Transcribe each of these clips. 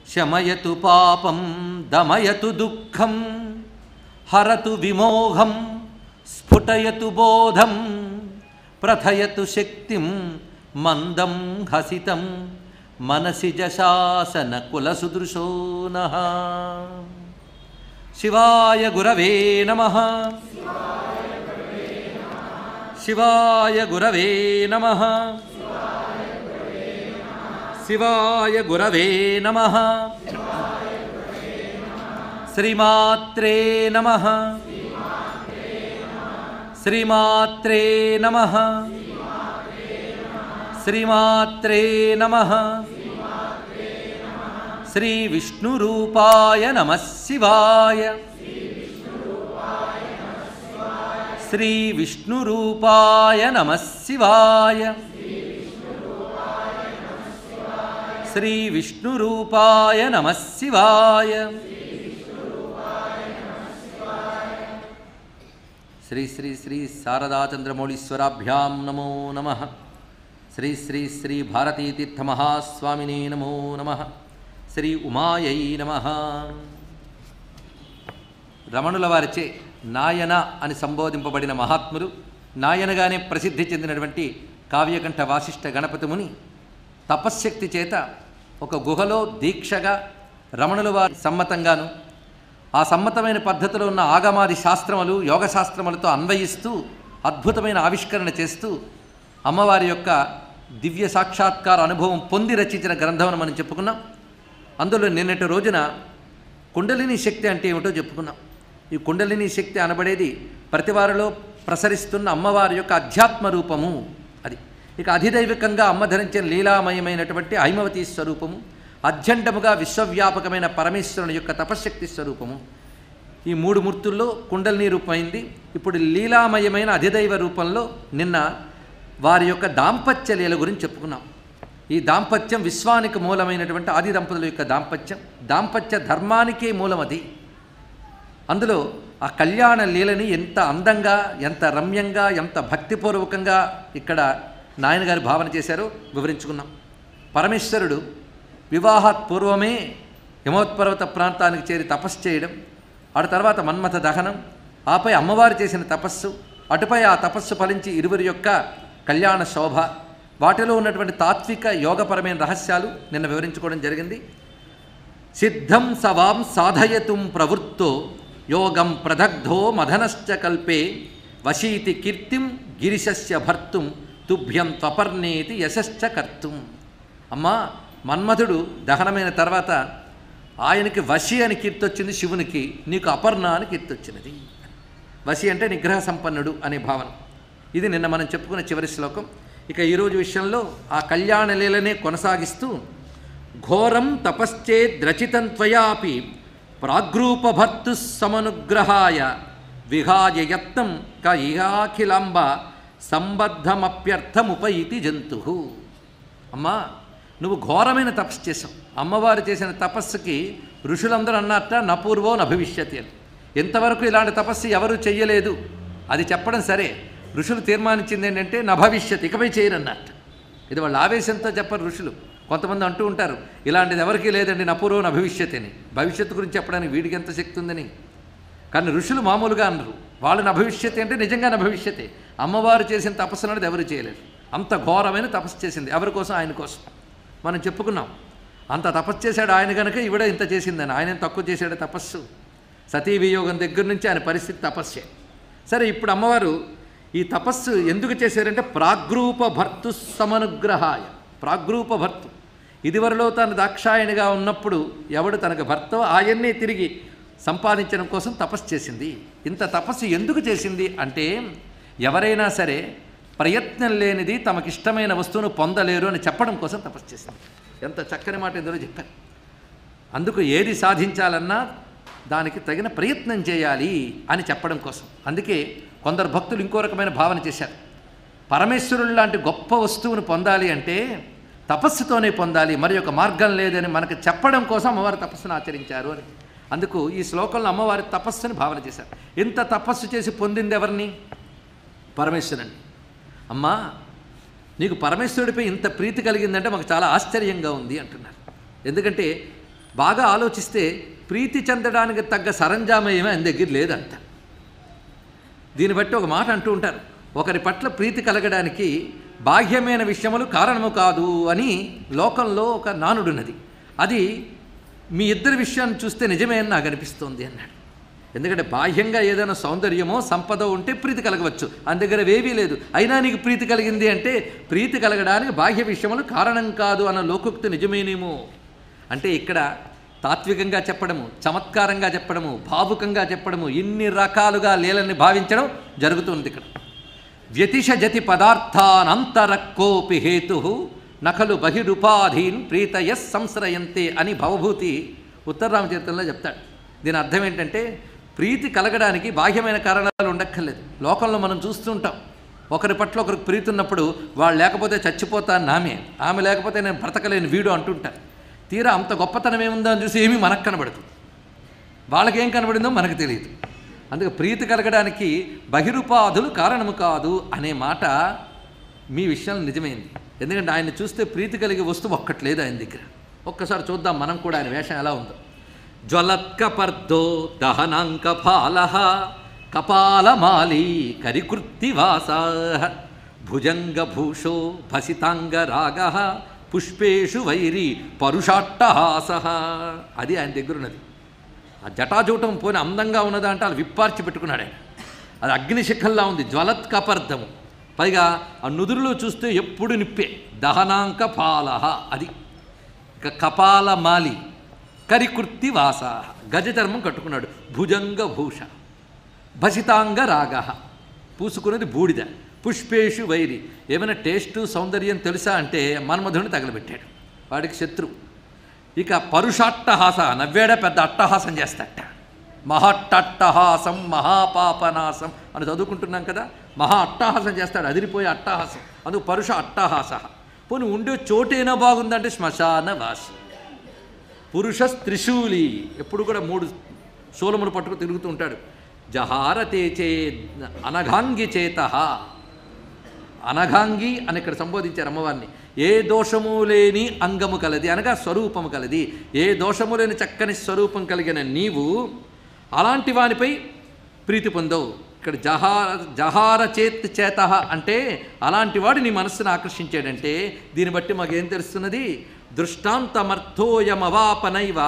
శమయతు పాపం దమయతు దుఃఖం హరతు విమోహం స్ఫుటయతు బోధం ప్రథయతు శక్తిం మందం హసితం మనసి జశాసన కులసుదృశో నః శివాయ గురవే నమ శివాయ గురవే నమ శివాయ గురవే నమ శ్రీమాత్రే నమ శ్రీమాత్రే నమ శ్రీమాత్రే నమ శ్రీ విష్ణురూపాయ నమ శివాయ శ్రీ విష్ణురూపాయ నమ శివాయ శ్రీ విష్ణురూపాయ నమ శివాయ శ్రీ శ్రీ శ్రీ శారదాచంద్రమౌళీశ్వరాభ్యాం నమో నమ శ్రీ శ్రీ శ్రీ భారతీతీర్థమహాస్వామినే నమో నమ శ్రీ ఉమాయై నమ రమణుల వారిచే నాయన అని సంబోధింపబడిన మహాత్ములు నాయనగానే ప్రసిద్ధి చెందినటువంటి కావ్యకంఠ వాసిష్ఠ గణపతి ముని తపశ్శక్తి చేత ఒక గుహలో దీక్షగా రమణుల వారి సమ్మతంగాను ఆ సమ్మతమైన పద్ధతిలో ఉన్న ఆగమాది శాస్త్రములు యోగ శాస్త్రములతో అన్వయిస్తూ అద్భుతమైన ఆవిష్కరణ చేస్తూ అమ్మవారి యొక్క దివ్య సాక్షాత్కార అనుభవం పొంది రచించిన గ్రంథం మనం చెప్పుకున్నాం అందులో నిన్నటి రోజున కుండలిని శక్తి అంటే ఏమిటో చెప్పుకున్నాం ఈ కుండలిని శక్తి అనబడేది ప్రతివారిలో ప్రసరిస్తున్న అమ్మవారి యొక్క అధ్యాత్మ రూపము అది ఇక అధిదైవికంగా అమ్మ ధరించిన లీలామయమైనటువంటి ఐమవతి స్వరూపము అధ్యండముగా విశ్వవ్యాపకమైన పరమేశ్వరుని యొక్క తపశ్శక్తి స్వరూపము ఈ మూడు మూర్తుల్లో కుండలిని రూపమైంది ఇప్పుడు లీలామయమైన అధిదైవ రూపంలో నిన్న వారి యొక్క దాంపత్య లీల గురించి చెప్పుకున్నాం ఈ దాంపత్యం విశ్వానికి మూలమైనటువంటి ఆది దంపతుల యొక్క దాంపత్యం దాంపత్య ధర్మానికే మూలం అది అందులో ఆ కళ్యాణ లీలని ఎంత అందంగా ఎంత రమ్యంగా ఎంత భక్తిపూర్వకంగా ఇక్కడ నాయనగారి భావన చేశారో వివరించుకున్నాం పరమేశ్వరుడు వివాహాత్ పూర్వమే హిమోత్పర్వత ప్రాంతానికి చేరి తపస్సు చేయడం ఆ తర్వాత మన్మథ దహనం ఆపై అమ్మవారు చేసిన తపస్సు అటుపై ఆ తపస్సు ఫలించి ఇరువురి యొక్క కళ్యాణ శోభ వాటిలో ఉన్నటువంటి తాత్విక యోగపరమైన రహస్యాలు నిన్న వివరించుకోవడం జరిగింది సిద్ధం సవాం సాధయతుం ప్రవృత్తో యోగం ప్రదగ్ధో మదనశ్చ కల్పే వశీతి కీర్తిం గిరిశస్య భర్తుం తుభ్యం త్వపర్ణేతి యశశ్చ కర్తుం అమ్మా మన్మథుడు దహనమైన తర్వాత ఆయనకి వశి అని కీర్తి వచ్చింది శివునికి నీకు అపర్ణ అని కీర్తి వచ్చినది వశి అంటే నిగ్రహ సంపన్నుడు అనే భావన ఇది నిన్న మనం చెప్పుకున్న చివరి శ్లోకం ఇక ఈరోజు విషయంలో ఆ కళ్యాణ లీలనే కొనసాగిస్తూ ఘోరం తపశ్చేద్రచితం త్వయాపి ప్రాగ్రూపభర్తు సమనుగ్రహాయ విహాయ యత్నం క ఇహాఖిలాంబ సంబద్ధమప్యర్థముపైతి జంతు అమ్మా నువ్వు ఘోరమైన తపస్సు చేసావు అమ్మవారు చేసిన తపస్సుకి ఋషులందరూ అన్నట్ట నపూర్వో నభవిష్యతి అని ఎంతవరకు ఇలాంటి తపస్సు ఎవరు చెయ్యలేదు అది చెప్పడం సరే ఋషులు తీర్మానించింది ఏంటంటే నభవిష్యత్ ఇకపై చేయరన్నట్టు ఇది వాళ్ళ ఆవేశంతో చెప్పరు ఋషులు కొంతమంది అంటూ ఉంటారు ఇలాంటిది ఎవరికీ లేదండి నపూర్వ నభవిష్యత్ అని భవిష్యత్తు గురించి చెప్పడానికి వీడికి ఎంత శక్తి ఉందని కానీ ఋషులు మామూలుగా అన్నారు వాళ్ళు నభవిష్యత్ అంటే నిజంగా నభవిష్యతే అమ్మవారు చేసిన తపస్సు అనేది ఎవరు చేయలేరు అంత ఘోరమైన తపస్సు చేసింది ఎవరి కోసం ఆయన కోసం మనం చెప్పుకున్నాం అంత తపస్సు చేశాడు ఆయన కనుక ఈవిడ ఇంత చేసిందని ఆయన ఏం తక్కువ చేశాడు తపస్సు సతీ వియోగం దగ్గర నుంచి ఆయన పరిస్థితి తపస్సే సరే ఇప్పుడు అమ్మవారు ఈ తపస్సు ఎందుకు చేశారంటే ప్రాగ్రూప భర్తు సమనుగ్రహాయ ప్రాగ్రూప భర్తు ఇదివరలో తను దాక్షాయణిగా ఉన్నప్పుడు ఎవడు తనకు భర్త ఆయన్నే తిరిగి సంపాదించడం కోసం తపస్సు చేసింది ఇంత తపస్సు ఎందుకు చేసింది అంటే ఎవరైనా సరే ప్రయత్నం లేనిది తమకిష్టమైన వస్తువును పొందలేరు అని చెప్పడం కోసం తపస్సు చేసింది ఎంత చక్కని మాట ఇందులో చెప్పారు అందుకు ఏది సాధించాలన్నా దానికి తగిన ప్రయత్నం చేయాలి అని చెప్పడం కోసం అందుకే కొందరు భక్తులు ఇంకో రకమైన భావన చేశారు పరమేశ్వరుడు లాంటి గొప్ప వస్తువును పొందాలి అంటే తపస్సుతోనే పొందాలి మరి ఒక మార్గం లేదని మనకు చెప్పడం కోసం అమ్మవారు తపస్సును ఆచరించారు అని అందుకు ఈ శ్లోకంలో అమ్మవారి తపస్సుని భావన చేశారు ఇంత తపస్సు చేసి పొందింది ఎవరిని పరమేశ్వరుని అమ్మా నీకు పరమేశ్వరుడిపై ఇంత ప్రీతి కలిగిందంటే మాకు చాలా ఆశ్చర్యంగా ఉంది అంటున్నారు ఎందుకంటే బాగా ఆలోచిస్తే ప్రీతి చెందడానికి తగ్గ సరంజామయమే ఆయన దగ్గర లేదంట దీన్ని బట్టి ఒక మాట అంటూ ఉంటారు ఒకరి పట్ల ప్రీతి కలగడానికి బాహ్యమైన విషయములు కారణము కాదు అని లోకంలో ఒక నానుడున్నది అది మీ ఇద్దరి విషయాన్ని చూస్తే నిజమే అని నాకు అనిపిస్తోంది అన్నాడు ఎందుకంటే బాహ్యంగా ఏదైనా సౌందర్యమో సంపద ఉంటే ప్రీతి కలగవచ్చు అని దగ్గర ఏవీ లేదు అయినా నీకు ప్రీతి కలిగింది అంటే ప్రీతి కలగడానికి బాహ్య విషయములు కారణం కాదు అన్న లోకోక్తి నిజమేనేమో అంటే ఇక్కడ తాత్వికంగా చెప్పడము చమత్కారంగా చెప్పడము భావుకంగా చెప్పడము ఇన్ని రకాలుగా లీలని భావించడం జరుగుతుంది ఇక్కడ వ్యతిష జతి పదార్థానంతరక్కోపి హేతు నఖలు బహిరుపాధీన్ ప్రీతయ సంశ్రయంతే అని భవభూతి ఉత్తరరామచరిత్రంలో చెప్తాడు దీని అర్థం ఏంటంటే ప్రీతి కలగడానికి బాహ్యమైన కారణాలు ఉండక్కర్లేదు లోకంలో మనం చూస్తుంటాం ఒకరి పట్ల ఒకరికి ప్రీతి ఉన్నప్పుడు వాళ్ళు లేకపోతే చచ్చిపోతాను నామే ఆమె లేకపోతే నేను బ్రతకలేని వీడు అంటుంటారు తీరా అంత గొప్పతనం ఏముందో అని చూసి ఏమీ మనకు కనబడదు వాళ్ళకేం కనబడిందో మనకు తెలియదు అందుకే ప్రీతి కలగడానికి బహిరుపాధులు కారణము కాదు అనే మాట మీ విషయంలో నిజమైంది ఎందుకంటే ఆయన చూస్తే ప్రీతి కలిగే వస్తువు ఒక్కట్లేదు ఆయన దగ్గర ఒక్కసారి చూద్దాం మనం కూడా ఆయన వేషం ఎలా ఉందో జ్వలత్కపర్దో దహనాంక ఫాల కపాలమాలీ కరికృత్తివాస భుజంగభూషో భసితాంగరాగ పుష్పేషు వైరి పరుషాట్టహాస అది ఆయన దగ్గర ఉన్నది ఆ జటాజూటం పోని అందంగా ఉన్నదా అంటే అది విప్పార్చి పెట్టుకున్నాడు ఆయన అది అగ్నిశిఖంలా ఉంది జ్వలత్కపర్ధము పైగా ఆ నుదురులో చూస్తే ఎప్పుడు నిప్పే దహనాంక పాలహ అది ఇక కపాలమాలి కరికృత్తి వాస గజచర్మం కట్టుకున్నాడు భుజంగ భూష భసితాంగ రాగ పూసుకున్నది బూడిద పుష్పేషు వైరి ఏమైనా టేస్టు సౌందర్యం తెలుసా అంటే మన్మధుని తగలబెట్టాడు వాడికి శత్రువు ఇక పరుషాట్టహాస నవ్వేడా పెద్ద అట్టహాసం చేస్తాట మహాట్టహాసం మహాపాపనాశం అని చదువుకుంటున్నాం కదా మహా అట్టహాసం చేస్తాడు అదిరిపోయే అట్టహాసం అందుకు పరుష అట్టహాస పోనీ ఉండే చోటైనా బాగుందంటే శ్మశాన వాసి పురుష త్రిశూలి ఎప్పుడు కూడా మూడు శూలములు పట్టుకు తిరుగుతూ ఉంటాడు జహారతే చే అనఘాంగి చేత అనఘాంగి అని ఇక్కడ సంబోధించారు అమ్మవారిని ఏ దోషము లేని అంగము కలది అనగా స్వరూపము కలది ఏ దోషము లేని చక్కని స్వరూపం కలిగిన నీవు అలాంటి వానిపై ప్రీతి పొందవు ఇక్కడ జహార జహార చేత్ చేత అంటే అలాంటి వాడు నీ మనస్సును ఆకర్షించాడంటే దీన్ని బట్టి మాకేం తెలుస్తున్నది దృష్టాంతమర్థోయమవాపనైవ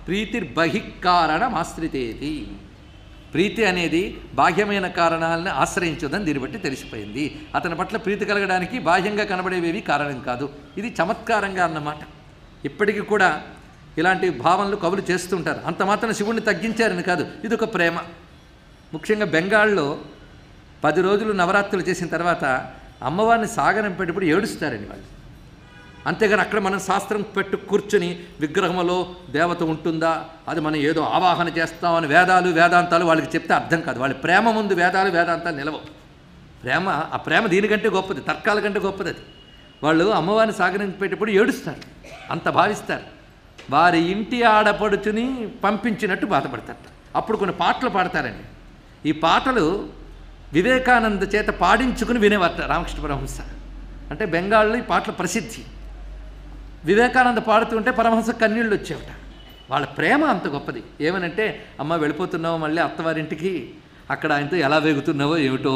ప్రీతిర్బహికారణమాశ్రితేది ప్రీతి అనేది బాహ్యమైన కారణాలను ఆశ్రయించదని దీన్ని బట్టి తెలిసిపోయింది అతని పట్ల ప్రీతి కలగడానికి బాహ్యంగా కనబడేవేవి కారణం కాదు ఇది చమత్కారంగా అన్నమాట ఇప్పటికీ కూడా ఇలాంటి భావనలు కవులు చేస్తుంటారు అంత మాత్రం శివుణ్ణి తగ్గించారని కాదు ఇది ఒక ప్రేమ ముఖ్యంగా బెంగాల్లో పది రోజులు నవరాత్రులు చేసిన తర్వాత అమ్మవారిని సాగనంపేటప్పుడు ఏడుస్తారండి వాళ్ళు అంతేగాని అక్కడ మనం శాస్త్రం పెట్టు కూర్చుని విగ్రహంలో దేవత ఉంటుందా అది మనం ఏదో ఆవాహన చేస్తామని వేదాలు వేదాంతాలు వాళ్ళకి చెప్తే అర్థం కాదు వాళ్ళ ప్రేమ ముందు వేదాలు వేదాంతాలు నిలవవు ప్రేమ ఆ ప్రేమ దీనికంటే గొప్పది తర్కాల కంటే గొప్పది అది వాళ్ళు అమ్మవారిని సాగనంపేటప్పుడు ఏడుస్తారు అంత భావిస్తారు వారి ఇంటి ఆడపడుచుని పంపించినట్టు బాధపడతారు అప్పుడు కొన్ని పాటలు పాడతారండి ఈ పాటలు వివేకానంద చేత పాడించుకుని వినేవారట రామకృష్ణ పరమహంస అంటే బెంగాల్లో ఈ పాటల ప్రసిద్ధి వివేకానంద పాడుతుంటే పరమహంస కన్నీళ్ళు వచ్చేవట వాళ్ళ ప్రేమ అంత గొప్పది ఏమనంటే అమ్మ వెళ్ళిపోతున్నావు మళ్ళీ అత్తవారింటికి అక్కడ ఆయనతో ఎలా వేగుతున్నావో ఏమిటో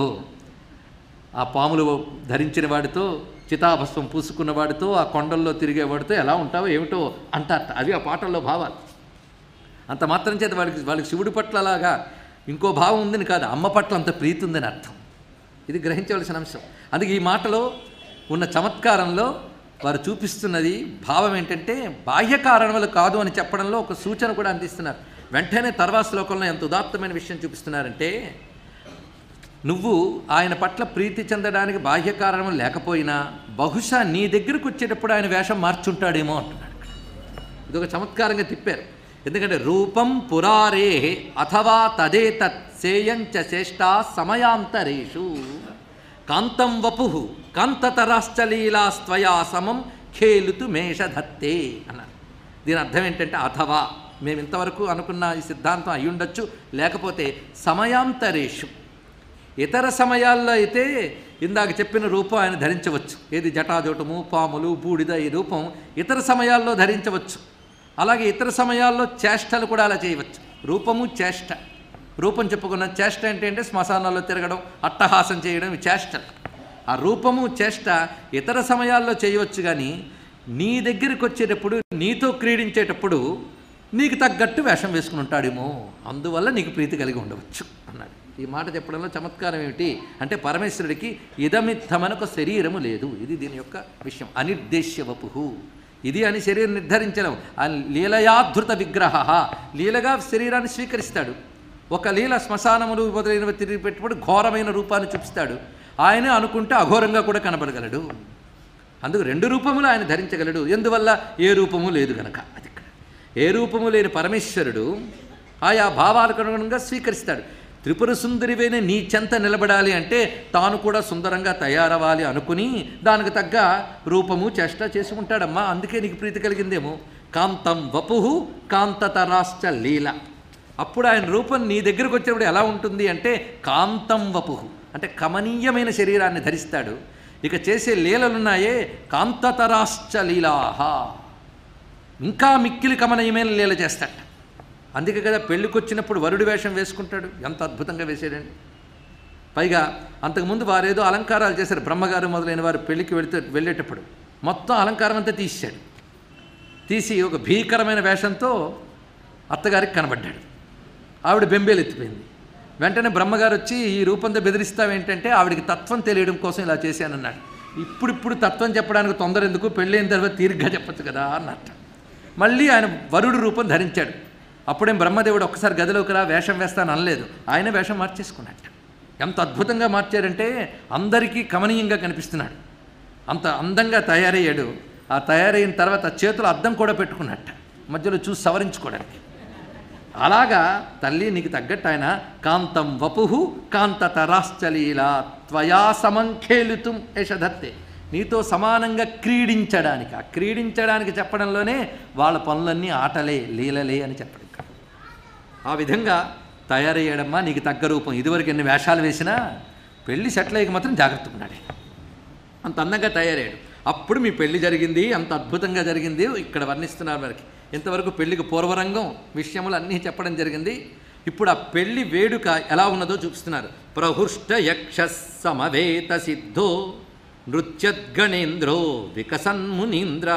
ఆ పాములు ధరించిన వాడితో చితాభస్వం పూసుకున్న వాడితో ఆ కొండల్లో తిరిగేవాడితో ఎలా ఉంటావో ఏమిటో అంటారట అవి ఆ పాటల్లో భావాలు అంత మాత్రం చేత వాడికి వాళ్ళకి శివుడి పట్ల అలాగా ఇంకో భావం ఉందని కాదు అమ్మ పట్ల అంత ప్రీతి ఉందని అర్థం ఇది గ్రహించవలసిన అంశం అందుకే ఈ మాటలో ఉన్న చమత్కారంలో వారు చూపిస్తున్నది భావం ఏంటంటే బాహ్య కారణములు కాదు అని చెప్పడంలో ఒక సూచన కూడా అందిస్తున్నారు వెంటనే తర్వాత శ్లోకంలో ఎంత ఉదాత్తమైన విషయం చూపిస్తున్నారంటే నువ్వు ఆయన పట్ల ప్రీతి చెందడానికి బాహ్య కారణం లేకపోయినా బహుశా నీ దగ్గరకు వచ్చేటప్పుడు ఆయన వేషం మార్చుంటాడేమో అంటున్నాడు ఇక్కడ ఇది ఒక చమత్కారంగా తిప్పారు ఎందుకంటే రూపం పురారే అథవా తదేతత్ సేయంచ శ్రేష్ట సమయాంతరేషు కాంతం వపు కాంతతరాశ్చలీలాస్త్వయా సమం ఖేలుతు మేషధత్తే అన్నారు దీని అర్థం ఏంటంటే అథవా మేము ఇంతవరకు అనుకున్న ఈ సిద్ధాంతం అయి ఉండొచ్చు లేకపోతే సమయాంతరేషు ఇతర సమయాల్లో అయితే ఇందాక చెప్పిన రూపం ఆయన ధరించవచ్చు ఏది జటాజోటము పాములు బూడిద ఈ రూపం ఇతర సమయాల్లో ధరించవచ్చు అలాగే ఇతర సమయాల్లో చేష్టలు కూడా అలా చేయవచ్చు రూపము చేష్ట రూపం చెప్పుకున్న చేష్ట అంటే అంటే శ్మశానాల్లో తిరగడం అట్టహాసం చేయడం ఇవి చేష్టలు ఆ రూపము చేష్ట ఇతర సమయాల్లో చేయవచ్చు కానీ నీ దగ్గరికి వచ్చేటప్పుడు నీతో క్రీడించేటప్పుడు నీకు తగ్గట్టు వేషం వేసుకుని ఉంటాడేమో అందువల్ల నీకు ప్రీతి కలిగి ఉండవచ్చు అన్నాడు ఈ మాట చెప్పడంలో చమత్కారం ఏమిటి అంటే పరమేశ్వరుడికి ఇదమిత్తమనొక శరీరము లేదు ఇది దీని యొక్క విషయం అనిర్దేశ్య వపుహు ఇది అని శరీరం నిర్ధారించడం ఆ లీలయాధృత విగ్రహ లీలగా శరీరాన్ని స్వీకరిస్తాడు ఒక లీల శ్మశానములు మొదలైనవి తిరిగి పెట్టుబడి ఘోరమైన రూపాన్ని చూపిస్తాడు ఆయనే అనుకుంటే అఘోరంగా కూడా కనబడగలడు అందుకు రెండు రూపములు ఆయన ధరించగలడు ఎందువల్ల ఏ రూపము లేదు గనక అది ఇక్కడ ఏ రూపము లేని పరమేశ్వరుడు ఆయా భావాలకు అనుగుణంగా స్వీకరిస్తాడు త్రిపుర సుందరివైన నీ చెంత నిలబడాలి అంటే తాను కూడా సుందరంగా తయారవ్వాలి అనుకుని దానికి తగ్గ రూపము చేష్ట చేసుకుంటాడమ్మా అందుకే నీకు ప్రీతి కలిగిందేమో కాంతం వపుహు కాంతతరాశ్చ లీల అప్పుడు ఆయన రూపం నీ దగ్గరకు వచ్చినప్పుడు ఎలా ఉంటుంది అంటే కాంతం వపుహు అంటే కమనీయమైన శరీరాన్ని ధరిస్తాడు ఇక చేసే లీలలున్నాయే కాంతతరాశ్చ లీలాహ ఇంకా మిక్కిలి కమనీయమైన లీల చేస్తాడు అందుకే కదా పెళ్ళికి వచ్చినప్పుడు వరుడి వేషం వేసుకుంటాడు ఎంత అద్భుతంగా వేసాడండి పైగా అంతకుముందు వారేదో అలంకారాలు చేశారు బ్రహ్మగారు మొదలైన వారు పెళ్ళికి వెళితే వెళ్ళేటప్పుడు మొత్తం అలంకారం అంతా తీసాడు తీసి ఒక భీకరమైన వేషంతో అత్తగారికి కనబడ్డాడు ఆవిడ బెంబేలు ఎత్తిపోయింది వెంటనే బ్రహ్మగారు వచ్చి ఈ రూపంతో బెదిరిస్తావేంటంటే ఆవిడికి తత్వం తెలియడం కోసం ఇలా చేశానన్నాడు ఇప్పుడిప్పుడు తత్వం చెప్పడానికి తొందర ఎందుకు పెళ్ళైన తర్వాత తీరిగ్గా చెప్పచ్చు కదా అన్నట్టు మళ్ళీ ఆయన వరుడు రూపం ధరించాడు అప్పుడేం బ్రహ్మదేవుడు ఒక్కసారి గదిలోకి రా వేషం వేస్తాను అనలేదు ఆయన వేషం మార్చేసుకున్నట్ట ఎంత అద్భుతంగా మార్చారంటే అందరికీ కమనీయంగా కనిపిస్తున్నాడు అంత అందంగా తయారయ్యాడు ఆ తయారైన తర్వాత చేతులు అద్దం కూడా పెట్టుకున్నట్ట మధ్యలో చూసి సవరించుకోవడానికి అలాగా తల్లి నీకు తగ్గట్టు ఆయన కాంతం వపుహు కాంతతరాశ్చలీలా త్వయా సమంఖేలుతుం యశధత్తే నీతో సమానంగా క్రీడించడానికి ఆ క్రీడించడానికి చెప్పడంలోనే వాళ్ళ పనులన్నీ ఆటలే లీలలే అని చెప్పడం కాదు ఆ విధంగా తయారయ్యాడమ్మా నీకు తగ్గ రూపం ఇదివరకు ఎన్ని వేషాలు వేసినా పెళ్లి సెటిల్ అయ్యక మాత్రం జాగ్రత్తగా ఉన్నాడు అంత అందంగా తయారయ్యాడు అప్పుడు మీ పెళ్లి జరిగింది అంత అద్భుతంగా జరిగింది ఇక్కడ వర్ణిస్తున్నారు మనకి ఇంతవరకు పెళ్లికి పూర్వరంగం విషయములు అన్నీ చెప్పడం జరిగింది ఇప్పుడు ఆ పెళ్లి వేడుక ఎలా ఉన్నదో చూపిస్తున్నారు ప్రహృష్ట యక్ష సమవేత సిద్ధో నృత్యద్గణేంద్రో వికసన్మునీంద్ర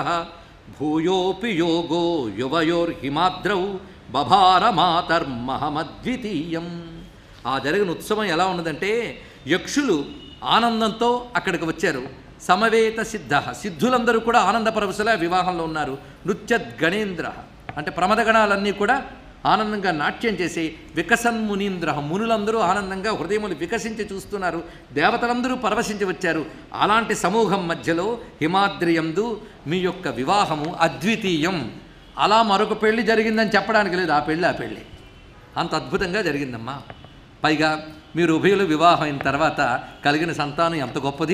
భూయోపి యోగో యువయోర్హిమాద్రౌ బభార మాతర్మహమద్వితీయం ఆ జరిగిన ఉత్సవం ఎలా ఉన్నదంటే యక్షులు ఆనందంతో అక్కడికి వచ్చారు సమవేత సిద్ధ సిద్ధులందరూ కూడా ఆనంద పరవశుల వివాహంలో ఉన్నారు నృత్యద్గణేంద్ర అంటే ప్రమదగణాలన్నీ కూడా ఆనందంగా నాట్యం చేసి వికసన్ మునీంద్ర మునులందరూ ఆనందంగా హృదయములు వికసించి చూస్తున్నారు దేవతలందరూ పరవశించి వచ్చారు అలాంటి సమూహం మధ్యలో హిమాద్రియందు మీ యొక్క వివాహము అద్వితీయం అలా మరొక పెళ్లి జరిగిందని చెప్పడానికి లేదు ఆ పెళ్ళి ఆ పెళ్ళి అంత అద్భుతంగా జరిగిందమ్మా పైగా మీరు ఉభయులు వివాహం అయిన తర్వాత కలిగిన సంతానం ఎంత గొప్పది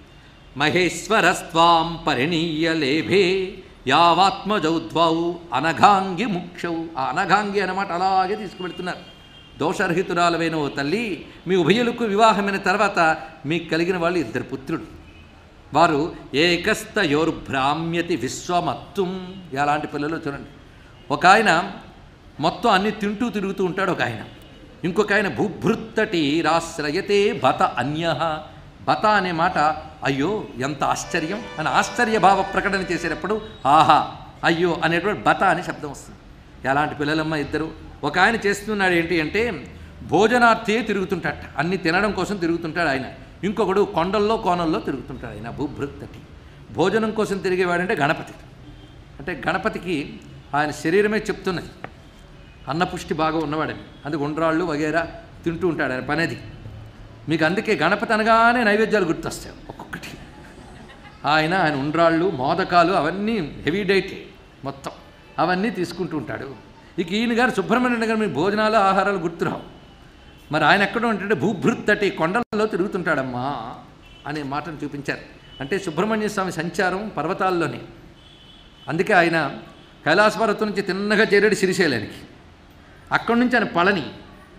మహేశ్వరస్వాం పరిణీయ లేభే యావాత్మజౌద్వౌ అనఘాంగి ముక్షౌ ఆ అనఘాంగి అన్నమాట అలాగే తీసుకువెళ్తున్నారు దోషరహితురాలమైన ఓ తల్లి మీ ఉభయులకు వివాహమైన తర్వాత మీకు కలిగిన వాళ్ళు ఇద్దరు పుత్రుడు వారు ఏకస్థయోర్భ్రామ్యతి విశ్వమత్తుం ఎలాంటి పిల్లలు చూడండి ఒక ఆయన మొత్తం అన్ని తింటూ తిరుగుతూ ఉంటాడు ఒక ఆయన ఇంకొక ఆయన భూభృత్తటి రాశ్రయతే బత అన్య బత అనే మాట అయ్యో ఎంత ఆశ్చర్యం అని ఆశ్చర్యభావ ప్రకటన చేసేటప్పుడు ఆహా అయ్యో అనేటువంటి బత అనే శబ్దం వస్తుంది ఎలాంటి పిల్లలమ్మ ఇద్దరు ఒక ఆయన చేస్తున్నాడు ఏంటి అంటే భోజనార్థే తిరుగుతుంటాట అన్ని తినడం కోసం తిరుగుతుంటాడు ఆయన ఇంకొకడు కొండల్లో కోణల్లో తిరుగుతుంటాడు ఆయన భూభృత్తటి భోజనం కోసం తిరిగేవాడంటే గణపతి అంటే గణపతికి ఆయన శరీరమే చెప్తున్నది అన్నపుష్టి బాగా ఉన్నవాడని అందుకు ఉండ్రాళ్ళు వగేరా తింటూ ఉంటాడు ఆయన పనేది మీకు అందుకే గణపతి అనగానే నైవేద్యాలు గుర్తొస్తాయి ఒక్కొక్కటి ఆయన ఆయన ఉండ్రాళ్ళు మోదకాలు అవన్నీ హెవీ డైట్ మొత్తం అవన్నీ తీసుకుంటూ ఉంటాడు ఇక ఈయన గారు సుబ్రహ్మణ్యుడు గారు మీ భోజనాలు ఆహారాలు గుర్తురావు మరి ఆయన ఎక్కడ ఉంటాడంటే భూభృత్తటి కొండలలో తిరుగుతుంటాడమ్మా అనే మాటను చూపించారు అంటే సుబ్రహ్మణ్య స్వామి సంచారం పర్వతాల్లోనే అందుకే ఆయన కైలాస పర్వతం నుంచి తిన్నగా చేరాడు శ్రీశైలానికి అక్కడి నుంచి ఆయన పళని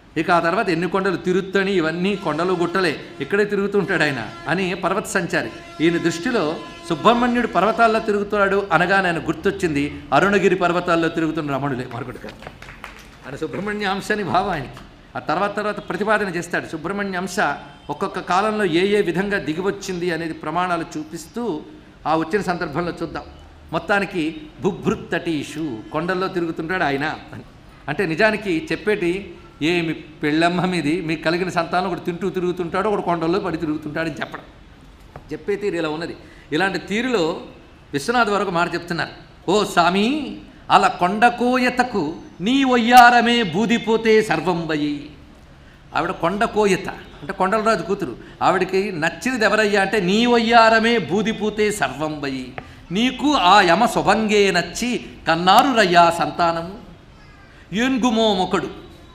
ఇక ఆ తర్వాత ఎన్ని కొండలు తిరుత్తని ఇవన్నీ కొండలు గుట్టలే ఇక్కడే తిరుగుతుంటాడు ఆయన అని పర్వత సంచారి ఈయన దృష్టిలో సుబ్రహ్మణ్యుడు పర్వతాల్లో తిరుగుతున్నాడు అనగానే ఆయన గుర్తొచ్చింది అరుణగిరి పర్వతాల్లో తిరుగుతున్న రమణులే మరొకటి కాదు ఆయన సుబ్రహ్మణ్య అంశ అని భావం ఆయనకి ఆ తర్వాత తర్వాత ప్రతిపాదన చేస్తాడు సుబ్రహ్మణ్య అంశ ఒక్కొక్క కాలంలో ఏ ఏ విధంగా దిగివచ్చింది అనేది ప్రమాణాలు చూపిస్తూ ఆ వచ్చిన సందర్భంలో చూద్దాం మొత్తానికి బుభృత్తటీషు కొండల్లో తిరుగుతుంటాడు ఆయన అని. అంటే నిజానికి చెప్పేటి ఏ మీ పెళ్ళమ్మ మీది మీకు కలిగిన సంతానం ఒకటి తింటూ తిరుగుతుంటాడు ఒకటి కొండల్లో పడి తిరుగుతుంటాడని చెప్పడం చెప్పే తీరు ఇలా ఉన్నది ఇలాంటి తీరులో విశ్వనాథ్ వరకు మాట చెప్తున్నారు ఓ స్వామి అలా కొండకోయతకు నీ ఒయ్యారమే బూదిపోతే సర్వం వయి ఆవిడ కొండ కోయత అంటే కొండలరాజు కూతురు ఆవిడకి నచ్చినది ఎవరయ్యా అంటే నీ ఒయ్యారమే బూదిపోతే సర్వం వయి నీకు ఆ యమ శుభంగే నచ్చి కన్నారు రయ్యా సంతానము ఏన్గుమో మొకడు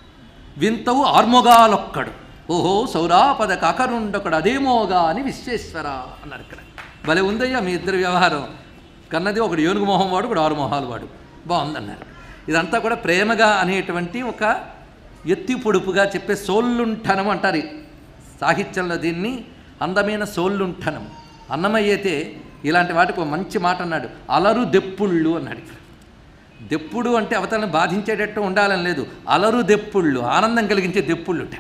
వింతవు ఆర్మొగాలొక్కడు ఓహో సౌరాపద కాకరుండొకడు అదేమోగా అని విశ్వేశ్వర అన్నారు ఇక్కడ భలే ఉందయ్యా మీ ఇద్దరు వ్యవహారం కన్నది ఒకడు ఏనుగు మొహం వాడు ఒకడు ఆరు మొహాలు వాడు బాగుందన్నారు ఇదంతా కూడా ప్రేమగా అనేటువంటి ఒక ఎత్తి పొడుపుగా చెప్పే సోల్లుంఠనం అంటారు సాహిత్యంలో దీన్ని అందమైన సోల్లుంఠనం అన్నమయ్య అయితే ఇలాంటి వాటికి ఒక మంచి మాట అన్నాడు అలరు దెప్పుళ్ళు అన్నాడు ఇక్కడ దెప్పుడు అంటే అవతలను బాధించేటట్టు ఉండాలని లేదు అలరు దెప్పుళ్ళు ఆనందం కలిగించే దెప్పుళ్ళుట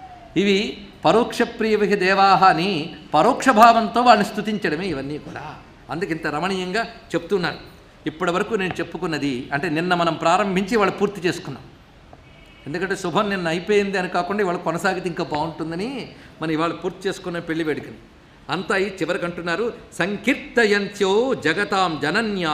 ఇవి పరోక్ష ప్రియవిహి దేవాహ అని పరోక్ష భావంతో వాళ్ళని స్థుతించడమే ఇవన్నీ కూడా అందుకు ఇంత రమణీయంగా చెప్తున్నారు ఇప్పటి వరకు నేను చెప్పుకున్నది అంటే నిన్న మనం ప్రారంభించి వాళ్ళు పూర్తి చేసుకున్నాం ఎందుకంటే శుభం నిన్న అయిపోయింది అని కాకుండా ఇవాళ కొనసాగితే ఇంకా బాగుంటుందని మనం ఇవాళ పూర్తి చేసుకున్న పెళ్లి వేడుకని అంతా ఈ చివరికి అంటున్నారు సంకీర్తయంత్యో జగతాం జనన్యా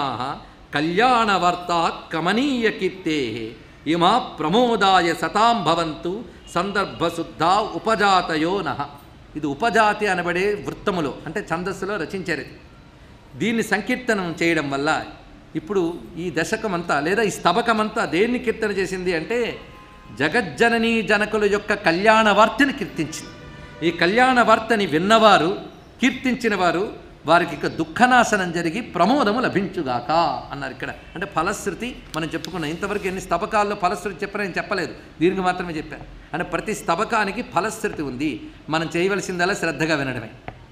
కళ్యాణవార్త కమనీయ కీర్తే ఇమా ప్రమోదాయ సతాం భవంతు సందర్భశుద్ధ ఉపజాతయో నః ఇది ఉపజాతి అనబడే వృత్తములో అంటే ఛందస్సులో రచించారు ఇది. దీన్ని సంకీర్తనం చేయడం వల్ల ఇప్పుడు ఈ దశకమంతా లేదా ఈ స్తబకమంతా దేన్ని కీర్తన చేసింది అంటే జగజ్జననీ జనకుల యొక్క కళ్యాణ వార్తని కీర్తించింది ఈ కళ్యాణ వార్తని విన్నవారు కీర్తించిన వారు వారికి ఇక దుఃఖనాశనం జరిగి ప్రమోదము లభించుగాక అన్నారు ఇక్కడ అంటే ఫలశ్రుతి మనం చెప్పుకున్నాం ఇంతవరకు ఎన్ని స్తబకాల్లో ఫలశ్రుతి చెప్పారని చెప్పలేదు దీనికి మాత్రమే చెప్పారు అంటే ప్రతి స్తబకానికి ఫలశ్రుతి ఉంది మనం చేయవలసిందల్లా శ్రద్ధగా వినడమే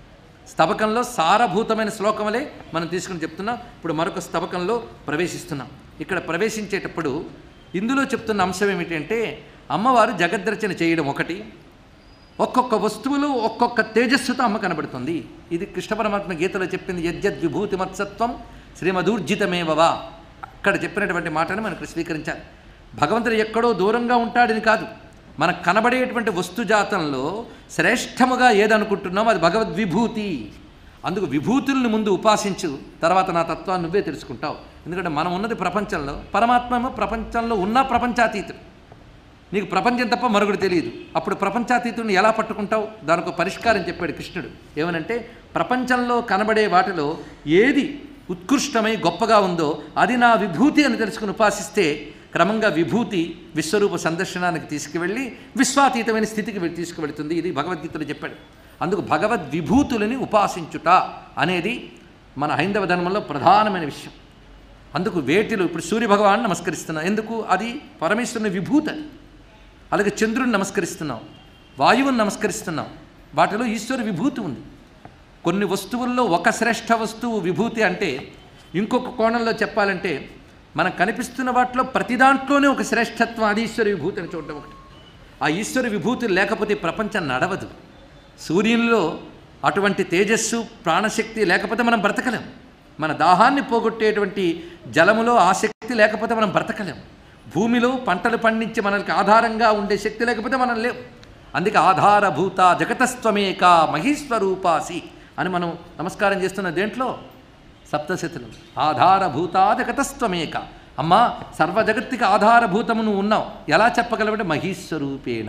స్తబకంలో సారభూతమైన శ్లోకములే మనం తీసుకుని చెప్తున్నాం ఇప్పుడు మరొక స్తబకంలో ప్రవేశిస్తున్నాం ఇక్కడ ప్రవేశించేటప్పుడు ఇందులో చెప్తున్న అంశం ఏమిటంటే అమ్మవారు జగద్రచన చేయడం ఒకటి ఒక్కొక్క వస్తువులో ఒక్కొక్క తేజస్సుతో అమ్మ కనబడుతుంది ఇది కృష్ణ పరమాత్మ గీతలో చెప్పింది యజ్జద్ విభూతి మత్సత్వం శ్రీమదూర్జితమేవవా అక్కడ చెప్పినటువంటి మాటను మనకు స్వీకరించాలి భగవంతుడు ఎక్కడో దూరంగా ఉంటాడని కాదు మనకు కనబడేటువంటి వస్తుజాతంలో శ్రేష్టముగా ఏదనుకుంటున్నామో అది భగవద్విభూతి అందుకు విభూతుల్ని ముందు ఉపాసించు తర్వాత నా తత్వాన్ని నువ్వే తెలుసుకుంటావు ఎందుకంటే మనం ఉన్నది ప్రపంచంలో పరమాత్మ ఏమో ప్రపంచంలో ఉన్న ప్రపంచాతీతుడు నీకు ప్రపంచం తప్ప మరొకటి తెలియదు అప్పుడు ప్రపంచాతీతుడిని ఎలా పట్టుకుంటావు దానికి ఒక పరిష్కారం చెప్పాడు కృష్ణుడు ఏమనంటే ప్రపంచంలో కనబడే వాటిలో ఏది ఉత్కృష్టమై గొప్పగా ఉందో అది నా విభూతి అని తెలుసుకుని ఉపాసిస్తే క్రమంగా విభూతి విశ్వరూప సందర్శనానికి తీసుకువెళ్ళి విశ్వాతీతమైన స్థితికి వె- తీసుకువెళుతుంది ఇది భగవద్గీతలో చెప్పాడు అందుకు భగవద్ విభూతులని ఉపాసించుట అనేది మన హైందవ ధర్మంలో ప్రధానమైన విషయం అందుకు వేటిలో ఇప్పుడు సూర్యభగవాన్ నమస్కరిస్తున్నాం ఎందుకు అది పరమేశ్వరుని విభూతి అది అలాగే చంద్రుని నమస్కరిస్తున్నాం వాయువుని నమస్కరిస్తున్నాం వాటిలో ఈశ్వర విభూతి ఉంది కొన్ని వస్తువుల్లో ఒక శ్రేష్ఠ వస్తువు విభూతి అంటే ఇంకొక కోణంలో చెప్పాలంటే మనకు కనిపిస్తున్న వాటిలో ప్రతి దాంట్లోనే ఒక శ్రేష్ఠత్వం అది ఈశ్వర విభూతి అని చూడడం ఒకటి ఆ ఈశ్వర విభూతి లేకపోతే ఈ ప్రపంచం నడవదు సూర్యునిలో అటువంటి తేజస్సు ప్రాణశక్తి లేకపోతే మనం బ్రతకలేం మన దాహాన్ని పోగొట్టేటువంటి జలములో ఆ శక్తి లేకపోతే మనం బ్రతకలేం భూమిలో పంటలు పండించి మనకి ఆధారంగా ఉండే శక్తి లేకపోతే మనం లేవు అందుకే ఆధారభూత జగతస్త్వమేక మహీశ్వరూపాసి అని మనం నమస్కారం చేస్తున్న దేంట్లో సప్తశతులు ఆధారభూత జగతస్త్వమేక అమ్మా సర్వ జగత్తుకి ఆధారభూతము నువ్వు ఉన్నావు ఎలా చెప్పగలవంటే మహీశ్వరూపేణ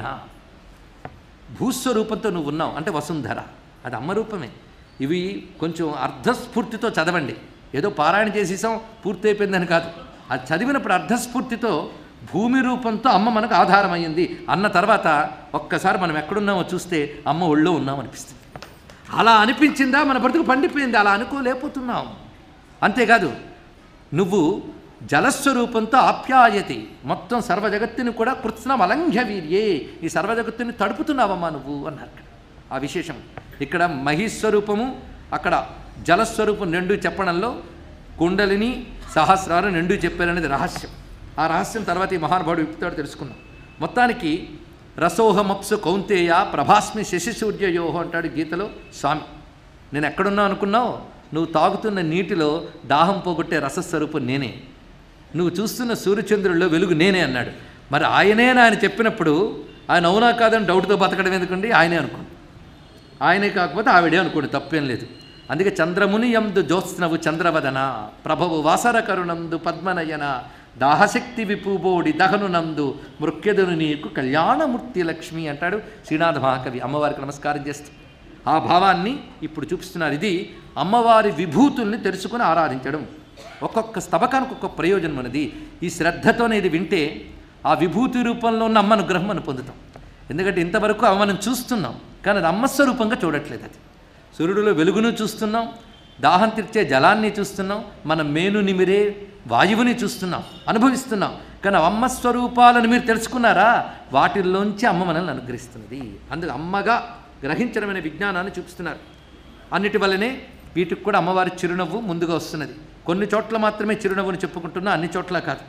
భూస్వరూపంతో నువ్వు ఉన్నావు అంటే వసుంధర అది అమ్మ రూపమే ఇవి కొంచెం అర్ధస్ఫూర్తితో చదవండి ఏదో పారాయణ చేసేసాం పూర్తి అయిపోయిందని కాదు అది చదివినప్పుడు అర్ధస్ఫూర్తితో భూమి రూపంతో అమ్మ మనకు ఆధారమైంది అన్న తర్వాత ఒక్కసారి మనం ఎక్కడున్నామో చూస్తే అమ్మ ఒళ్ళో ఉన్నాం అనిపిస్తుంది అలా అనిపించిందా మన బ్రతుకు పండిపోయింది అలా అనుకోలేకపోతున్నాం అంతేకాదు నువ్వు జలస్వరూపంతో ఆప్యాయతి మొత్తం సర్వ జగత్తుని కూడా కృత్స్నం అలంఘ్య వీర్యే ఈ సర్వ జగత్తుని తడుపుతున్నావమ్మా నువ్వు అన్నారు ఇక్కడ ఆ విశేషం ఇక్కడ మహిస్వరూపము అక్కడ జలస్వరూపం రెండు చెప్పడంలో కుండలిని సహస్రారం రెండు చెప్పారనేది రహస్యం ఆ రహస్యం తర్వాత ఈ మహానుభావుడు విప్పుతాడు తెలుసుకుందాం మొత్తానికి రసోహమప్సు కౌంతేయ ప్రభాస్మి శశిసూర్యయోహో అంటాడు గీతలో స్వామి నేను ఎక్కడున్నా అనుకున్నావు నువ్వు తాగుతున్న నీటిలో దాహం పోగొట్టే రసస్వరూపం నేనే నువ్వు చూస్తున్న సూర్యచంద్రుల్లో వెలుగు నేనే అన్నాడు మరి ఆయనే ఆయన చెప్పినప్పుడు ఆయన అవునా కాదని డౌట్తో బతకడం ఎందుకండి ఆయనే అనుకోండి ఆయనే కాకపోతే ఆవిడే అనుకోండి తప్పేం లేదు అందుకే చంద్రముని యందు జ్యోత్స్నవు చంద్రవదన ప్రభవు వాసర కరుణందు పద్మనయన దాహశక్తి విపూబోడి దహను నందు మృక్యదును నీకు కళ్యాణమూర్తి లక్ష్మి అంటాడు శ్రీనాథ మహాకవి అమ్మవారికి నమస్కారం చేస్తూ ఆ భావాన్ని ఇప్పుడు చూపిస్తున్నారు ఇది అమ్మవారి విభూతుల్ని తెలుసుకుని ఆరాధించడం ఒక్కొక్క స్తబకానికి ఒక్కొక్క ప్రయోజనం అనేది ఈ శ్రద్ధతోనే ఇది వింటే ఆ విభూతి రూపంలో ఉన్న అమ్మను గ్రహం మనం పొందుతాం ఎందుకంటే ఇంతవరకు అమ్మ మనం చూస్తున్నాం కానీ అది అమ్మ స్వరూపంగా చూడట్లేదు అది సూర్యుడిలో వెలుగును చూస్తున్నాం దాహం తీర్చే జలాన్ని చూస్తున్నాం మన మేను నిమిరే వాయువుని చూస్తున్నాం అనుభవిస్తున్నాం కానీ అమ్మ స్వరూపాలను మీరు తెలుసుకున్నారా వాటిల్లోంచి అమ్మ మనల్ని అనుగ్రహిస్తున్నది అందుకు అమ్మగా గ్రహించడమైన విజ్ఞానాన్ని చూపిస్తున్నారు అన్నిటి వల్లనే వీటికి కూడా అమ్మవారి చిరునవ్వు ముందుగా వస్తున్నది కొన్ని చోట్ల మాత్రమే చిరునవ్వుని చెప్పుకుంటున్నా అన్ని చోట్ల కాదు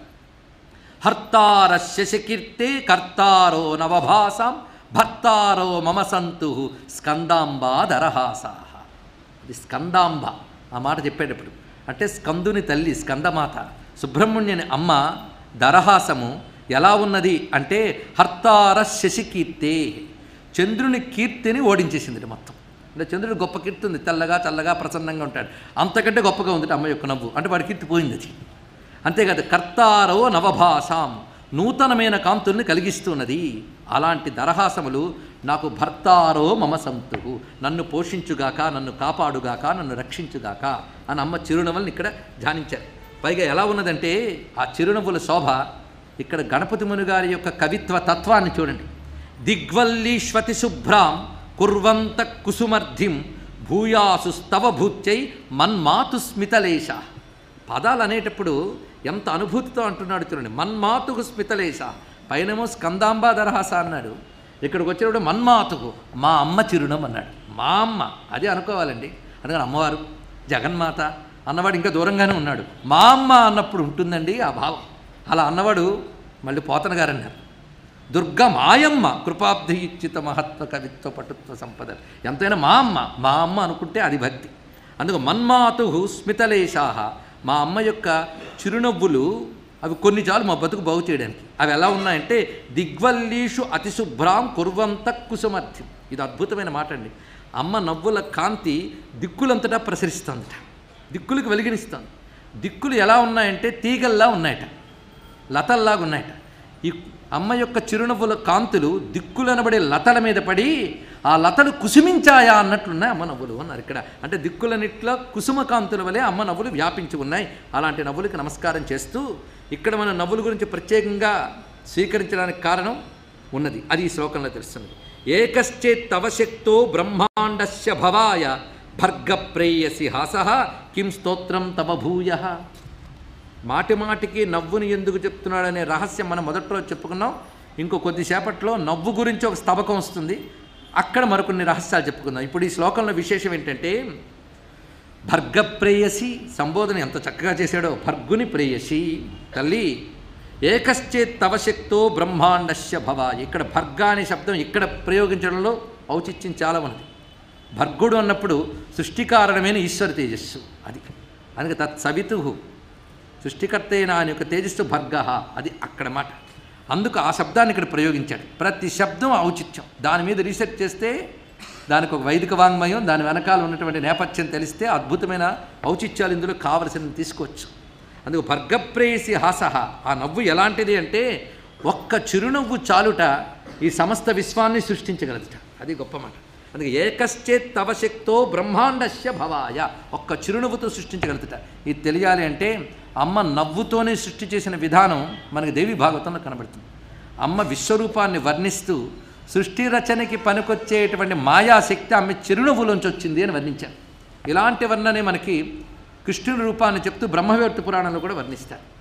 హర్తార శశకీర్తే కర్తారో నవభాసాం భర్తారో మమ సంతు స్కందాంబా దరహాసా అది స్కందాంబ ఆ మాట చెప్పేటప్పుడు అంటే స్కందుని తల్లి స్కందమాత సుబ్రహ్మణ్యుని అమ్మ దరహాసము ఎలా ఉన్నది అంటే హర్తార శశికీర్తే చంద్రుని కీర్తిని ఓడించేసింది మొత్తం అంటే చంద్రుడు గొప్ప కీర్తి ఉంది తెల్లగా చల్లగా ప్రసన్నంగా ఉంటాడు అంతకంటే గొప్పగా ఉంది అమ్మ యొక్క నవ్వు అంటే వాడి కీర్తి పోయింది అది అంతేకాదు కర్తారో నవభాషాం నూతనమైన కాంతుల్ని కలిగిస్తున్నది అలాంటి దరహాసములు నాకు భర్తారో మమ సంతు నన్ను పోషించుగాక నన్ను కాపాడుగాక నన్ను రక్షించుగాక అని అమ్మ చిరునవ్వులను ఇక్కడ ధ్యానించారు పైగా ఎలా ఉన్నదంటే ఆ చిరునవ్వుల శోభ ఇక్కడ గణపతి ముని గారి యొక్క కవిత్వ తత్వాన్ని చూడండి దిగ్వల్లీశ్వతి శుభ్రాం కుర్వంత కుసుమర్ధిం భూయాసు స్తవ భూత్యై మన్మాతు స్మితలేశ పదాలు అనేటప్పుడు ఎంత అనుభూతితో అంటున్నాడు చూడండి మన్మాతుకు స్మితలేశ పైనేమో స్కందాంబా దరహాస అన్నాడు ఇక్కడికి వచ్చినప్పుడు మన్మాతుకు మా అమ్మ చిరునం అన్నాడు మా అమ్మ అదే అనుకోవాలండి అందుకని అమ్మవారు జగన్మాత అన్నవాడు ఇంకా దూరంగానే ఉన్నాడు మా అమ్మ అన్నప్పుడు ఉంటుందండి ఆ భావం అలా అన్నవాడు మళ్ళీ పోతన గారు అన్నారు దుర్గ మాయమ్మ కృపాబ్ధి ఇచ్చిత మహత్వ కవిత్వ పటుత్వ సంపద ఎంతైనా మా అమ్మ మా అమ్మ అనుకుంటే అది భక్తి అందుకు మన్మాతు స్మితలేశాహ మా అమ్మ యొక్క చిరునవ్వులు అవి కొన్ని చాలు మా బతుకు బాగు చేయడానికి అవి ఎలా ఉన్నాయంటే దిగ్వల్లీషు అతిశుభ్రాం కుర్వంత కుసుమర్థ్యం ఇది అద్భుతమైన మాట అండి అమ్మ నవ్వుల కాంతి దిక్కులంతటా ప్రసరిస్తుందట దిక్కులకు వెలిగినిస్తుంది దిక్కులు ఎలా ఉన్నాయంటే తీగల్లా ఉన్నాయట లతల్లాగా ఉన్నాయట ఈ అమ్మ యొక్క చిరునవ్వుల కాంతులు దిక్కులనబడే లతల మీద పడి ఆ లతలు కుసుమించాయా అన్నట్లున్నాయి అమ్మ నవ్వులు అన్నారు ఇక్కడ అంటే దిక్కులన్నిట్లో కుసుమ కాంతుల వలె అమ్మ నవ్వులు వ్యాపించి ఉన్నాయి అలాంటి నవ్వులకి నమస్కారం చేస్తూ ఇక్కడ మన నవ్వుల గురించి ప్రత్యేకంగా స్వీకరించడానికి కారణం ఉన్నది అది ఈ శ్లోకంలో తెలుస్తున్నది ఏకశ్చేత్ తవ శక్తో బ్రహ్మాండస్య భవాయ భర్గ ప్రేయసి హాస కిం స్తోత్రం తవ భూయ మాటి మాటికి నవ్వుని ఎందుకు చెప్తున్నాడనే రహస్యం మనం మొదట్లో చెప్పుకున్నాం ఇంకో కొద్దిసేపట్లో నవ్వు గురించి ఒక స్తబకం వస్తుంది అక్కడ మరికొన్ని రహస్యాలు చెప్పుకుందాం ఇప్పుడు ఈ శ్లోకంలో విశేషం ఏంటంటే భర్గ ప్రేయసి సంబోధన ఎంత చక్కగా చేశాడో భర్గుని ప్రేయసి తల్లి ఏకశ్చేత్ తవ శక్తో బ్రహ్మాండస్య భవ ఇక్కడ భర్గ అనే శబ్దం ఇక్కడ ప్రయోగించడంలో ఔచిత్యం చాలా ఉన్నది భర్గుడు అన్నప్పుడు సృష్టికారణమైన ఈశ్వర తేజస్సు అది అందుకే తత్ సవితు సృష్టికర్త అయిన ఆయన యొక్క తేజస్సు భర్గ అది అక్కడ మాట అందుకు ఆ శబ్దాన్ని ఇక్కడ ప్రయోగించాడు ప్రతి శబ్దం ఔచిత్యం దాని మీద రీసెర్చ్ చేస్తే దానికి ఒక వైదిక వాంగ్మయం దాని వెనకాల ఉన్నటువంటి నేపథ్యం తెలిస్తే అద్భుతమైన ఔచిత్యాలు ఇందులో కావలసినవి తీసుకోవచ్చు అందుకు భర్గప్రేయసి హాసహ ఆ నవ్వు ఎలాంటిది అంటే ఒక్క చిరునవ్వు చాలుట ఈ సమస్త విశ్వాన్ని సృష్టించగలదుట అది గొప్ప మాట అందుకే ఏకశ్చేత్ తవ శక్తో బ్రహ్మాండస్య భవాయ ఒక్క చిరునవ్వుతో సృష్టించగలుగుతాట ఇది తెలియాలి అంటే అమ్మ నవ్వుతోనే సృష్టి చేసిన విధానం మనకి దేవి భాగవతంలో కనబడుతుంది అమ్మ విశ్వరూపాన్ని వర్ణిస్తూ సృష్టి రచనకి పనికొచ్చేటువంటి మాయాశక్తి ఆమె చిరునవ్వులోంచి వచ్చింది అని వర్ణించారు ఇలాంటి వర్ణనే మనకి కృష్ణుని రూపాన్ని చెప్తూ బ్రహ్మవేత్త పురాణంలో కూడా వర్ణిస్తారు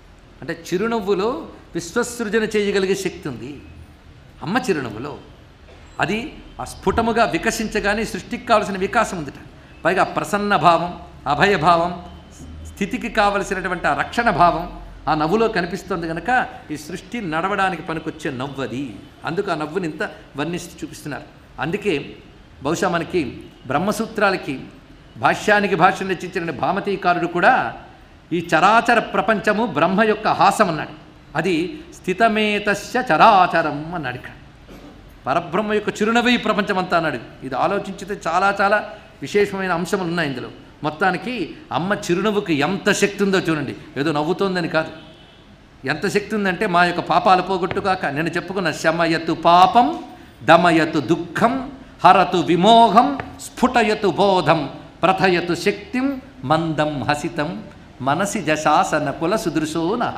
అంటే చిరునవ్వులో విశ్వసృజన చేయగలిగే శక్తి ఉంది అమ్మ చిరునవ్వులో అది ఆ స్ఫుటముగా వికసించగానే సృష్టికి కావలసిన వికాసం ఉందిట పైగా ప్రసన్న భావం అభయభావం స్థితికి కావలసినటువంటి ఆ రక్షణ భావం ఆ నవ్వులో కనిపిస్తుంది కనుక ఈ సృష్టి నడవడానికి పనికొచ్చే నవ్వు అది అందుకు ఆ నవ్వుని ఇంత వర్ణిస్తూ చూపిస్తున్నారు అందుకే బహుశా మనకి బ్రహ్మసూత్రాలకి భాష్యానికి భాష్యం రచించిన భామతీకారుడు కూడా ఈ చరాచర ప్రపంచము బ్రహ్మ యొక్క హాసం అన్నాడు అది స్థితమేతస్య చరాచరం అన్నాడు ఇక్కడ పరబ్రహ్మ యొక్క చిరునవ్వు ఈ ప్రపంచమంతా అన్నాడు ఇది ఆలోచించితే చాలా చాలా విశేషమైన అంశములు ఉన్నాయి ఇందులో మొత్తానికి అమ్మ చిరునవ్వుకి ఎంత శక్తి ఉందో చూడండి ఏదో నవ్వుతోందని కాదు ఎంత శక్తి ఉందంటే మా యొక్క పాపాలు పోగొట్టుగాక నేను చెప్పుకున్న శమయతు పాపం దమయతు దుఃఖం హరతు విమోహం స్ఫుటయతు బోధం ప్రథయతు శక్తిం మందం హసితం మనసి జశాసన కుల సుదృశో నః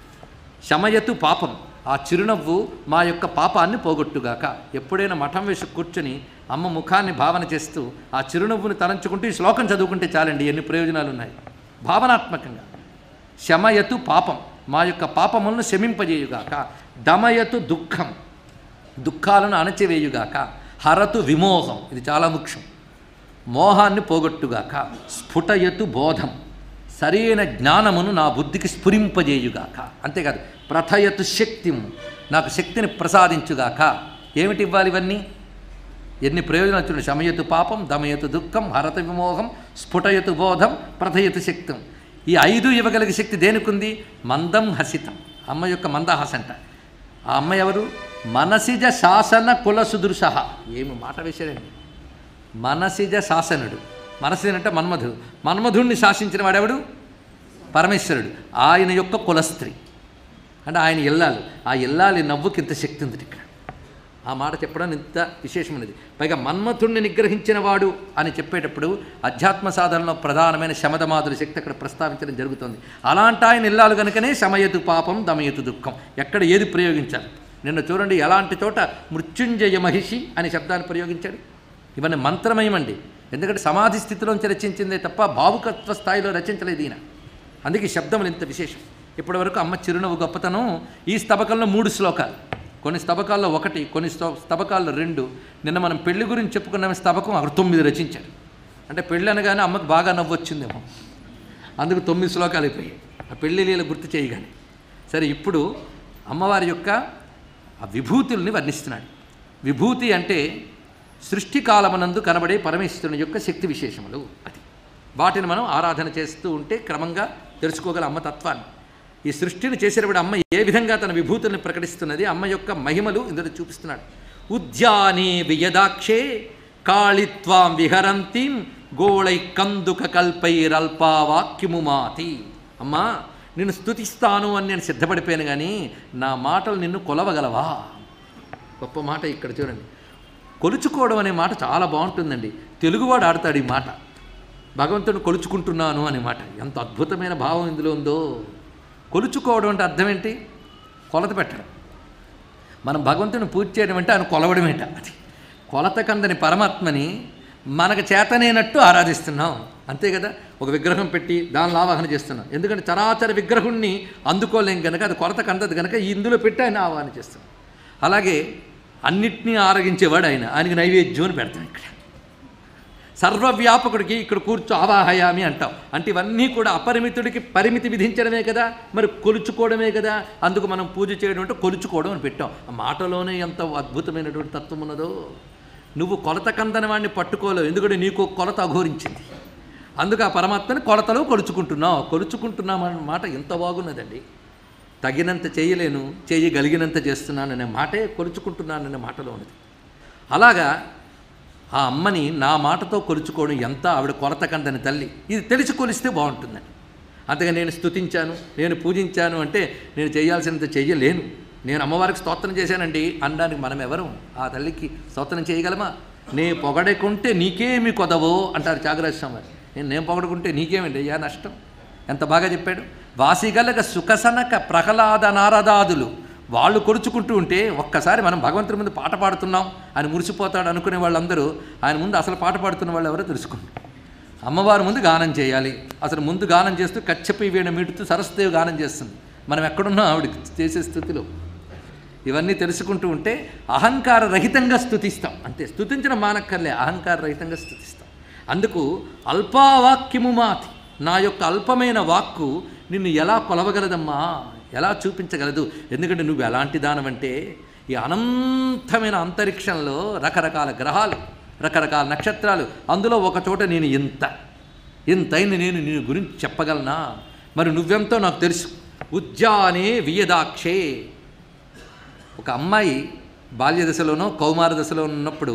శమయతు పాపం ఆ చిరునవ్వు మా యొక్క పాపాన్ని పోగొట్టుగాక ఎప్పుడైనా మఠం వేసి కూర్చొని అమ్మ ముఖాన్ని భావన చేస్తూ ఆ చిరునవ్వుని తలంచుకుంటూ ఈ శ్లోకం చదువుకుంటే చాలండి ఎన్ని ప్రయోజనాలు ఉన్నాయి భావనాత్మకంగా శమయతు పాపం మా యొక్క పాపములను శమింపజేయుగాక దమయతు దుఃఖం దుఃఖాలను అణచివేయుగాక హరతు విమోహం ఇది చాలా ముఖ్యం మోహాన్ని పోగొట్టుగాక స్ఫుటయతు బోధం సరైన జ్ఞానమును నా బుద్ధికి స్ఫురింపజేయుగాక అంతేకాదు ప్రథయతు శక్తిం నాకు శక్తిని ప్రసాదించుగాక ఏమిటి ఇవ్వాలి ఇవన్నీ ఎన్ని ప్రయోజనాలు చూడండి శమయతు పాపం దమయతు దుఃఖం హరత విమోహం స్ఫుటయతు బోధం ప్రథయతు శక్తం ఈ ఐదు ఇవ్వగలిగే శక్తి దేనికుంది మందం హసితం అమ్మ యొక్క మందహాసంట ఆ అమ్మ ఎవరు మనసిజ శాసన కుల సుదృశ ఏమి మాట వేశాడండి మనసిజ శాసనుడు మనసి అంటే మన్మధుడు మన్మధుడిని శాసించిన వాడెవడు పరమేశ్వరుడు ఆయన యొక్క కులస్త్రీ అంటే ఆయన ఇల్లాలు ఆ ఇల్లాలి నవ్వుకి ఇంత శక్తి ఉంది ఇక్కడ ఆ మాట చెప్పడం ఇంత విశేషమైనది పైగా మన్మథుణ్ణి నిగ్రహించిన వాడు అని చెప్పేటప్పుడు అధ్యాత్మ సాధనలో ప్రధానమైన శమదమాదుల శక్తి అక్కడ ప్రస్తావించడం జరుగుతుంది అలాంటి ఆయన ఇల్లాలు కనుకనే శమయతు పాపం దమయతు దుఃఖం ఎక్కడ ఏది ప్రయోగించాలి నిన్న చూడండి ఎలాంటి చోట మృత్యుంజయ మహిషి అనే శబ్దాన్ని ప్రయోగించాడు ఇవన్నీ మంత్రమయమండి ఎందుకంటే సమాధి స్థితిలోంచి రచించిందే తప్ప భావుకత్వ స్థాయిలో రచించలేదు ఈయన అందుకే ఈ శబ్దములు ఇంత విశేషం ఇప్పటివరకు అమ్మ చిరునవ్వు గొప్పతనం ఈ స్తబకంలో మూడు శ్లోకాలు కొన్ని స్తబకాల్లో ఒకటి కొన్ని స్త- స్తబకాల్లో రెండు నిన్న మనం పెళ్లి గురించి చెప్పుకున్న స్తబకం అక్కడ తొమ్మిది రచించాడు అంటే పెళ్ళి అనగానే అమ్మకు బాగా నవ్వు వచ్చిందేమో అందుకు తొమ్మిది శ్లోకాలు అయిపోయాయి ఆ పెళ్లి లీల గుర్తు చేయగానే సరే ఇప్పుడు అమ్మవారి యొక్క ఆ విభూతుల్ని వర్ణిస్తున్నాడు విభూతి అంటే సృష్టి కాలమునందు కనబడే పరమేశ్వరుని యొక్క శక్తి విశేషములు అది వాటిని మనం ఆరాధన చేస్తూ ఉంటే క్రమంగా తెలుసుకోగల అమ్మ తత్వాన్ని ఈ సృష్టిని చేసేటప్పుడు అమ్మ ఏ విధంగా తన విభూతుల్ని ప్రకటిస్తున్నది అమ్మ యొక్క మహిమలు ఇందులో చూపిస్తున్నాడు ఉద్యానే వియదాక్షే కాళిత్వాం విహరంతీం గోళై కందుక కల్పైరల్పావాక్యముమాతి అమ్మా నిన్ను స్తుతిస్తాను అని నేను సిద్ధపడిపోయాను కానీ నా మాటలు నిన్ను కొలవగలవా గొప్ప మాట ఇక్కడ చూడండి కొలుచుకోవడం అనే మాట చాలా బాగుంటుందండి తెలుగువాడు ఆడతాడు ఈ మాట భగవంతుని కొలుచుకుంటున్నాను అనే మాట ఎంత అద్భుతమైన భావం ఇందులో ఉందో కొలుచుకోవడం అంటే అర్థం ఏంటి కొలత పెట్టడం మనం భగవంతుని పూజ చేయడం అంటే ఆయన కొలవడమేట అది కొలత కందని పరమాత్మని మనకు చేతనేనట్టు ఆరాధిస్తున్నాం అంతే కదా ఒక విగ్రహం పెట్టి దానిలో ఆవాహన చేస్తున్నాం ఎందుకంటే చరాచర విగ్రహుణ్ణి అందుకోలేం కనుక అది కొలత కందదు కనుక ఇందులో పెట్టి ఆయన ఆవాహన చేస్తున్నాం అలాగే అన్నిటినీ ఆరగించేవాడు ఆయన ఆయనకి నైవేద్యం అని పెడతాం ఇక్కడ సర్వవ్యాపకుడికి ఇక్కడ కూర్చో ఆవాహయామి అంటాం అంటే ఇవన్నీ కూడా అపరిమితుడికి పరిమితి విధించడమే కదా మరి కొలుచుకోవడమే కదా అందుకు మనం పూజ చేయడం అంటే కొలుచుకోవడం అని పెట్టాం ఆ మాటలోనే ఎంత అద్భుతమైనటువంటి తత్వం ఉన్నదో నువ్వు కొలత కందని వాడిని పట్టుకోలేవు ఎందుకంటే నీకు ఒక కొలత అఘోరించింది అందుకు ఆ పరమాత్మని కొలతలో కొలుచుకుంటున్నావు కొలుచుకుంటున్నాం అన్న మాట ఎంత బాగున్నదండి తగినంత చేయలేను చేయగలిగినంత చేస్తున్నాననే మాటే కొలుచుకుంటున్నాననే మాటలో ఉన్నది అలాగా ఆ అమ్మని నా మాటతో కొలుచుకోవడం ఎంత ఆవిడ కొలత కందని తల్లి ఇది తెలిసి కొలిస్తే బాగుంటుందని అంతగా నేను స్తుతించాను నేను పూజించాను అంటే నేను చేయాల్సినంత చెయ్యలేను నేను అమ్మవారికి స్తోత్రం చేశానండి అనడానికి మనం ఎవరు ఆ తల్లికి స్తోత్రం చేయగలమా నే పొగడకుంటే నీకేమి కొదవో అంటారు త్యాగరాజ స్వామి వారు. నేను నేను పొగడుకుంటే నీకేమండి అయ్యా నష్టం ఎంత బాగా చెప్పాడు వాసిగలగ సుఖసనక ప్రహ్లాద నారదాదులు వాళ్ళు కొలుచుకుంటూ ఉంటే ఒక్కసారి మనం భగవంతుడి ముందు పాట పాడుతున్నాం ఆయన మురిసిపోతాడు అనుకునే వాళ్ళందరూ ఆయన ముందు అసలు పాట పాడుతున్న వాళ్ళు ఎవరో తెలుసుకోండి అమ్మవారి ముందు గానం చేయాలి అసలు ముందు గానం చేస్తూ కచ్చపై వీణ మీటుతూ సరస్వదేవి గానం చేస్తుంది మనం ఎక్కడున్నా ఆవిడకి చేసే స్థితిలో ఇవన్నీ తెలుసుకుంటూ ఉంటే అహంకార రహితంగా స్థుతిస్తాం అంతే స్థుతించడం మానక్కర్లే అహంకార రహితంగా స్థుతిస్తాం అందుకు అల్పావాక్యము మాతి నా యొక్క అల్పమైన వాక్కు నిన్ను ఎలా కొలవగలదమ్మా ఎలా చూపించగలదు ఎందుకంటే నువ్వు ఎలాంటి దానవంటే ఈ అనంతమైన అంతరిక్షంలో రకరకాల గ్రహాలు రకరకాల నక్షత్రాలు అందులో ఒక చోట నేను ఇంత ఇంతైన నేను నీ గురించి చెప్పగలనా మరి నువ్వెంతో నాకు తెలుసు ఉద్యానే వియదాక్షే ఒక అమ్మాయి బాల్య దశలోనో కౌమార దశలో ఉన్నప్పుడు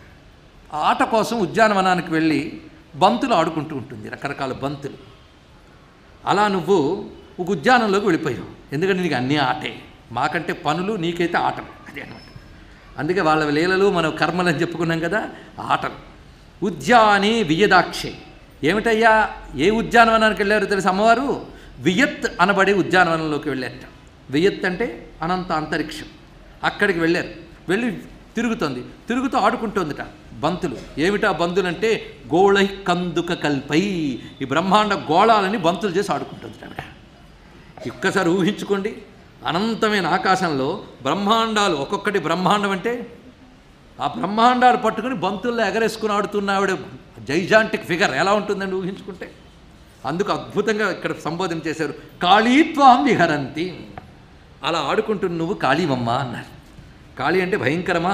ఆట కోసం ఉద్యానవనానికి వెళ్ళి బంతులు ఆడుకుంటూ ఉంటుంది రకరకాల బంతులు అలా నువ్వు ఒక ఉద్యానంలోకి వెళ్ళిపోయావు ఎందుకంటే నీకు అన్నీ ఆటే మాకంటే పనులు నీకైతే ఆటలు అదే అనమాట అందుకే వాళ్ళ లీలలు మనం కర్మలు అని చెప్పుకున్నాం కదా ఆటలు ఉద్యానే వియదాక్షే ఏమిటయ్యా ఏ ఉద్యానవనానికి వెళ్ళారో తెలుసు అమ్మవారు వియత్ అనబడే ఉద్యానవనంలోకి వెళ్ళారట వియత్ అంటే అనంత అంతరిక్షం అక్కడికి వెళ్ళారు వెళ్ళి తిరుగుతోంది తిరుగుతూ ఆడుకుంటోందిట బంతులు ఏమిటా బంతులు అంటే గోళై కందుక కల్పై ఈ బ్రహ్మాండ గోళాలని బంతులు చేసి ఆడుకుంటుంది ఆవిడ ఒక్కసారి ఊహించుకోండి అనంతమైన ఆకాశంలో బ్రహ్మాండాలు ఒక్కొక్కటి బ్రహ్మాండం అంటే ఆ బ్రహ్మాండాలు పట్టుకుని బంతుల్లో ఎగరేసుకుని ఆడుతున్న ఆవిడ జైజాంటిక్ ఫిగర్ ఎలా ఉంటుందండి ఊహించుకుంటే అందుకు అద్భుతంగా ఇక్కడ సంబోధన చేశారు కాళీత్వాం విహరంతి అలా ఆడుకుంటున్న నువ్వు కాళీవమ్మ అన్నారు కాళీ అంటే భయంకరమా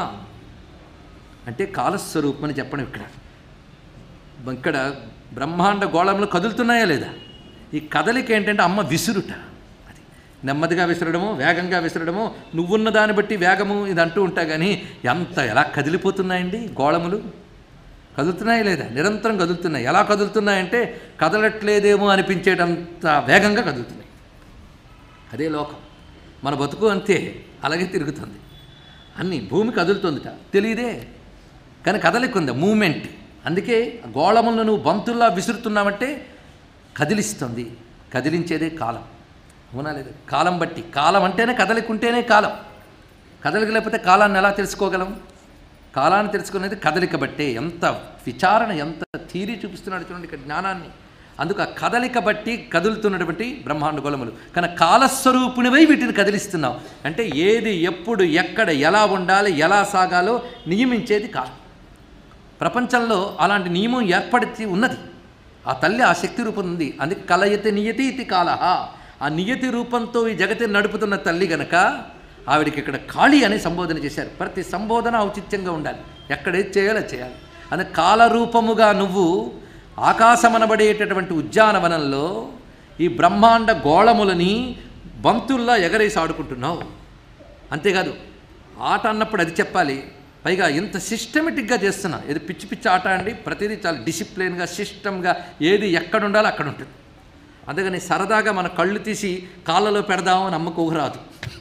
అంటే కాలస్వరూపం అని చెప్పడం ఇక్కడ ఇక్కడ బ్రహ్మాండ గోళంలో కదులుతున్నాయా లేదా ఈ కదలిక ఏంటంటే అమ్మ విసురుట అది నెమ్మదిగా విసరడము వేగంగా విసరడము నువ్వున్న దాన్ని బట్టి వేగము ఇది అంటూ ఉంటా కానీ ఎంత ఎలా కదిలిపోతున్నాయండి గోళములు కదులుతున్నాయా లేదా నిరంతరం కదులుతున్నాయి ఎలా కదులుతున్నాయంటే కదలట్లేదేమో అనిపించేటంత వేగంగా కదులుతున్నాయి అదే లోకం మన బతుకు అంతే అలాగే తిరుగుతుంది అన్నీ భూమి కదులుతుందిట తెలియదే కానీ కదలిక ఉంది మూమెంట్ అందుకే గోళములను నువ్వు బంతుల్లా విసురుతున్నావంటే కదిలిస్తుంది కదిలించేదే కాలం అవునా లేదా కాలం బట్టి కాలం అంటేనే కదలిక ఉంటేనే కాలం కదలిక లేకపోతే కాలాన్ని ఎలా తెలుసుకోగలం కాలాన్ని తెలుసుకునేది కదలిక బట్టే ఎంత విచారణ ఎంత థీరీ చూపిస్తున్నాడు చూడండి ఇక్కడ జ్ఞానాన్ని అందుకు ఆ కదలిక బట్టి కదులుతున్నటువంటి బ్రహ్మాండ గోళములు కానీ కాలస్వరూపునివై వీటిని కదిలిస్తున్నావు అంటే ఏది ఎప్పుడు ఎక్కడ ఎలా ఉండాలి ఎలా సాగాలో నియమించేది కాలం ప్రపంచంలో అలాంటి నియమం ఏర్పడితే ఉన్నది ఆ తల్లి ఆ శక్తి రూపం ఉంది అందుకే కలయతి నియతి ఇది కాల ఆ నియతి రూపంతో ఈ జగతిని నడుపుతున్న తల్లి గనక ఆవిడికి ఇక్కడ కాళీ అనే సంబోధన చేశారు ప్రతి సంబోధన ఔచిత్యంగా ఉండాలి ఎక్కడేది చేయాలో అది చేయాలి అందుకే కాలరూపముగా నువ్వు ఆకాశమనబడేటటువంటి ఉద్యానవనంలో ఈ బ్రహ్మాండ గోళములని బంతుల్లా ఎగరేసి ఆడుకుంటున్నావు అంతేకాదు ఆట అన్నప్పుడు అది చెప్పాలి పైగా ఇంత సిస్టమేటిక్గా చేస్తున్నా ఇది పిచ్చి పిచ్చి ఆట అండి ప్రతిదీ చాలా డిసిప్లిన్గా సిస్టమ్గా ఏది ఎక్కడ ఉండాలో అక్కడ ఉంటుంది అందుకని సరదాగా మన కళ్ళు తీసి కాళ్ళలో పెడదామని అమ్మకు ఊహరాదు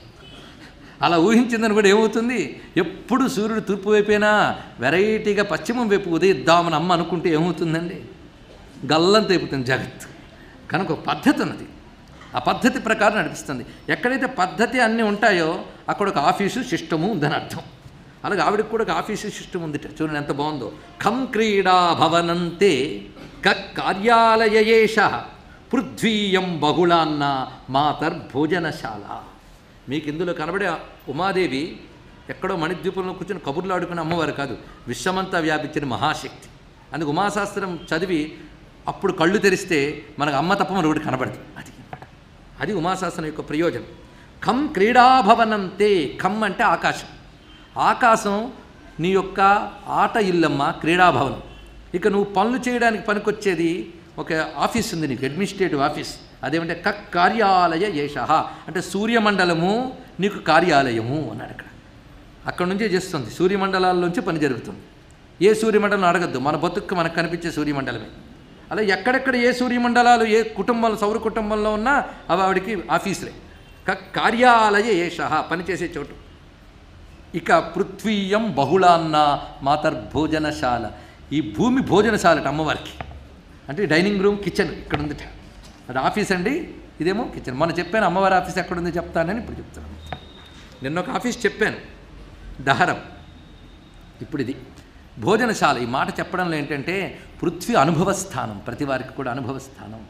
అలా ఊహించిందని కూడా ఏమవుతుంది ఎప్పుడు సూర్యుడు తూర్పు వైపైనా వెరైటీగా పశ్చిమం వైపు ఉదయిద్దామని అమ్మ అనుకుంటే ఏమవుతుందండి గల్లంత అయిపోతుంది జగత్ కనుక ఒక పద్ధతి ఉన్నది ఆ పద్ధతి ప్రకారం నడిపిస్తుంది ఎక్కడైతే పద్ధతి అన్నీ ఉంటాయో అక్కడ ఒక ఆఫీసు సిస్టము ఉందని అర్థం అలాగే ఆవిడకి కూడా ఒక ఆఫీసు సిస్టమ్ ఉంది చూడండి ఎంత బాగుందో ఖం క్రీడా భవనంతే క కార్యాలయేష పృథ్వీయం బహుళాన్న మాతర్భోజనశాల మీకు ఇందులో కనబడే ఉమాదేవి ఎక్కడో మణిద్వీపంలో కూర్చొని కబుర్లు ఆడుకునే అమ్మవారు కాదు విశ్వమంతా వ్యాపించిన మహాశక్తి అందుకు ఉమాశాస్త్రం చదివి అప్పుడు కళ్ళు తెరిస్తే మనకు అమ్మ తప్ప మరొకటి కనబడదు అది అది ఉమాశాస్త్రం యొక్క ప్రయోజనం ఖం క్రీడాభవనంతే ఖం అంటే ఆకాశం ఆకాశం నీ యొక్క ఆట ఇల్లమ్మ క్రీడాభవనం ఇక నువ్వు పనులు చేయడానికి పనికొచ్చేది ఒక ఆఫీస్ ఉంది నీకు అడ్మినిస్ట్రేటివ్ ఆఫీస్ అదేమంటే కక్ కార్యాలయ ఏష అంటే సూర్యమండలము నీకు కార్యాలయము అన్నాడు అక్కడ అక్కడ నుంచే చేస్తుంది సూర్యమండలాల్లోంచి పని జరుగుతుంది ఏ సూర్యమండలం అడగద్దు మన బతుక్కు మనకు కనిపించే సూర్యమండలమే అలా ఎక్కడెక్కడ ఏ సూర్యమండలాలు ఏ కుటుంబంలో సౌర కుటుంబంలో ఉన్నా అవి ఆవిడికి ఆఫీసులే క కార్యాలయ ఏష పనిచేసే చోటు ఇక పృథ్వీయం బహుళాన్న మాతర్భోజనశాల ఈ భూమి భోజనశాలట అమ్మవారికి అంటే డైనింగ్ రూమ్ కిచెన్ ఇక్కడ ఉందిట అది ఆఫీస్ అండి ఇదేమో కిచెన్ మొన్న చెప్పాను అమ్మవారి ఆఫీస్ ఎక్కడుంది చెప్తానని ఇప్పుడు చెప్తున్నాను నిన్న ఒక ఆఫీస్ చెప్పాను దహరం ఇప్పుడు ఇది భోజనశాల ఈ మాట చెప్పడంలో ఏంటంటే పృథ్వీ అనుభవ స్థానం ప్రతి వారికి కూడా అనుభవ స్థానం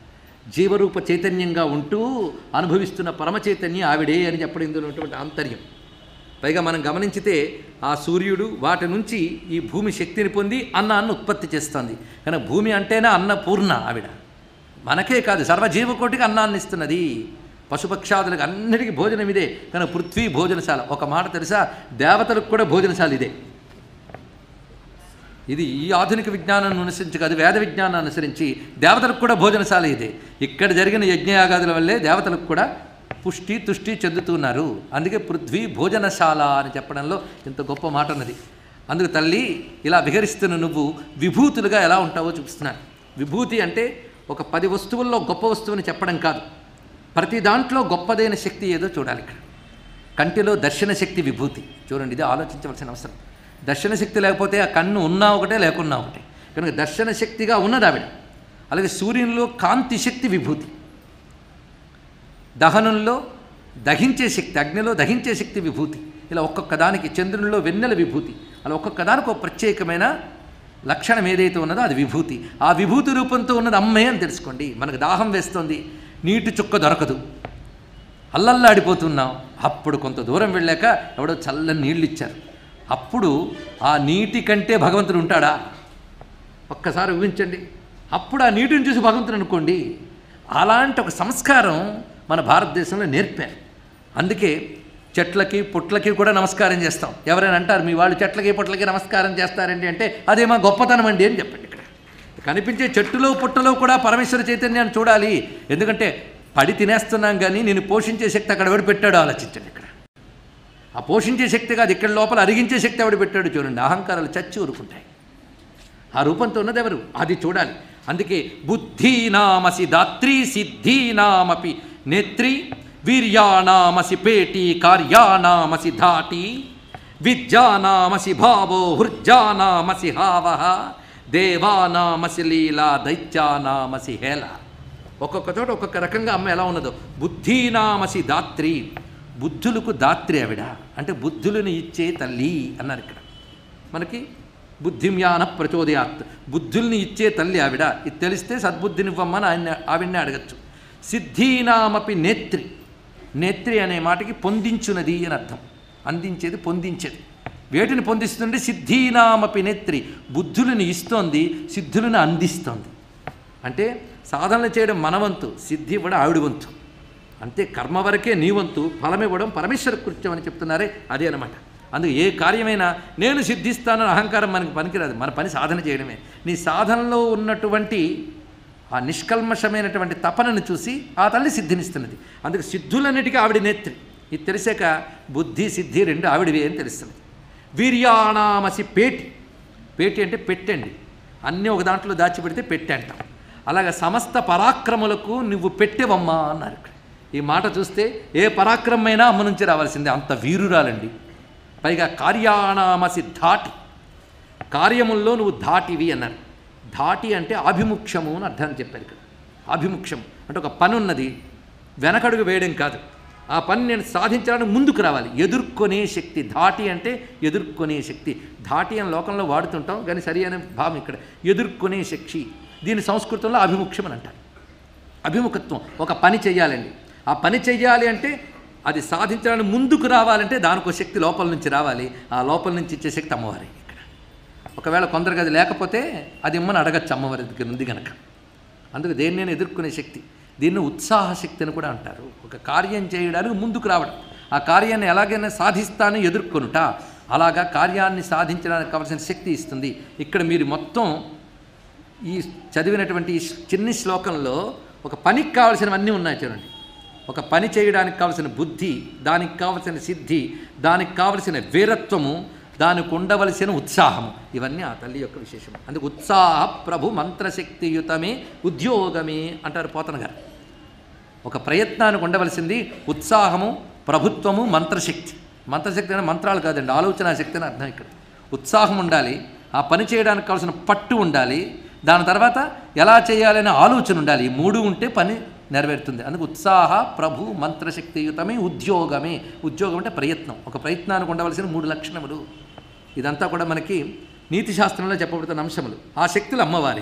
జీవరూప చైతన్యంగా ఉంటూ అనుభవిస్తున్న పరమ చైతన్యం ఆవిడే అని చెప్పడం ఇందులో ఉన్నటువంటి ఆంతర్యం పైగా మనం గమనించితే ఆ సూర్యుడు వాటి నుంచి ఈ భూమి శక్తిని పొంది అన్నాన్ని ఉత్పత్తి చేస్తుంది కానీ భూమి అంటేనే అన్నపూర్ణ ఆవిడ మనకే కాదు సర్వజీవకోటికి అన్నాన్ని ఇస్తున్నది పశుపక్షాదులకు అన్నిటికీ భోజనం ఇదే కానీ పృథ్వీ భోజనశాల ఒక మాట తెలుసా దేవతలకు కూడా భోజనశాల ఇదే ఇది ఈ ఆధునిక విజ్ఞానాన్ని అనుసరించి కాదు వేద విజ్ఞానాన్ని అనుసరించి దేవతలకు కూడా భోజనశాల ఇదే ఇక్కడ జరిగిన యజ్ఞయాగాదుల వల్లే దేవతలకు కూడా పుష్టి తుష్టి చెందుతున్నారు అందుకే పృథ్వీ భోజనశాల అని చెప్పడంలో ఇంత గొప్ప మాట ఉన్నది అందుకు తల్లి ఇలా విహరిస్తున్న నువ్వు విభూతులుగా ఎలా ఉంటావో చూపిస్తున్నాను విభూతి అంటే ఒక పది వస్తువుల్లో గొప్ప వస్తువుని చెప్పడం కాదు ప్రతి దాంట్లో గొప్పదైన శక్తి ఏదో చూడాలి ఇక్కడ కంటిలో దర్శన శక్తి విభూతి చూడండి ఇది ఆలోచించవలసిన అవసరం దర్శన శక్తి లేకపోతే ఆ కన్ను ఉన్నా ఒకటే లేకున్నా ఒకటే కనుక దర్శన శక్తిగా ఉన్నది ఆవిడ అలాగే సూర్యునిలో కాంతి శక్తి విభూతి దహనంలో దహించే శక్తి అగ్నిలో దహించే శక్తి విభూతి ఇలా ఒక్కొక్క దానికి చంద్రునిలో వెన్నెల విభూతి అలా ఒక్కొక్క దానికి ఒక ప్రత్యేకమైన లక్షణం ఏదైతే ఉన్నదో అది విభూతి ఆ విభూతి రూపంతో ఉన్నది అమ్మే అని తెలుసుకోండి మనకు దాహం వేస్తుంది నీటి చుక్క దొరకదు అల్లల్లాడిపోతున్నాం అప్పుడు కొంత దూరం వెళ్ళాక ఎవడో చల్లని నీళ్ళు ఇచ్చారు అప్పుడు ఆ నీటి కంటే భగవంతుడు ఉంటాడా ఒక్కసారి ఊహించండి అప్పుడు ఆ నీటిని చూసి భగవంతుడు అనుకోండి అలాంటి ఒక సంస్కారం మన భారతదేశంలో నేర్పారు అందుకే చెట్లకి పుట్లకి కూడా నమస్కారం చేస్తాం ఎవరైనా అంటారు మీ వాళ్ళు చెట్లకి పుట్లకి నమస్కారం చేస్తారండి అంటే అదే మా గొప్పతనం అండి అని చెప్పండి ఇక్కడ కనిపించే చెట్టులో పుట్టలో కూడా పరమేశ్వర చైతన్యాన్ని చూడాలి ఎందుకంటే పడి తినేస్తున్నాం కానీ నేను పోషించే శక్తి అక్కడ ఎవడు పెట్టాడో ఆలోచించండి ఇక్కడ ఆ పోషించే శక్తి కాదు ఇక్కడ లోపల అరిగించే శక్తి ఎవడు పెట్టాడు చూడండి అహంకారాలు చచ్చి ఊరుకుంటాయి ఆ రూపంతో ఉన్నది ఎవరు అది చూడాలి అందుకే బుద్ధీనామసి దాత్రి సిద్ధీనామపి నేత్రి వీర్యానామసి పేటి కార్యానామసి ధాటి విద్యానామసి భావో హృజ్జానామసి హావ దేవానామసి లీలా దైత్యానామసి హేళ ఒక్కొక్క చోట ఒక్కొక్క రకంగా అమ్మ ఎలా ఉన్నదో బుద్ధీనామసి దాత్రి బుద్ధులకు దాత్రి ఆవిడ అంటే బుద్ధులను ఇచ్చే తల్లి అన్నారు ఇక్కడ మనకి బుద్ధిమ్యాన ప్రచోదయాత్ బుద్ధుల్ని ఇచ్చే తల్లి ఆవిడ ఇది తెలిస్తే సద్బుద్ధినివ్వమ్మని ఆయన ఆవిడనే అడగచ్చు సిద్ధీనామపి నేత్రి నేత్రి అనే మాటకి పొందించున్నది అని అర్థం అందించేది పొందించేది వేటిని పొందిస్తుంటే సిద్ధీనామపి నేత్రి బుద్ధులను ఇస్తోంది సిద్ధులను అందిస్తోంది అంటే సాధనలు చేయడం మన వంతు సిద్ధి ఇవ్వడం ఆవిడ వంతు అంతే కర్మ వరకే నీ వంతు ఫలం ఇవ్వడం పరమేశ్వర కృత్యం అని చెప్తున్నారే అదే అనమాట అందుకు ఏ కార్యమైనా నేను సిద్ధిస్తానని అహంకారం మనకి పనికిరాదు మన పని సాధన చేయడమే నీ సాధనలో ఉన్నటువంటి ఆ నిష్కల్మషమైనటువంటి తపనను చూసి ఆ తల్లి సిద్ధినిస్తున్నది అందుకు సిద్ధులన్నిటికీ ఆవిడ నేత్రి ఇది తెలిసాక బుద్ధి సిద్ధి రెండు ఆవిడవే అని తెలుస్తుంది వీర్యానామసి పేటి పేటి అంటే పెట్టండి అన్నీ ఒక దాంట్లో దాచిపెడితే పెట్టి అంటాం అలాగ సమస్త పరాక్రములకు నువ్వు పెట్టెవమ్మా అన్నారు ఇక్కడ ఈ మాట చూస్తే ఏ పరాక్రమైనా అమ్మ నుంచి రావాల్సిందే అంత వీరురాలండి పైగా కార్యాణామసి ధాటి కార్యముల్లో నువ్వు ధాటివి అన్నారు ధాటి అంటే ఆభిముఖ్యము అని అర్థం చెప్పారు ఇక్కడ ఆభిముఖ్యం అంటే ఒక పని ఉన్నది వెనకడుగు వేయడం కాదు ఆ పని నేను సాధించాలని ముందుకు రావాలి ఎదుర్కొనే శక్తి ధాటి అంటే ఎదుర్కొనే శక్తి ధాటి అని లోకంలో వాడుతుంటాం కానీ సరి అనే భావం ఇక్కడ ఎదుర్కొనే శక్తి దీని సంస్కృతంలో అభిముఖ్యం అని అంటారు అభిముఖత్వం ఒక పని చెయ్యాలండి ఆ పని చెయ్యాలి అంటే అది సాధించాలని ముందుకు రావాలంటే దానికి ఒక శక్తి లోపల నుంచి రావాలి ఆ లోపల నుంచి ఇచ్చే శక్తి అమ్మవారి ఇక్కడ ఒకవేళ కొందరికి అది లేకపోతే అది ఇమ్మని అడగచ్చు అమ్మవారి దగ్గర ఉంది కనుక అందుకు దేన్నైనా ఎదుర్కొనే శక్తి దీన్ని ఉత్సాహ శక్తి అని కూడా అంటారు ఒక కార్యం చేయడానికి ముందుకు రావడం ఆ కార్యాన్ని ఎలాగైనా సాధిస్తానని ఎదుర్కొనుట అలాగా కార్యాన్ని సాధించడానికి కావాల్సిన శక్తి ఇస్తుంది ఇక్కడ మీరు మొత్తం ఈ చదివినటువంటి ఈ చిన్ని శ్లోకంలో ఒక పనికి కావలసినవన్నీ ఉన్నాయి చూడండి ఒక పని చేయడానికి కావలసిన బుద్ధి దానికి కావలసిన సిద్ధి దానికి కావలసిన వీరత్వము దానికి ఉండవలసిన ఉత్సాహము ఇవన్నీ ఆ తల్లి యొక్క విశేషం అందుకు ఉత్సాహ ప్రభు మంత్రశక్తియుతమే ఉద్యోగమే అంటారు పోతన గారు ఒక ప్రయత్నానికి ఉండవలసింది ఉత్సాహము ప్రభుత్వము మంత్రశక్తి మంత్రశక్తి అంటే మంత్రాలు కాదండి ఆలోచన శక్తి అని అర్థం ఇక్కడ ఉత్సాహం ఉండాలి ఆ పని చేయడానికి కావాల్సిన పట్టు ఉండాలి దాని తర్వాత ఎలా చేయాలనే ఆలోచన ఉండాలి ఈ మూడు ఉంటే పని నెరవేరుతుంది అందుకు ఉత్సాహ ప్రభు మంత్రశక్తియుతమే ఉద్యోగమే ఉద్యోగం అంటే ప్రయత్నం ఒక ప్రయత్నానికి ఉండవలసిన మూడు లక్షణములు ఇదంతా కూడా మనకి నీతి శాస్త్రంలో చెప్పబడుతున్న అంశములు ఆ శక్తులు అమ్మవారే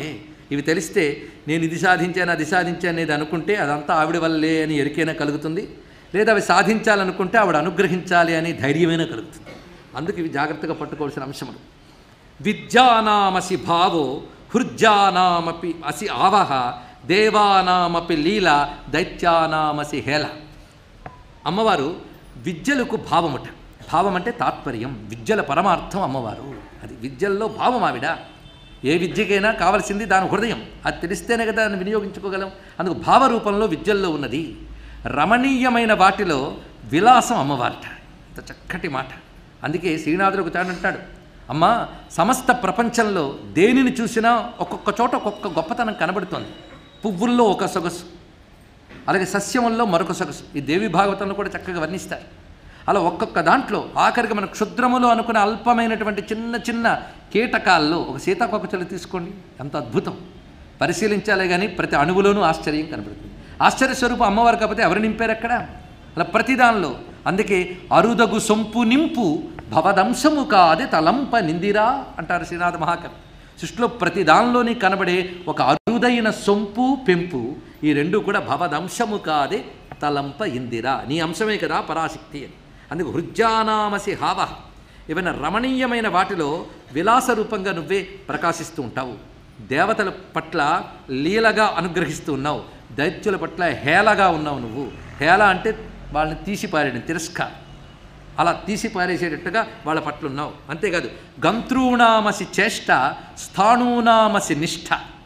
ఇవి తెలిస్తే నేను ఇది సాధించాను అది సాధించాను అనేది అనుకుంటే అదంతా ఆవిడ వల్లే అని ఎరికైనా కలుగుతుంది లేదా అవి సాధించాలనుకుంటే ఆవిడ అనుగ్రహించాలి అని ధైర్యమైనా కలుగుతుంది అందుకు ఇవి జాగ్రత్తగా పట్టుకోవాల్సిన అంశములు విద్యానామసి భావో హృజ్యానామపి అసి ఆవహ దేవానామపి లీల దైత్యానామసి హేళ అమ్మవారు విద్యలకు భావముట భావం అంటే తాత్పర్యం విద్యల పరమార్థం అమ్మవారు అది విద్యల్లో భావం ఆవిడ ఏ విద్యకైనా కావలసింది దాని హృదయం అది తెలిస్తేనే కదా దాన్ని వినియోగించుకోగలం అందుకు భావరూపంలో విద్యల్లో ఉన్నది రమణీయమైన వాటిలో విలాసం అమ్మవారట ఇంత చక్కటి మాట అందుకే శ్రీనాథుడు ఒక అంటాడు అమ్మా సమస్త ప్రపంచంలో దేనిని చూసినా ఒక్కొక్క చోట ఒక్కొక్క గొప్పతనం కనబడుతోంది పువ్వుల్లో ఒక సొగసు అలాగే సస్యముల్లో మరొక సొగసు ఈ దేవి భాగవతంలో కూడా చక్కగా వర్ణిస్తారు అలా ఒక్కొక్క దాంట్లో ఆఖరికి మన క్షుద్రములు అనుకునే అల్పమైనటువంటి చిన్న చిన్న కీటకాల్లో ఒక సీతాకోకచలు తీసుకోండి ఎంత అద్భుతం పరిశీలించాలే కానీ ప్రతి అణువులోనూ ఆశ్చర్యం కనబడుతుంది ఆశ్చర్య స్వరూపం అమ్మవారు కాకపోతే ఎవరు నింపారు అక్కడ అలా ప్రతి దానిలో అందుకే అరుదగు సొంపు నింపు భవదంశము కాదే తలంప నిందిరా అంటారు శ్రీనాథ మహాకవి సృష్టిలో ప్రతి దానిలోని కనబడే ఒక అరుదైన సొంపు పెంపు ఈ రెండు కూడా భవదంశము కాదే తలంప ఇందిరా నీ అంశమే కదా పరాశక్తి అని అందుకు హృజ్యానామసి హావ ఏమైనా రమణీయమైన వాటిలో విలాస రూపంగా నువ్వే ప్రకాశిస్తూ ఉంటావు దేవతల పట్ల లీలగా అనుగ్రహిస్తూ ఉన్నావు దైత్యుల పట్ల హేళగా ఉన్నావు నువ్వు హేళ అంటే వాళ్ళని తీసిపారేయడం తిరస్కారం అలా తీసి పారేసేటట్టుగా వాళ్ళ పట్ల ఉన్నావు అంతేకాదు గంత్రూణామసి చేష్ట స్థాణూనామసి నిష్ఠ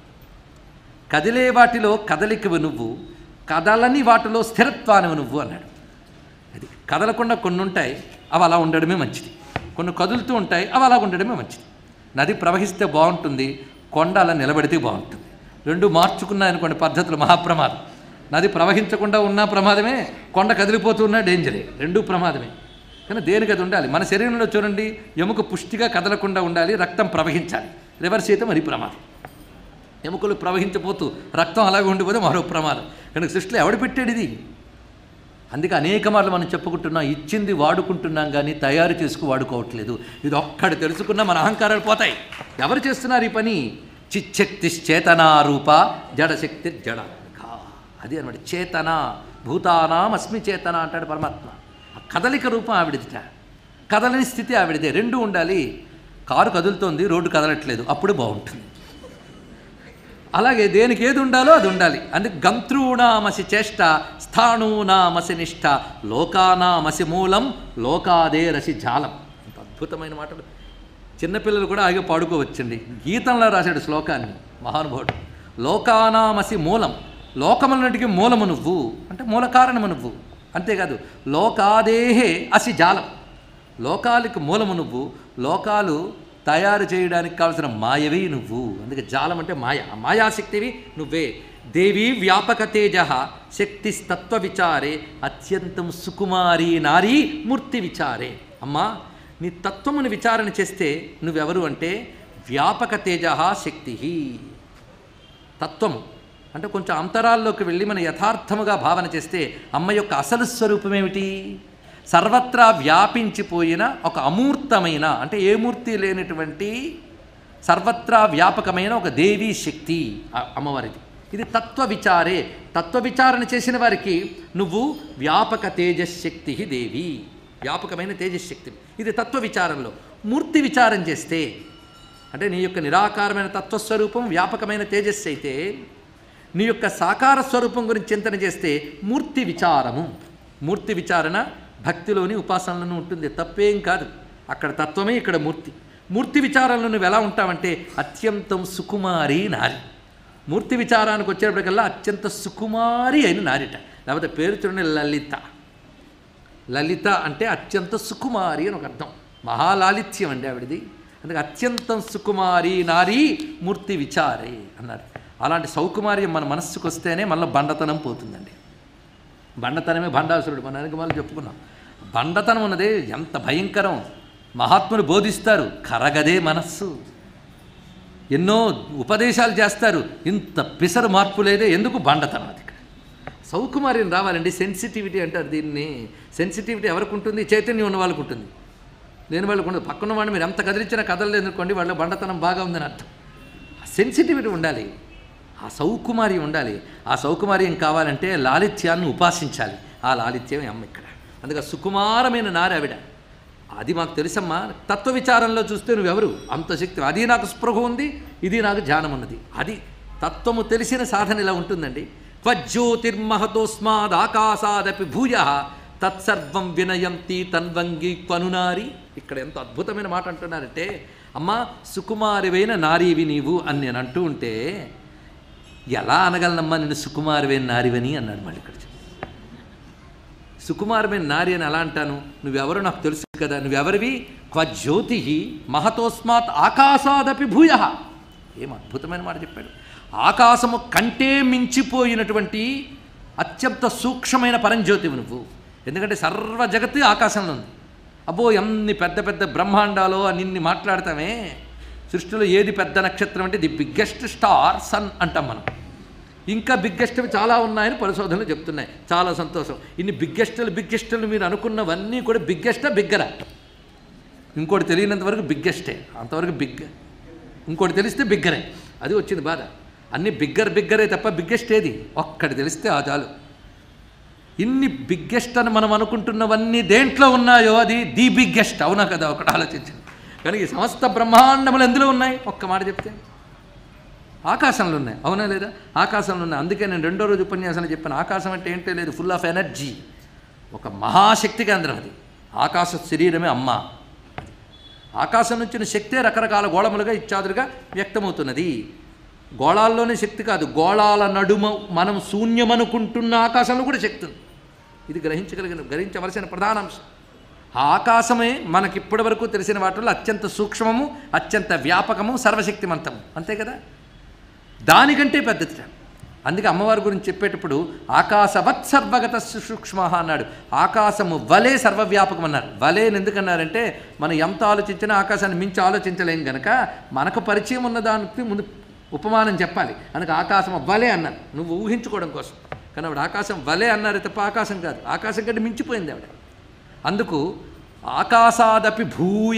కదిలే వాటిలో కదలికవు నువ్వు కదలని వాటిలో స్థిరత్వానివి నువ్వు అన్నాడు అది కదలకుండా కొన్ని ఉంటాయి అవి అలా ఉండడమే మంచిది కొన్ని కదులుతూ ఉంటాయి అవి అలా ఉండడమే మంచిది నది ప్రవహిస్తే బాగుంటుంది కొండ అలా నిలబడితే బాగుంటుంది రెండు మార్చుకున్నాయనుకోండి పద్ధతులు మహాప్రమాదం నది ప్రవహించకుండా ఉన్నా ప్రమాదమే కొండ కదిలిపోతూ ఉన్నా డేంజరే రెండూ ప్రమాదమే కానీ దేనికి అది ఉండాలి మన శరీరంలో చూడండి ఎముక పుష్టిగా కదలకుండా ఉండాలి రక్తం ప్రవహించాలి రివర్స్ అయితే మరి ప్రమాదం ఎముకలు ప్రవహించిపోతూ రక్తం అలాగే ఉండిపోతే మరో ప్రమాదం కనుక సృష్టిలో ఎవడు పెట్టాడు ఇది అందుకే అనేక మార్లు మనం చెప్పుకుంటున్నాం ఇచ్చింది వాడుకుంటున్నాం కానీ తయారు చేసుకు వాడుకోవట్లేదు ఇది ఒక్కడు తెలుసుకున్నా మన అహంకారాలు పోతాయి ఎవరు చేస్తున్నారు ఈ పని చిచ్చక్తి చేతనారూప జడశక్తి జడ అది అనమాట చేతన భూతానాం అస్మి చేతన అంటాడు పరమాత్మ ఆ కదలిక రూపం ఆవిడదిట కదలని స్థితి ఆవిడదే రెండు ఉండాలి కారు కదులుతోంది రోడ్డు కదలట్లేదు అప్పుడు బాగుంటుంది అలాగే దేనికి ఏది ఉండాలో అది ఉండాలి అందుకే గంత్రూణామసి చేష్ట స్థాణూనామసి నిష్ఠ లోకానామసి మూలం లోకాదే రసి జాలం ఇంత అద్భుతమైన మాటలు చిన్నపిల్లలు కూడా ఆగే పాడుకోవచ్చండి గీతంలో రాశాడు శ్లోకాన్ని మహానుభావుడు లోకానామసి మూలం లోకములన్నిటికీ మూలము నువ్వు అంటే మూల కారణము నువ్వు అంతేకాదు లోకాదేహే అసి జాలం లోకాలకు మూలము నువ్వు లోకాలు తయారు చేయడానికి కావలసిన మాయవి నువ్వు అందుకే జాలం అంటే మాయ ఆ మాయాశక్తివి నువ్వే దేవి వ్యాపక తేజ శక్తి తత్వ విచారే అత్యంతం సుకుమారి నారీ మూర్తి విచారే అమ్మా నీ తత్వమును విచారణ చేస్తే నువ్వెవరు అంటే వ్యాపక తేజ శక్తి తత్వము అంటే కొంచెం అంతరాల్లోకి వెళ్ళి మన యథార్థముగా భావన చేస్తే అమ్మ యొక్క అసలు స్వరూపం ఏమిటి సర్వత్రా వ్యాపించిపోయిన ఒక అమూర్తమైన అంటే ఏ మూర్తి లేనటువంటి సర్వత్రా వ్యాపకమైన ఒక దేవీ శక్తి ఆ అమ్మవారిది ఇది తత్వ విచారే తత్వ విచారణ చేసిన వారికి నువ్వు వ్యాపక తేజశక్తి దేవి వ్యాపకమైన తేజశక్తి ఇది తత్వ విచారంలో మూర్తి విచారం చేస్తే అంటే నీ యొక్క నిరాకారమైన తత్వస్వరూపం వ్యాపకమైన తేజస్సు అయితే నీ యొక్క సాకార స్వరూపం గురించి చింతన చేస్తే మూర్తి విచారము మూర్తి విచారణ భక్తిలోని ఉపాసనలను ఉంటుంది తప్పేం కాదు అక్కడ తత్వమే ఇక్కడ మూర్తి మూర్తి విచారంలో నువ్వు ఎలా ఉంటావంటే అత్యంతం సుకుమారి నారి మూర్తి విచారానికి వచ్చేటప్పటికల్లా అత్యంత సుకుమారి అయిన నారిట లేకపోతే పేరు చూడండి లలిత లలిత అంటే అత్యంత సుకుమారి అని ఒక అర్థం మహాలాలిత్యం అండి ఆవిడది అందుకే అత్యంతం సుకుమారి నారీ మూర్తి విచారే అన్నారు అలాంటి సౌకుమార్యం మన మనస్సుకు వస్తేనే మనలో బండతనం పోతుందండి బండతనమే బండాసురుడు మన వెనక వాళ్ళు చెప్పుకున్నాం బండతనం ఉన్నదే ఎంత భయంకరం మహాత్ములు బోధిస్తారు కరగదే మనస్సు ఎన్నో ఉపదేశాలు చేస్తారు ఇంత పిసరు మార్పు లేదే ఎందుకు బండతనం అది ఇక్కడ సౌకుమార్యం రావాలండి సెన్సిటివిటీ అంటారు దీన్ని సెన్సిటివిటీ ఎవరికి ఉంటుంది చైతన్యం ఉన్న వాళ్ళకు ఉంటుంది లేని వాళ్ళకు ఉండదు పక్కన వాడిని మీరు ఎంత కదిలించినా కదలలేదు అనుకోండి వాళ్ళ బండతనం బాగా ఉందని అర్థం సెన్సిటివిటీ ఉండాలి ఆ సౌకుమార్యం ఉండాలి ఆ సౌకుమార్యం కావాలంటే లాలిత్యాన్ని ఉపాసించాలి ఆ లాలిత్యం అమ్మ ఇక్కడ అందుకే సుకుమారమైన నారి ఆవిడ అది మాకు తెలుసమ్మా తత్వ విచారంలో చూస్తే నువ్వెవరు అంత శక్తి అది నాకు స్పృహ ఉంది ఇది నాకు ధ్యానం ఉన్నది అది తత్వము తెలిసిన సాధన ఇలా ఉంటుందండి క్వజ్యోతిర్మహతోస్మాద్ ఆకాశాదపి భూయ తత్సర్వం వినయంతి తన్వంగి క్వనునారి ఇక్కడ ఎంత అద్భుతమైన మాట అంటున్నారంటే అమ్మా సుకుమారివైన నారీవి నీవు అని నేను అంటూ ఉంటే ఎలా అనగలనమ్మా నేను సుకుమారివైన నారివని అన్నాడు మళ్ళీ ఇక్కడ సుకుమారమైన నారి అని ఎలా అంటాను నువ్వెవరో నాకు తెలుసు కదా నువ్వెవరివి క్వజ్యోతి మహతోస్మాత్ ఆకాశాదపి భూయ ఏం అద్భుతమైన మాట చెప్పాడు ఆకాశము కంటే మించిపోయినటువంటి అత్యంత సూక్ష్మమైన పరంజ్యోతివి నువ్వు ఎందుకంటే సర్వ జగత్తు ఆకాశంలో ఉంది అబ్బో ఎన్ని పెద్ద పెద్ద బ్రహ్మాండాలో నిన్ని మాట్లాడతామే సృష్టిలో ఏది పెద్ద నక్షత్రం అంటే ది బిగ్గెస్ట్ స్టార్ సన్ అంటాం మనం ఇంకా బిగ్గెస్ట్వి చాలా ఉన్నాయని పరిశోధనలు చెప్తున్నాయి చాలా సంతోషం ఇన్ని బిగ్గెస్టులు బిగ్గెస్టులు మీరు అనుకున్నవన్నీ కూడా బిగ్గెస్టా బిగ్గరా ఇంకోటి తెలియనంత వరకు బిగ్గెస్టే అంతవరకు బిగ్ ఇంకోటి తెలిస్తే బిగ్గరే అది వచ్చింది బాధ అన్ని బిగ్గర్ బిగ్గరే తప్ప బిగ్గెస్ట్ ఏది ఒక్కటి తెలిస్తే ఆ చాలు ఇన్ని బిగ్గెస్ట్ అని మనం అనుకుంటున్నవన్నీ దేంట్లో ఉన్నాయో అది ది బిగ్గెస్ట్ అవునా కదా ఒకటి ఆలోచించండి కానీ ఈ సమస్త బ్రహ్మాండములు ఎందులో ఉన్నాయి ఒక్క మాట చెప్తే ఆకాశంలో ఉన్నాయి అవునా లేదా ఆకాశంలో ఉన్నాయి అందుకే నేను రెండో రోజు ఉపన్యాసంలో చెప్పాను ఆకాశం అంటే ఏంటో లేదు ఫుల్ ఆఫ్ ఎనర్జీ ఒక మహాశక్తి కేంద్రం అది ఆకాశ శరీరమే అమ్మ ఆకాశం నుంచిన శక్తే రకరకాల గోళములుగా ఇత్యాదులుగా వ్యక్తమవుతున్నది గోళాల్లోనే శక్తి కాదు గోళాల నడుమ మనం శూన్యమనుకుంటున్న ఆకాశంలో కూడా శక్తి ఉంది ఇది గ్రహించగలిగిన గ్రహించవలసిన ప్రధాన అంశం ఆ ఆకాశమే మనకి ఇప్పటి వరకు తెలిసిన వాటిలో అత్యంత సూక్ష్మము అత్యంత వ్యాపకము సర్వశక్తిమంతము అంతే కదా దానికంటే పెద్దది అందుకే అమ్మవారి గురించి చెప్పేటప్పుడు ఆకాశవత్ సర్వగత సూక్ష్మ అన్నాడు ఆకాశము వలే సర్వవ్యాపకం అన్నారు వలేని ఎందుకన్నారంటే మనం ఎంత ఆలోచించినా ఆకాశాన్ని మించి ఆలోచించలేం గనక మనకు పరిచయం ఉన్న దానికి ముందు ఉపమానం చెప్పాలి అందుకే ఆకాశం వలే అన్నారు నువ్వు ఊహించుకోవడం కోసం కానీ ఆవిడ ఆకాశం వలే అన్నారు తప్ప ఆకాశం కాదు ఆకాశం కంటే మించిపోయింది ఆవిడ అందుకు ఆకాశాదపి భూయ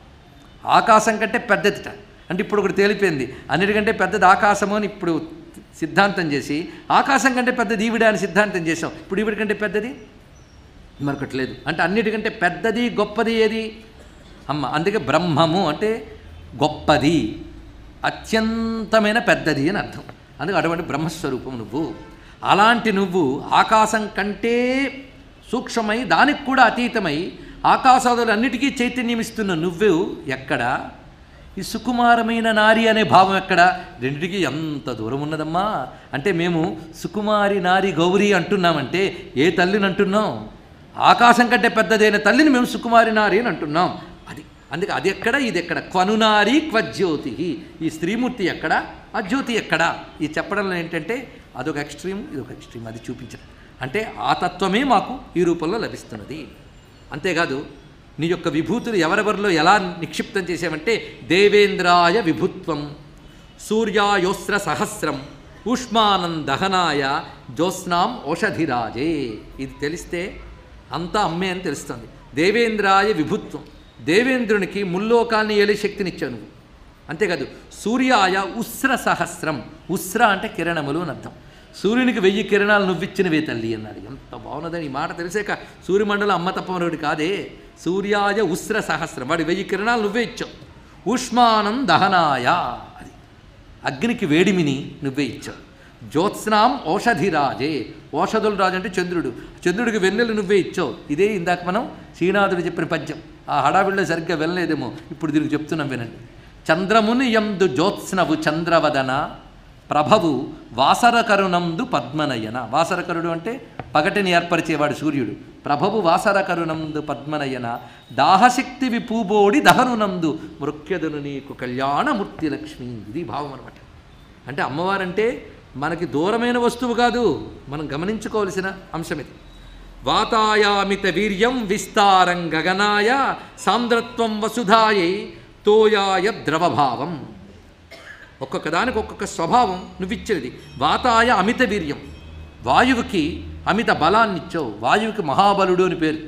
ఆకాశం కంటే పెద్దదిట అంటే ఇప్పుడు ఒకటి తేలిపోయింది అన్నిటికంటే పెద్దది ఆకాశము అని ఇప్పుడు సిద్ధాంతం చేసి ఆకాశం కంటే పెద్దది ఈవిడ అని సిద్ధాంతం చేసాం ఇప్పుడు ఈవిడ కంటే పెద్దది మరొకటి లేదు అంటే అన్నిటికంటే పెద్దది గొప్పది ఏది అమ్మ అందుకే బ్రహ్మము అంటే గొప్పది అత్యంతమైన పెద్దది అని అర్థం అందుకే అటువంటి బ్రహ్మస్వరూపం నువ్వు అలాంటి నువ్వు ఆకాశం కంటే సూక్ష్మమై దానికి కూడా అతీతమై ఆకాశాదులన్నిటికీ చైతన్యం ఇస్తున్న నువ్వు ఎక్కడ ఈ సుకుమారమైన నారి అనే భావం ఎక్కడ రెండిటికి ఎంత దూరం ఉన్నదమ్మా అంటే మేము సుకుమారి నారి గౌరీ అంటున్నామంటే ఏ తల్లిని అంటున్నాం ఆకాశం కంటే పెద్దదైన తల్లిని మేము సుకుమారి నారి అని అంటున్నాం అది అందుకే అది ఎక్కడ ఇది ఎక్కడ క్వనునారి క్వజ్యోతి ఈ స్త్రీమూర్తి ఎక్కడ ఆ జ్యోతి ఎక్కడ ఈ చెప్పడంలో ఏంటంటే అదొక ఎక్స్ట్రీమ్ ఇదొక ఎక్స్ట్రీమ్ అది చూపించడం అంటే ఆ తత్వమే మాకు ఈ రూపంలో లభిస్తున్నది అంతేకాదు నీ యొక్క విభూతులు ఎవరెవరిలో ఎలా నిక్షిప్తం చేసావంటే దేవేంద్రాయ విభుత్వం సూర్యాయోస్ర సహస్రం ఊష్మానం దహనాయ జ్యోత్స్నాం ఓషధిరాజే ఇది తెలిస్తే అంతా అమ్మే అని తెలుస్తుంది దేవేంద్రాయ విభుత్వం దేవేంద్రునికి ముల్లోకాన్ని ఏలే శక్తినిచ్చావు నువ్వు అంతేకాదు సూర్యాయ ఉస్ర సహస్రం ఉస్ర అంటే కిరణములు అని అర్థం సూర్యునికి వెయ్యి కిరణాలు నువ్విచ్చినవే తల్లి అన్నాడు ఎంత బాగున్నదని ఈ మాట తెలిసాక సూర్యమండలం అమ్మ తప్ప మరొకటి కాదే సూర్యాయ ఉస్ర సహస్రం వాడి వెయ్యి కిరణాలు నువ్వే ఇచ్చావు ఊష్మానం దహనాయ అది అగ్నికి వేడిమిని నువ్వే ఇచ్చావు జ్యోత్స్నాం ఓషధిరాజే ఓషధుల రాజు అంటే చంద్రుడు చంద్రుడికి వెన్నెలు నువ్వే ఇచ్చావు ఇదే ఇందాక మనం శ్రీనాథుడు చెప్పిన పద్యం ఆ హడావిడిలో సరిగ్గా వెళ్ళలేదేమో ఇప్పుడు దీనికి చెప్తున్నాం వినండి చంద్రముని యందు జ్యోత్స్నవు చంద్రవదన ప్రభవు వాసరకరుణందు పద్మనయన వాసరకరుడు అంటే పగటిని ఏర్పరిచేవాడు సూర్యుడు ప్రభవు వాసరకరుణందు పద్మనయన దాహశక్తి విపూబోడి దహనునందు మృక్యదును నీకు కళ్యాణమూర్తి లక్ష్మి ఇది భావం అనమాట అంటే అమ్మవారంటే మనకి దూరమైన వస్తువు కాదు మనం గమనించుకోవలసిన అంశం ఇది వాతాయామిత వీర్యం విస్తారం గగనాయ సాంద్రత్వం వసుధాయై తోయాయ ద్రవభావం ఒక్కొక్క దానికి ఒక్కొక్క స్వభావం నువ్విచ్చేది వాతాయ అమిత వీర్యం వాయువుకి అమిత బలాన్ని ఇచ్చావు వాయువుకి మహాబలుడు అని పేరు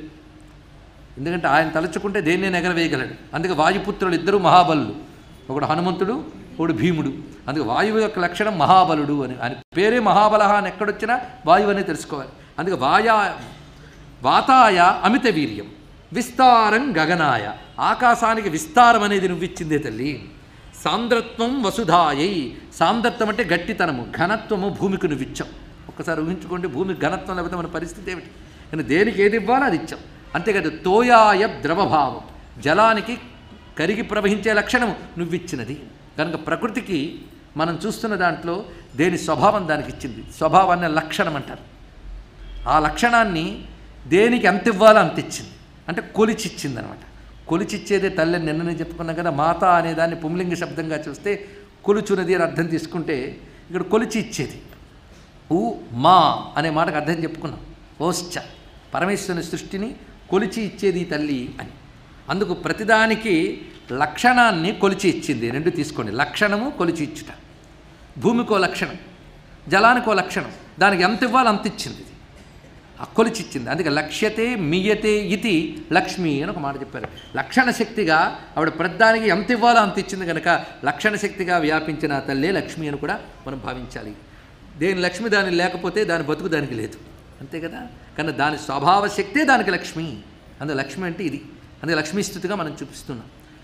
ఎందుకంటే ఆయన తలుచుకుంటే దేన్ని ఎగరవేయగలడు అందుకే వాయుపుత్రులు ఇద్దరు మహాబలులు ఒకడు హనుమంతుడు ఒకడు భీముడు అందుకే వాయువు యొక్క లక్షణం మహాబలుడు అని ఆయన పేరే మహాబల అని ఎక్కడొచ్చినా వాయువు అనేది తెలుసుకోవాలి అందుకే వాయా వాతాయ అమిత వీర్యం విస్తారం గగనాయ ఆకాశానికి విస్తారం అనేది నువ్విచ్చిందే తల్లి సాంద్రత్వం వసుధాయై సాంద్రత్వం అంటే గట్టితనము ఘనత్వము భూమికి నువ్విచ్చావు ఒక్కసారి ఊహించుకోండి భూమి ఘనత్వం లేకపోతే మన పరిస్థితి ఏమిటి కానీ దేనికి ఏది ఇవ్వాలో అది ఇచ్చాం అంతేకాదు తోయాయ ద్రవభావం జలానికి కరిగి ప్రవహించే లక్షణము నువ్విచ్చినది కనుక ప్రకృతికి మనం చూస్తున్న దాంట్లో దేని స్వభావం దానికి ఇచ్చింది స్వభావాన్ని లక్షణం అంటారు ఆ లక్షణాన్ని దేనికి ఎంత ఇవ్వాలో అంత ఇచ్చింది అంటే కొలిచిచ్చింది అనమాట కొలిచిచ్చేదే తల్లి అని నిన్ననే చెప్పుకున్నాం కదా మాత అనే దాన్ని పుంలింగ శబ్దంగా చూస్తే కొలుచున్నది అని అర్థం తీసుకుంటే ఇక్కడ కొలిచి ఇచ్చేది ఊ మా అనే మాటకు అర్థం చెప్పుకున్నాం ఓశ్చ పరమేశ్వరుని సృష్టిని కొలిచి ఇచ్చేది ఈ తల్లి అని అందుకు ప్రతిదానికి లక్షణాన్ని కొలిచి ఇచ్చింది రెండు తీసుకోండి లక్షణము కొలిచి ఇచ్చుట భూమికో లక్షణం జలానికో లక్షణం దానికి ఎంత ఇవ్వాలో అంత ఇచ్చింది ఇది ఆ కొలిచి ఇచ్చింది అందుకే లక్ష్యతే మీయతే ఇతి లక్ష్మి అని ఒక మాట చెప్పారు లక్షణ శక్తిగా ఆవిడ ప్రతిదానికి ఎంత ఇవ్వాలో అంత ఇచ్చింది కనుక లక్షణ శక్తిగా వ్యాపించిన ఆ తల్లే లక్ష్మి అని కూడా మనం భావించాలి దేని లక్ష్మి దాని లేకపోతే దాని బతుకు దానికి లేదు అంతే కదా కానీ దాని స్వభావ శక్తే దానికి లక్ష్మి అందుకే లక్ష్మి అంటే ఇది అందుకే లక్ష్మీస్థుతిగా మనం చూపిస్తున్నాం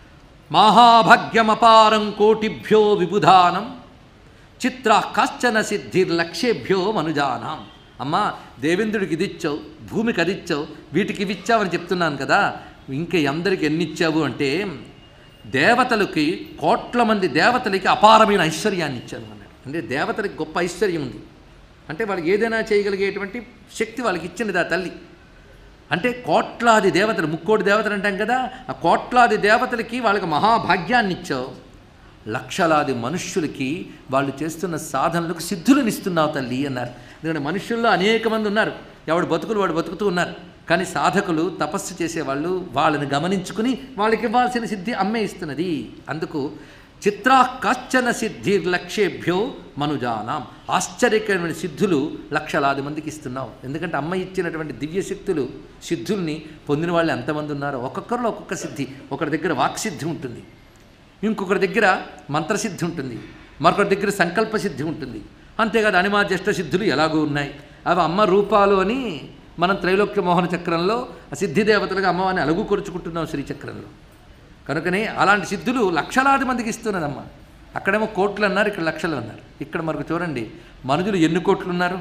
మహాభాగ్యమపారం కోటిభ్యో విబుధానం చిత్ర కాశ్చన సిద్ధిర్లక్ష్యేభ్యో మనుజానాం అమ్మా దేవేంద్రుడికి ఇది ఇచ్చావు భూమికి అది ఇచ్చావు వీటికి ఇవి ఇచ్చావని చెప్తున్నాను కదా ఇంకా అందరికి ఎన్ని ఇచ్చావు అంటే దేవతలకి కోట్ల మంది దేవతలకి అపారమైన ఐశ్వర్యాన్ని ఇచ్చాను అన్నాడు అంటే దేవతలకి గొప్ప ఐశ్వర్యం ఉంది అంటే వాళ్ళకి ఏదైనా చేయగలిగేటువంటి శక్తి వాళ్ళకి ఇచ్చినది ఆ తల్లి అంటే కోట్లాది దేవతలు ముక్కోటి దేవతలు అంటాం కదా ఆ కోట్లాది దేవతలకి వాళ్ళకి మహాభాగ్యాన్ని ఇచ్చావు లక్షలాది మనుష్యులకి వాళ్ళు చేస్తున్న సాధనలకు సిద్ధులను ఇస్తున్నావు తల్లి అన్నారు ఎందుకంటే మనుషుల్లో అనేక మంది ఉన్నారు ఎవడు బతుకులు వాడు బతుకుతూ ఉన్నారు కానీ సాధకులు తపస్సు చేసేవాళ్ళు వాళ్ళని గమనించుకుని వాళ్ళకి ఇవ్వాల్సిన సిద్ధి అమ్మే ఇస్తున్నది అందుకు చిత్రా కాశ్చన సిద్ధిర్లక్ష్యేభ్యో మనుజానాం ఆశ్చర్యకరమైన సిద్ధులు లక్షలాది మందికి ఇస్తున్నావు ఎందుకంటే అమ్మ ఇచ్చినటువంటి దివ్య శక్తులు సిద్ధుల్ని పొందిన వాళ్ళు ఎంతమంది ఉన్నారో ఒక్కొక్కరిలో ఒక్కొక్క సిద్ధి ఒకరి దగ్గర వాక్సిద్ధి ఉంటుంది ఇంకొకరి దగ్గర మంత్రసిద్ధి ఉంటుంది మరొకరి దగ్గర సంకల్ప సిద్ధి ఉంటుంది అంతేకాదు అనిమాజ్యష్ట సిద్ధులు ఎలాగూ ఉన్నాయి అవి అమ్మ రూపాలు అని మనం త్రైలోక్య మోహన చక్రంలో ఆ సిద్ధి దేవతలుగా అమ్మవారిని అలుగు కొరుచుకుంటున్నాం శ్రీచక్రంలో కనుకనే అలాంటి సిద్ధులు లక్షలాది మందికి ఇస్తున్నదమ్మ అక్కడేమో కోట్లు అన్నారు ఇక్కడ లక్షలు అన్నారు ఇక్కడ మనకు చూడండి మనుషులు ఎన్ని కోట్లు ఉన్నారు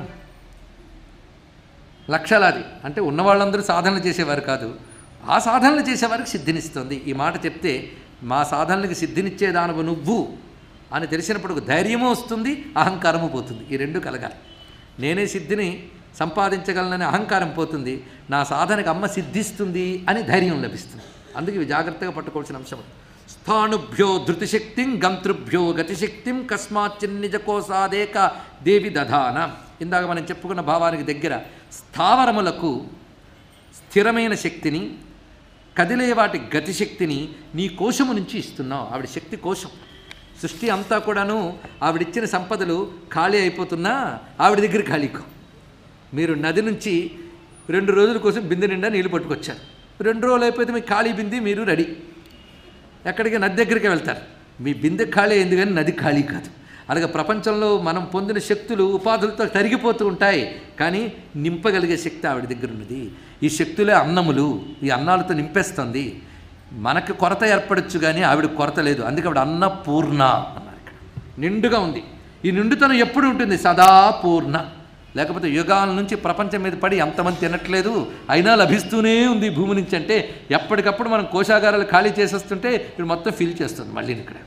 లక్షలాది అంటే ఉన్న వాళ్ళందరూ సాధనలు చేసేవారు కాదు ఆ సాధనలు చేసేవారికి సిద్ధినిస్తుంది ఈ మాట చెప్తే మా సాధనలకు సిద్ధినిచ్చేదానవు నువ్వు అని తెలిసినప్పుడు ఒక ధైర్యము వస్తుంది అహంకారము పోతుంది ఈ రెండు కలగాలి నేనే సిద్ధిని సంపాదించగలనని అహంకారం పోతుంది నా సాధనకు అమ్మ సిద్ధిస్తుంది అని ధైర్యం లభిస్తుంది అందుకే ఇవి జాగ్రత్తగా పట్టుకోవాల్సిన అంశం స్థానుభ్యో ధృతిశక్తిం గంతృభ్యో గతిశక్తిం కస్మాచ్చిన్నిజ కోసాదేక దేవి దధాన ఇందాక మనం చెప్పుకున్న భావానికి దగ్గర స్థావరములకు స్థిరమైన శక్తిని కదిలే వాటి గతిశక్తిని నీ కోశము నుంచి ఇస్తున్నావు ఆవిడ శక్తి కోశం సృష్టి అంతా కూడాను ఆవిడిచ్చిన సంపదలు ఖాళీ అయిపోతున్నా ఆవిడ దగ్గర ఖాళీకో మీరు నది నుంచి రెండు రోజుల కోసం బిందె నిండా నీళ్లు పట్టుకొచ్చారు రెండు రోజులు అయిపోతే మీ ఖాళీ బింది మీరు రెడీ ఎక్కడికి నది దగ్గరికి వెళ్తారు మీ బిందె ఖాళీ అయింది కానీ నది ఖాళీ కాదు అలాగే ప్రపంచంలో మనం పొందిన శక్తులు ఉపాధులతో తరిగిపోతూ ఉంటాయి కానీ నింపగలిగే శక్తి ఆవిడ దగ్గర ఉన్నది ఈ శక్తులే అన్నములు ఈ అన్నాలతో నింపేస్తుంది మనకు కొరత ఏర్పడచ్చు కానీ ఆవిడ కొరత లేదు అందుకే ఆవిడ అన్నపూర్ణ అన్నారు ఇక్కడ నిండుగా ఉంది ఈ నిండుతనం ఎప్పుడు ఉంటుంది సదా పూర్ణ లేకపోతే యుగాల నుంచి ప్రపంచం మీద పడి ఎంతమంది తినట్లేదు అయినా లభిస్తూనే ఉంది ఈ భూమి నుంచి అంటే ఎప్పటికప్పుడు మనం కోశాగారాలు ఖాళీ చేసేస్తుంటే ఇప్పుడు మొత్తం ఫిల్ చేస్తుంది మళ్ళీ ఇక్కడ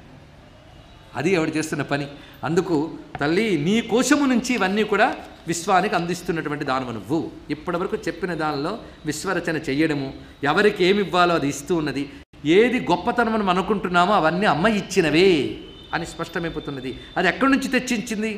అది ఆవిడ చేస్తున్న పని అందుకు తల్లి నీ కోశము నుంచి ఇవన్నీ కూడా విశ్వానికి అందిస్తున్నటువంటి దానము నువ్వు ఇప్పటివరకు చెప్పిన దానిలో విశ్వరచన చెయ్యడము ఎవరికి ఏమి ఇవ్వాలో అది ఇస్తూ ఉన్నది ఏది గొప్పతనం మనం అనుకుంటున్నామో అవన్నీ అమ్మ ఇచ్చినవే అని స్పష్టమైపోతున్నది అది ఎక్కడి నుంచి తెచ్చించింది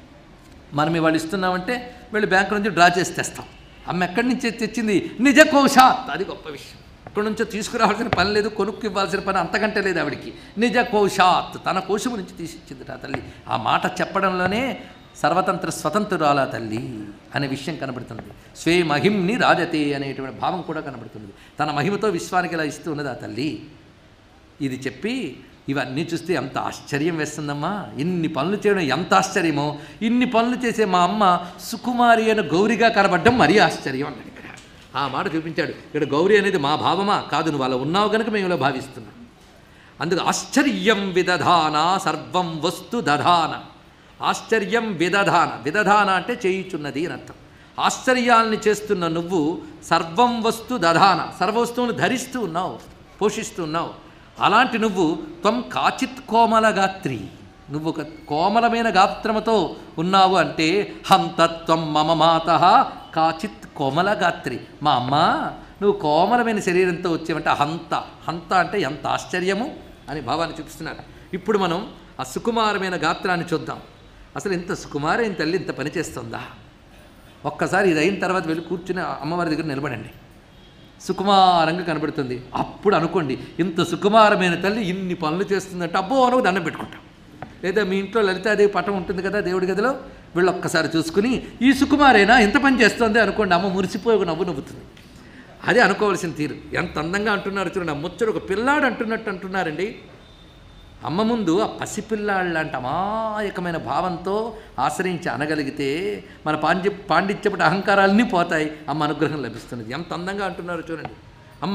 మనం ఇవాళ ఇస్తున్నామంటే వెళ్ళి బ్యాంకు నుంచి డ్రా చేసి తెస్తాం అమ్మ ఎక్కడి నుంచి తెచ్చింది నిజ కోశాత్ అది గొప్ప విషయం అక్కడి నుంచో తీసుకురావాల్సిన పని లేదు కొనుక్కు ఇవ్వాల్సిన పని అంతకంటే లేదు ఆవిడికి నిజ కోశాత్ తన కోశము నుంచి తీసిచ్చింది ఆ తల్లి ఆ మాట చెప్పడంలోనే సర్వతంత్ర స్వతంత్రురాలా తల్లి అనే విషయం కనబడుతుంది స్వే మహిమ్ని రాజతే అనేటువంటి భావం కూడా కనబడుతుంది తన మహిమతో విశ్వానికి ఇలా ఇస్తూ ఉన్నది ఆ తల్లి ఇది చెప్పి ఇవన్నీ చూస్తే ఎంత ఆశ్చర్యం వేస్తుందమ్మా ఇన్ని పనులు చేయడం ఎంత ఆశ్చర్యమో ఇన్ని పనులు చేసే మా అమ్మ సుకుమారి అయిన గౌరిగా కనబడడం మరీ ఆశ్చర్యం అన్నాడు ఇక్కడ ఆ మాట చూపించాడు ఇక్కడ గౌరి అనేది మా భావమా కాదు నువ్వు అలా ఉన్నావు కనుక మేము ఇలా భావిస్తున్నాం అందుకు ఆశ్చర్యం విదధాన సర్వం వస్తు దధాన ఆశ్చర్యం విదధాన విదధాన అంటే చేయుచున్నది అని అర్థం ఆశ్చర్యాల్ని చేస్తున్న నువ్వు సర్వం వస్తు దధాన సర్వవస్తువును ధరిస్తూ ఉన్నావు పోషిస్తూ ఉన్నావు అలాంటి నువ్వు త్వం కాచిత్ కోమల గాత్రి నువ్వు ఒక కోమలమైన గాత్రముతో ఉన్నావు అంటే హంతత్వం మమ మాత కాచిత్ కోమల గాత్రి మా అమ్మ నువ్వు కోమలమైన శరీరంతో వచ్చావంటే హంత హంత అంటే ఎంత ఆశ్చర్యము అని భావాన్ని చూపిస్తున్నారు ఇప్పుడు మనం ఆ సుకుమారమైన గాత్రాన్ని చూద్దాం అసలు ఇంత సుకుమారైన తల్లి ఇంత పని చేస్తుందా ఒక్కసారి ఇది అయిన తర్వాత వెళ్ళి కూర్చుని అమ్మవారి దగ్గర నిలబడండి సుకుమారంగా కనబడుతుంది అప్పుడు అనుకోండి ఇంత సుకుమారమైన తల్లి ఇన్ని పనులు చేస్తుందంటే అబ్బో అనుకు దండం పెట్టుకుంటాం లేదా మీ ఇంట్లో లలితాదేవి పటం ఉంటుంది కదా దేవుడి గదిలో వీళ్ళు ఒక్కసారి చూసుకుని ఈ సుకుమారేనా ఎంత పని చేస్తుంది అనుకోండి అమ్మ మురిసిపోయి ఒక నవ్వు నవ్వుతుంది అదే అనుకోవాల్సిన తీరు ఎంత అందంగా అంటున్నారు చూడండి ఆ ముచ్చడు ఒక పిల్లాడు అంటున్నట్టు అంటున్నారండి అమ్మ ముందు ఆ పసిపిల్లాళ్ళ లాంటి అమాయకమైన భావంతో ఆశ్రయించి అనగలిగితే మన పాండ్య పాండిత్యపటి అహంకారాలన్నీ పోతాయి అమ్మ అనుగ్రహం లభిస్తున్నది ఎంత అందంగా అంటున్నారో చూడండి అమ్మ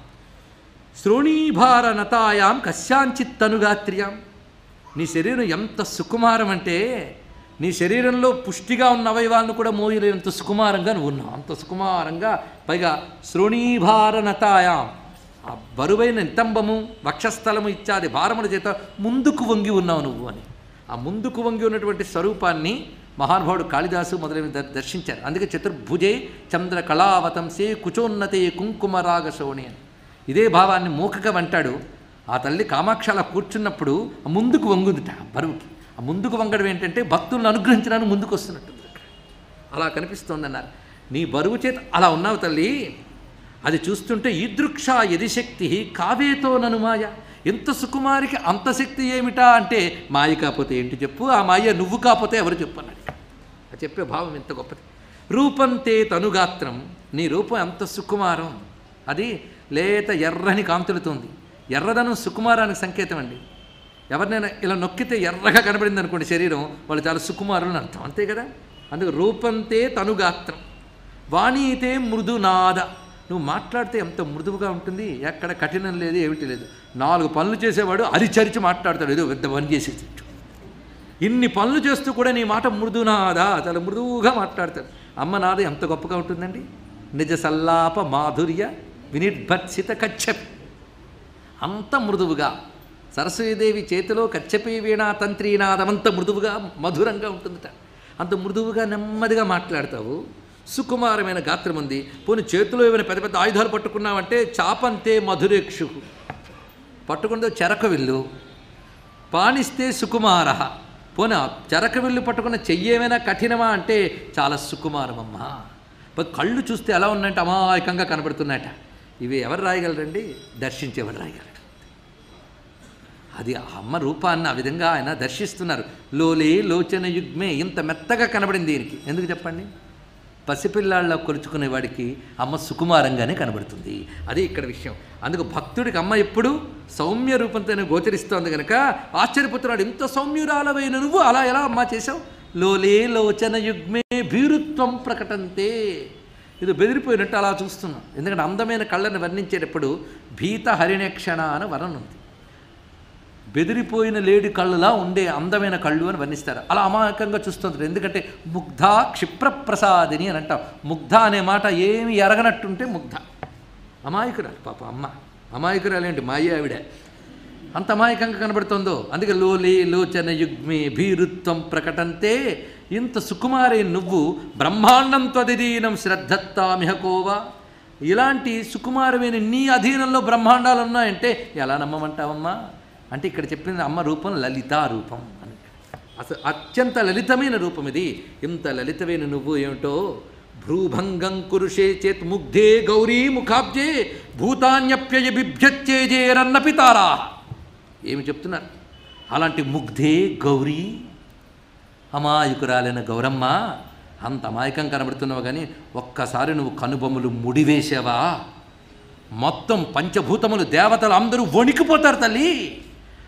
శ్రోణీభార నతాయాం కశ్యాంచిత్ తనుగాత్ర్యాం నీ శరీరం ఎంత సుకుమారం అంటే నీ శరీరంలో పుష్టిగా ఉన్న అవయవాలను కూడా మోయలేనంత సుకుమారంగా నువ్వు ఉన్నావు అంత సుకుమారంగా పైగా శ్రోణీభారనతాయాం ఆ బరువైన నితంబము వక్షస్థలము ఇత్యాది భారముల చేత ముందుకు వంగి ఉన్నావు నువ్వు అని ఆ ముందుకు వంగి ఉన్నటువంటి స్వరూపాన్ని మహానుభావుడు కాళిదాసు మొదలైన ద- దర్శించారు అందుకే చతుర్భుజే చంద్ర కళావతంసే కుచోన్నతే కుంకుమరాగ శోణి అని ఇదే భావాన్ని మూకగా అంటాడు ఆ తల్లి కామాక్ష అలా కూర్చున్నప్పుడు ఆ ముందుకు వంగుందిట ఆ బరువుకి ఆ ముందుకు వంగడం ఏంటంటే భక్తులను అనుగ్రహించడానికి ముందుకు వస్తున్నట్టుంది అక్కడ అలా కనిపిస్తోందన్నారు నీ బరువు చేత అలా ఉన్నావు తల్లి అది చూస్తుంటే ఈదృక్ష యది శక్తి కావేతో నను మాయ ఎంత సుకుమారికి అంత శక్తి ఏమిటా అంటే మాయ కాకపోతే ఏంటి చెప్పు ఆ మాయ నువ్వు కాకపోతే ఎవరు చెప్పు అన్నాడు ఆ చెప్పే భావం ఎంత గొప్పది రూపంతే తనుగాత్రం నీ రూపం ఎంత సుకుమారం అది లేత ఎర్రని కాంతులుతోంది ఎర్రదనం సుకుమారానికి సంకేతం అండి ఎవరినైనా ఇలా నొక్కితే ఎర్రగా కనబడింది అనుకోండి శరీరం వాళ్ళు చాలా సుకుమారులు అని అర్థం అంతే కదా అందుకు రూపంతే తనుగాత్రం వాణీతే మృదునాద నువ్వు మాట్లాడితే ఎంత మృదువుగా ఉంటుంది ఎక్కడ కఠినం లేదు ఏమిటి లేదు నాలుగు పనులు చేసేవాడు అరిచరిచి మాట్లాడతాడు ఏదో పెద్ద పని చేసేది ఇన్ని పనులు చేస్తూ కూడా నీ మాట మృదునాదా చాలా మృదువుగా మాట్లాడతాడు అమ్మ నాద ఎంత గొప్పగా ఉంటుందండి నిజ సల్లాప మాధుర్య వినిర్భత్సిత కచ్చపి అంత మృదువుగా సరస్వతీదేవి చేతిలో కచ్చపి వీణా తంత్రీనాదం అంత మృదువుగా మధురంగా ఉంటుందట అంత మృదువుగా నెమ్మదిగా మాట్లాడతావు సుకుమారమైన గాత్రం ఉంది పోనీ చేతిలో ఏమైనా పెద్ద పెద్ద ఆయుధాలు పట్టుకున్నావంటే చాపంతే మధురేక్షు పట్టుకుంటే చెరక విల్లు పానిస్తే సుకుమార పోనీ ఆ చెరక విల్లు పట్టుకున్న చెయ్యి ఏమైనా కఠినమా అంటే చాలా సుకుమారమమ్మా పై కళ్ళు చూస్తే ఎలా ఉన్నాయంటే అమాయకంగా కనబడుతున్నాయట ఇవి ఎవరు రాయగలరండి దర్శించేవారు రాయగలరు అది ఆ అమ్మ రూపాన్ని ఆ విధంగా ఆయన దర్శిస్తున్నారు లోలే లోచన యుగ్మే ఇంత మెత్తగా కనబడింది దీనికి ఎందుకు చెప్పండి పసిపిల్లాళ్ళ కొలుచుకునే వాడికి అమ్మ సుకుమారంగానే కనబడుతుంది అది ఇక్కడ విషయం అందుకు భక్తుడికి అమ్మ ఎప్పుడు సౌమ్య రూపంతోనే గోచరిస్తోంది కనుక ఆశ్చర్యపోతున్నాడు ఇంత సౌమ్యురాలవైన నువ్వు అలా ఎలా అమ్మ చేశావు లోలే లోచన యుగ్మే భీరుత్వం ప్రకటంతే ఇది బెదిరిపోయినట్టు అలా చూస్తున్నాం ఎందుకంటే అందమైన కళ్ళని వర్ణించేటప్పుడు భీత హరిణక్షణ అని వర్ణన ఉంది బెదిరిపోయిన లేడి కళ్ళులా ఉండే అందమైన కళ్ళు అని వర్ణిస్తారు అలా అమాయకంగా చూస్తుంటారు ఎందుకంటే ముగ్ధ క్షిప్రప్రసాదిని అని అంటాం ముగ్ధ అనే మాట ఏమి ఎరగనట్టుంటే ముగ్ధ అమాయకురాలు పాప అమ్మ అమాయకురాలు ఏంటి మాయ ఆవిడ అంత అమాయకంగా కనబడుతుందో అందుకే లోలే లోచన యుగ్మే భీరుత్వం ప్రకటంతే ఇంత సుకుమారే నువ్వు బ్రహ్మాండం త్వదిదీనం శ్రద్ధత్తామిహకోవా ఇలాంటి సుకుమారమైన నీ అధీనంలో బ్రహ్మాండాలు ఉన్నాయంటే ఎలా నమ్మమంటావమ్మా అంటే ఇక్కడ చెప్పింది అమ్మ రూపం లలితా రూపం అని అసలు అత్యంత లలితమైన రూపం ఇది ఇంత లలితమైన నువ్వు ఏమిటో భ్రూభంగం కురుషే చేత్ ముగ్ధే గౌరీ ముఖాబ్జే భూతాన్యప్యయ బిభ్యచ్చేజేరన్న పితారా ఏమి చెప్తున్నారు అలాంటి ముగ్ధే గౌరీ అమాయకురాలైన గౌరమ్మ అంత అమాయకం కనబడుతున్నావు కానీ ఒక్కసారి నువ్వు కనుబొమ్మలు ముడివేసావా మొత్తం పంచభూతములు దేవతలు అందరూ వణికిపోతారు తల్లి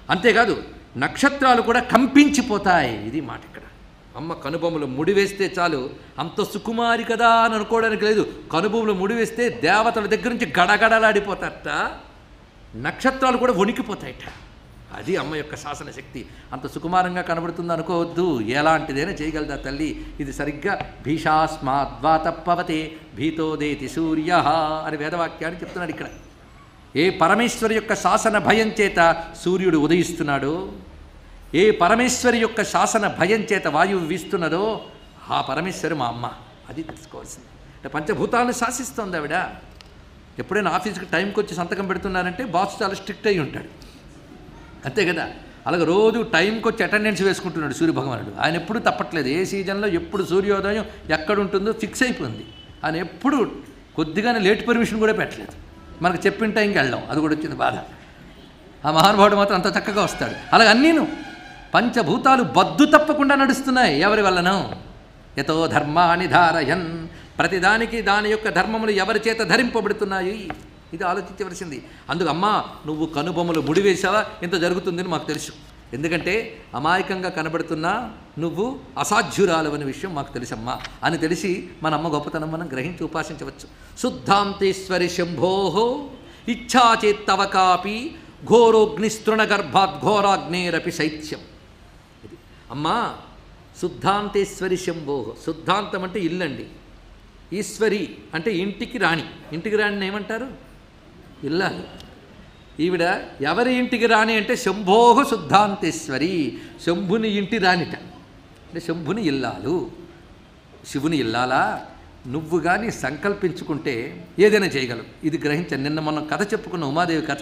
అంతేకాదు నక్షత్రాలు కూడా కంపించిపోతాయి ఇది మాట ఇక్కడ అమ్మ కనుబొమ్మలు ముడివేస్తే చాలు అంత సుకుమారి కదా అని అనుకోవడానికి లేదు కనుబొమ్మలు ముడివేస్తే దేవతల దగ్గర నుంచి గడగడలాడిపోతారట నక్షత్రాలు కూడా వణికిపోతాయట అది అమ్మ యొక్క శాసన శక్తి అంత సుకుమారంగా కనబడుతుంది అనుకోవద్దు ఎలాంటిదైనా చేయగలదా తల్లి ఇది సరిగ్గా భీషాస్మాద్వాతప్పవతే భీతోదేతి సూర్య అని వేదవాక్యాన్ని చెప్తున్నాడు ఇక్కడ ఏ పరమేశ్వరి యొక్క శాసన భయం చేత సూర్యుడు ఉదయిస్తున్నాడో ఏ పరమేశ్వరి యొక్క శాసన భయం చేత వాయువు వీస్తున్నదో ఆ పరమేశ్వరి మా అమ్మ అది తెలుసుకోవాల్సింది అంటే పంచభూతాలను శాసిస్తోంది ఆవిడ ఎప్పుడైనా ఆఫీస్కి టైంకి వచ్చి సంతకం పెడుతున్నారంటే బాస్ చాలా స్ట్రిక్ట్ అయి ఉంటాడు అంతే కదా అలాగే రోజు టైంకి వచ్చి అటెండెన్స్ వేసుకుంటున్నాడు సూర్యభగవానుడు ఆయన ఎప్పుడు తప్పట్లేదు ఏ సీజన్లో ఎప్పుడు సూర్యోదయం ఎక్కడ ఉంటుందో ఫిక్స్ అయిపోయింది ఆయన ఎప్పుడు కొద్దిగానే లేట్ పర్మిషన్ కూడా పెట్టలేదు మనకు చెప్పిన టైంకి వెళ్ళాం అది కూడా వచ్చింది బాధ ఆ మహానుభావుడు మాత్రం అంత చక్కగా వస్తాడు అలాగే అన్నీను పంచభూతాలు బద్దు తప్పకుండా నడుస్తున్నాయి ఎవరి వల్లనో యతో ధర్మాని ధారయన్ ప్రతిదానికి దాని యొక్క ధర్మములు ఎవరి చేత ధరింపబడుతున్నాయి ఇది ఆలోచించవలసింది అందుకు అమ్మా నువ్వు కనుబొమ్మలు ముడివేశావా ఇంత జరుగుతుందని మాకు తెలుసు ఎందుకంటే అమాయకంగా కనబడుతున్నా నువ్వు అసాధ్యురాలవని విషయం మాకు తెలుసమ్మా అని తెలిసి మన అమ్మ గొప్పతనం మనం గ్రహించి ఉపాసించవచ్చు శుద్ధాంతేశ్వరి శంభోహో ఇచ్ఛాచేత్తవ కాపి ఘోరోగ్నిస్తృణగర్భాత్ ఘోరాగ్నేరపి శైత్యం ఇది అమ్మా శుద్ధాంతేశ్వరి శంభోహో శుద్ధాంతం అంటే ఇల్లండి ఈశ్వరి అంటే ఇంటికి రాణి ఇంటికి రాణిని ఏమంటారు ఇల్లాలు ఈవిడ ఎవరి ఇంటికి రాణి అంటే శంభోహ శుద్ధాంతేశ్వరి శంభుని ఇంటి రాణిట అంటే శంభుని ఇల్లాలు శివుని ఇల్లాలా నువ్వు కానీ సంకల్పించుకుంటే ఏదైనా చేయగలవు ఇది గ్రహించాను నిన్న మనం కథ చెప్పుకున్న ఉమాదేవి కథ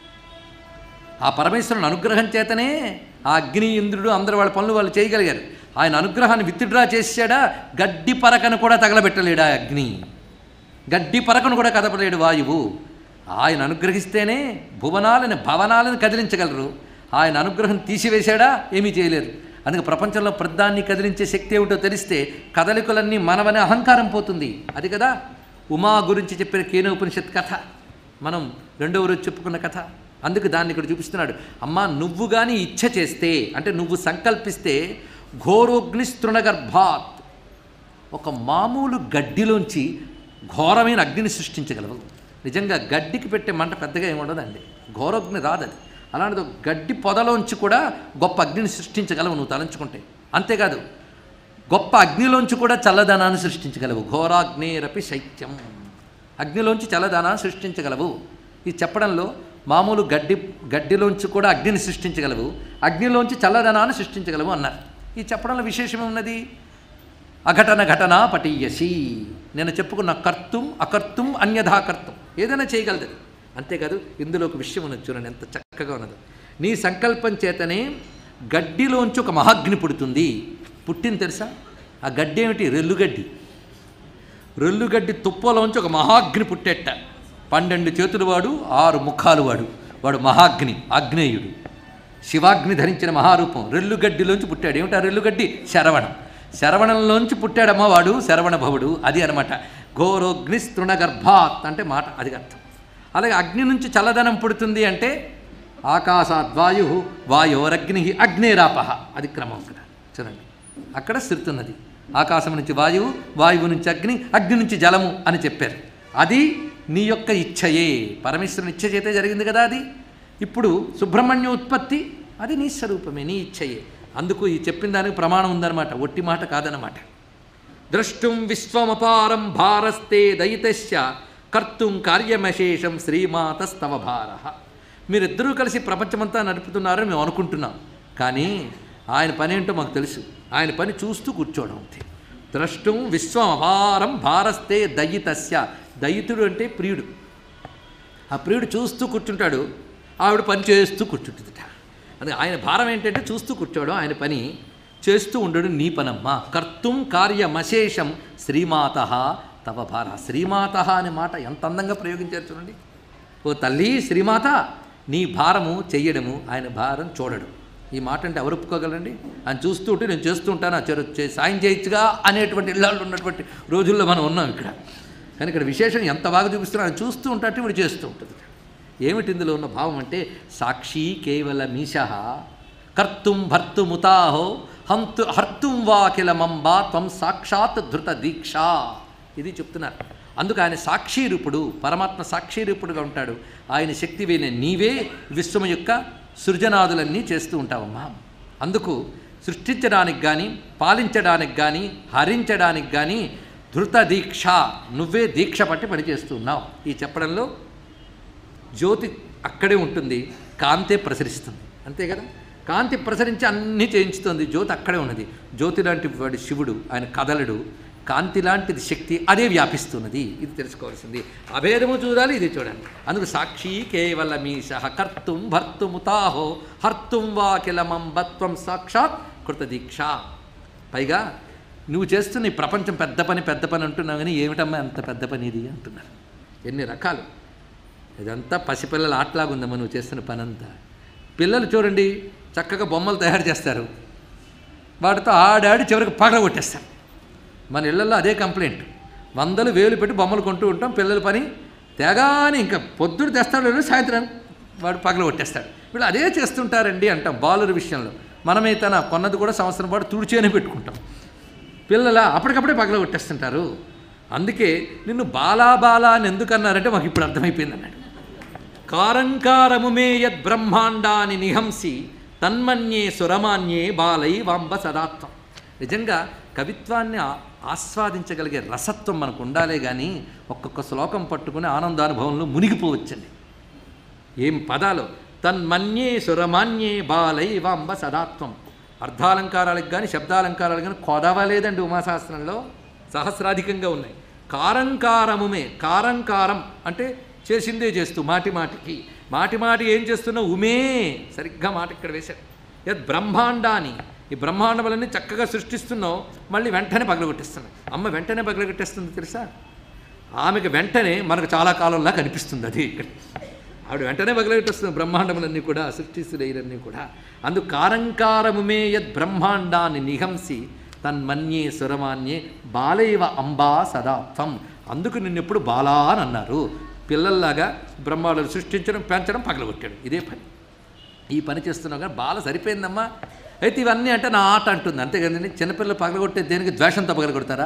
ఆ పరమేశ్వరుని అనుగ్రహం చేతనే ఆ అగ్ని ఇంద్రుడు అందరు వాళ్ళ పనులు వాళ్ళు చేయగలిగారు ఆయన అనుగ్రహాన్ని విత్డ్రా చేశాడా గడ్డి పరకను కూడా తగలబెట్టలేడా అగ్ని గడ్డి పరకను కూడా కదపలేడు వాయువు ఆయన అనుగ్రహిస్తేనే భువనాలను భవనాలను కదిలించగలరు ఆయన అనుగ్రహం తీసివేశాడా ఏమీ చేయలేరు అందుకే ప్రపంచంలో ప్రధాన్ని కదిలించే శక్తి ఏమిటో తెలిస్తే కదలికలన్నీ మనవనే అహంకారం పోతుంది అది కదా ఉమా గురించి చెప్పిన కేనోపనిషత్ కథ మనం రెండవ రోజు చెప్పుకున్న కథ అందుకు దాన్ని ఇక్కడ చూపిస్తున్నాడు అమ్మా నువ్వు కానీ ఇచ్ఛ చేస్తే అంటే నువ్వు సంకల్పిస్తే ఘోరోగ్నిస్తృణగర్భాత్ ఒక మామూలు గడ్డిలోంచి ఘోరమైన అగ్నిని సృష్టించగలవు నిజంగా గడ్డికి పెట్టే మంట పెద్దగా ఏమి ఉండదండి ఘోరోగ్ని రాదది అలాంటిది ఒక గడ్డి పొదలోంచి కూడా గొప్ప అగ్నిని సృష్టించగలవు నువ్వు తలంచుకుంటే అంతేకాదు గొప్ప అగ్నిలోంచి కూడా చల్లదనాన్ని సృష్టించగలవు ఘోరాగ్నేరపి శైత్యం అగ్నిలోంచి చల్లదనాన్ని సృష్టించగలవు ఇది చెప్పడంలో మామూలు గడ్డి గడ్డిలోంచి కూడా అగ్నిని సృష్టించగలవు అగ్నిలోంచి చల్లదనాన్ని సృష్టించగలవు అన్నారు ఈ చెప్పడంలో విశేషం ఉన్నది అఘటన ఘటన పటీయసి నేను చెప్పుకున్న కర్తం అకర్తం అన్యథా కర్తం ఏదైనా చేయగలదు అది. అంతేకాదు ఇందులో ఒక విషయం ఉన్నది చూడండి ఎంత చక్కగా ఉన్నదో నీ సంకల్పం చేతనే గడ్డిలోంచి ఒక మహాగ్ని పుడుతుంది పుట్టింది తెలుసా ఆ గడ్డి ఏమిటి రెల్లుగడ్డి రెల్లుగడ్డి తుప్పలోంచి ఒక మహాగ్ని పుట్టేట పన్నెండు చేతులు వాడు ఆరు ముఖాలు వాడు వాడు మహాగ్ని ఆగ్నేయుడు శివాగ్ని ధరించిన మహారూపం రెల్లుగడ్డిలోంచి పుట్టాడు ఏమిటి ఆ రెల్లుగడ్డి శరవణం శరవణంలోంచి పుట్టాడమ్మ వాడు శరవణ భవుడు అది అనమాట ఘోరోగ్ని తృణగర్భాత్ అంటే మాట అది అర్థం అలాగే అగ్ని నుంచి చల్లదనం పుడుతుంది అంటే ఆకాశాద్వాయు వాయోరగ్ని అగ్నేరాప అది క్రమం కదా చూడండి అక్కడ స్థిరుతున్నది ఆకాశం నుంచి వాయువు వాయువు నుంచి అగ్ని అగ్ని నుంచి జలము అని చెప్పారు అది నీ యొక్క ఇచ్ఛయే పరమేశ్వరుని ఇచ్ఛ చేతే జరిగింది కదా అది ఇప్పుడు సుబ్రహ్మణ్య ఉత్పత్తి అది నీ స్వరూపమే నీ ఇచ్ఛయే అందుకు ఈ చెప్పిన దానికి ప్రమాణం ఉందన్నమాట ఒట్టి మాట కాదన్నమాట ద్రష్టుం విశ్వమపారం భారస్తే దయితస్య కర్తుం కార్యమశేషం శ్రీమాతస్తవ భార మీరిద్దరూ కలిసి ప్రపంచమంతా నడుపుతున్నారని మేము అనుకుంటున్నాం కానీ ఆయన పని ఏంటో మాకు తెలుసు ఆయన పని చూస్తూ కూర్చోవడం అంతే ద్రష్టుం విశ్వం అపారం భారస్తే దయితస్య దయితుడు అంటే ప్రియుడు ఆ ప్రియుడు చూస్తూ కూర్చుంటాడు ఆవిడ పని చేస్తూ కూర్చుంటుందిట అది ఆయన భారం ఏంటంటే చూస్తూ కూర్చోవడం ఆయన పని చేస్తూ ఉండడు నీ పనమ్మా కర్తుం కార్యమశేషం శ్రీమాత తవ భార శ్రీమాత అనే మాట ఎంత అందంగా ప్రయోగించారు చూడండి ఓ తల్లి శ్రీమాత నీ భారము చెయ్యడము ఆయన భారం చూడడు ఈ మాట అంటే ఎవరు ఒప్పుకోగలండి ఆయన చూస్తూ ఉంటే నేను చేస్తూ ఉంటాను ఆ చెరు చే- సాయం చేయొచ్చుగా అనేటువంటి ఇళ్ళల్లో ఉన్నటువంటి రోజుల్లో మనం ఉన్నాం ఇక్కడ కానీ ఇక్కడ విశేషం ఎంత బాగా చూపిస్తున్నా ఆయన చూస్తూ ఉంటాటే వీడు చేస్తూ ఉంటుంది ఏమిటి ఇందులో ఉన్న భావం అంటే సాక్షి కేవల మీశ కర్తుం భర్తుముతాహో హంతు హర్తుం వాకిల మంబా త్వం సాక్షాత్ ధృత దీక్ష ఇది చెప్తున్నారు అందుకు ఆయన సాక్షిరూపుడు పరమాత్మ సాక్షిరూపుడుగా ఉంటాడు ఆయన శక్తి వేనే నీవే విశ్వము యొక్క సృజనాదులన్నీ చేస్తూ ఉంటావమ్మా అందుకు సృష్టించడానికి కానీ పాలించడానికి కానీ హరించడానికి కానీ ధృత దీక్ష నువ్వే దీక్ష పట్టి పనిచేస్తున్నావు ఈ చెప్పడంలో జ్యోతి అక్కడే ఉంటుంది కాంతే ప్రసరిస్తుంది అంతే కదా కాంతి ప్రసరించి అన్నీ చేయించుతుంది జ్యోతి అక్కడే ఉన్నది జ్యోతి లాంటి వాడు శివుడు ఆయన కదలడు కాంతి లాంటిది శక్తి అదే వ్యాపిస్తున్నది ఇది తెలుసుకోవాల్సింది అభేదము చూడాలి ఇది చూడాలి అందుకు సాక్షి కేవల మీశ కర్తుం భర్తుముతాహో హర్తుం వా కిలమం బత్వం సాక్షాత్ కృతదీక్ష పైగా నువ్వు చేస్తున్న ఈ ప్రపంచం పెద్ద పని పెద్ద పని అంటున్నావు కానీ ఏమిటమ్మా అంత పెద్ద పని ఇది అంటున్నారు ఎన్ని రకాలు ఇదంతా పసిపిల్లల ఆటలాగుందమ్మా నువ్వు చేస్తున్న పని అంతా పిల్లలు చూడండి చక్కగా బొమ్మలు తయారు చేస్తారు వాటితో ఆడాడి చివరికి పగల కొట్టేస్తారు మన ఇళ్లలో అదే కంప్లైంట్ వందలు వేలు పెట్టి బొమ్మలు కొంటూ ఉంటాం పిల్లల పని తెగాని ఇంకా పొద్దుడు తెస్తాడు లేదు సాయంత్రం వాడు పగల కొట్టేస్తాడు వీళ్ళు అదే చేస్తుంటారండి అంటాం బాలుర విషయంలో మనమే తన కొన్నది కూడా సంవత్సరం పాటు తుడిచేనే పెట్టుకుంటాం పిల్లల అప్పటికప్పుడే పగల కొట్టేస్తుంటారు అందుకే నిన్ను బాలా బాలా అని ఎందుకు అన్నారంటే మాకు ఇప్పుడు అర్థమైపోయింది అన్నాడు కారంకారము మే యద్ బ్రహ్మాండాన్ని నిహంసి తన్మన్యే సురమాన్యే బాలై వాంబ సదాత్వం నిజంగా కవిత్వాన్ని ఆ- ఆస్వాదించగలిగే రసత్వం మనకు ఉండాలే కానీ ఒక్కొక్క శ్లోకం పట్టుకుని ఆనందానుభవంలో మునిగిపోవచ్చండి ఏం పదాలు తన్మన్యే సురమాన్యే బాలై వాంబ సదాత్వం అర్థాలంకారాలకు కానీ శబ్దాలంకారాలకు కానీ కొదవలేదండి ఉమాశాస్త్రంలో సహస్రాధికంగా ఉన్నాయి కారంకారముమే కారంకారం అంటే చేసిందే చేస్తూ మాటి మాటికి మాటి మాటి ఏం చేస్తున్నావు ఉమే సరిగ్గా మాట ఇక్కడ వేశాడు యద్ బ్రహ్మాండాన్ని ఈ బ్రహ్మాండములన్నీ చక్కగా సృష్టిస్తున్నావు మళ్ళీ వెంటనే పగలగొట్టేస్తున్నావు అమ్మ వెంటనే పగలగొట్టేస్తుంది తెలుసా ఆమెకు వెంటనే మనకు చాలా కాలంలా కనిపిస్తుంది అది ఇక్కడ ఆవిడ వెంటనే పగలగొట్టేస్తుంది బ్రహ్మాండములన్నీ కూడా సృష్టిస్తులైరన్నీ కూడా అందుకు కారంకారముమే యద్ బ్రహ్మాండాన్ని నిహంసి తన్మన్యే సురమాన్యే బాలైవ అంబా సదాత్వం అందుకు నిన్నెప్పుడు బాలా అని అన్నారు పిల్లల్లాగా బ్రహ్మాండాలు సృష్టించడం పెంచడం పగలగొట్టాడు ఇదే పని ఈ పని చేస్తున్నావు కానీ బాల సరిపోయిందమ్మా అయితే ఇవన్నీ అంటే నా ఆట అంటుంది అంతే కదండి చిన్నపిల్లలు పగలగొట్టే దేనికి ద్వేషంతో పగలగొడతారా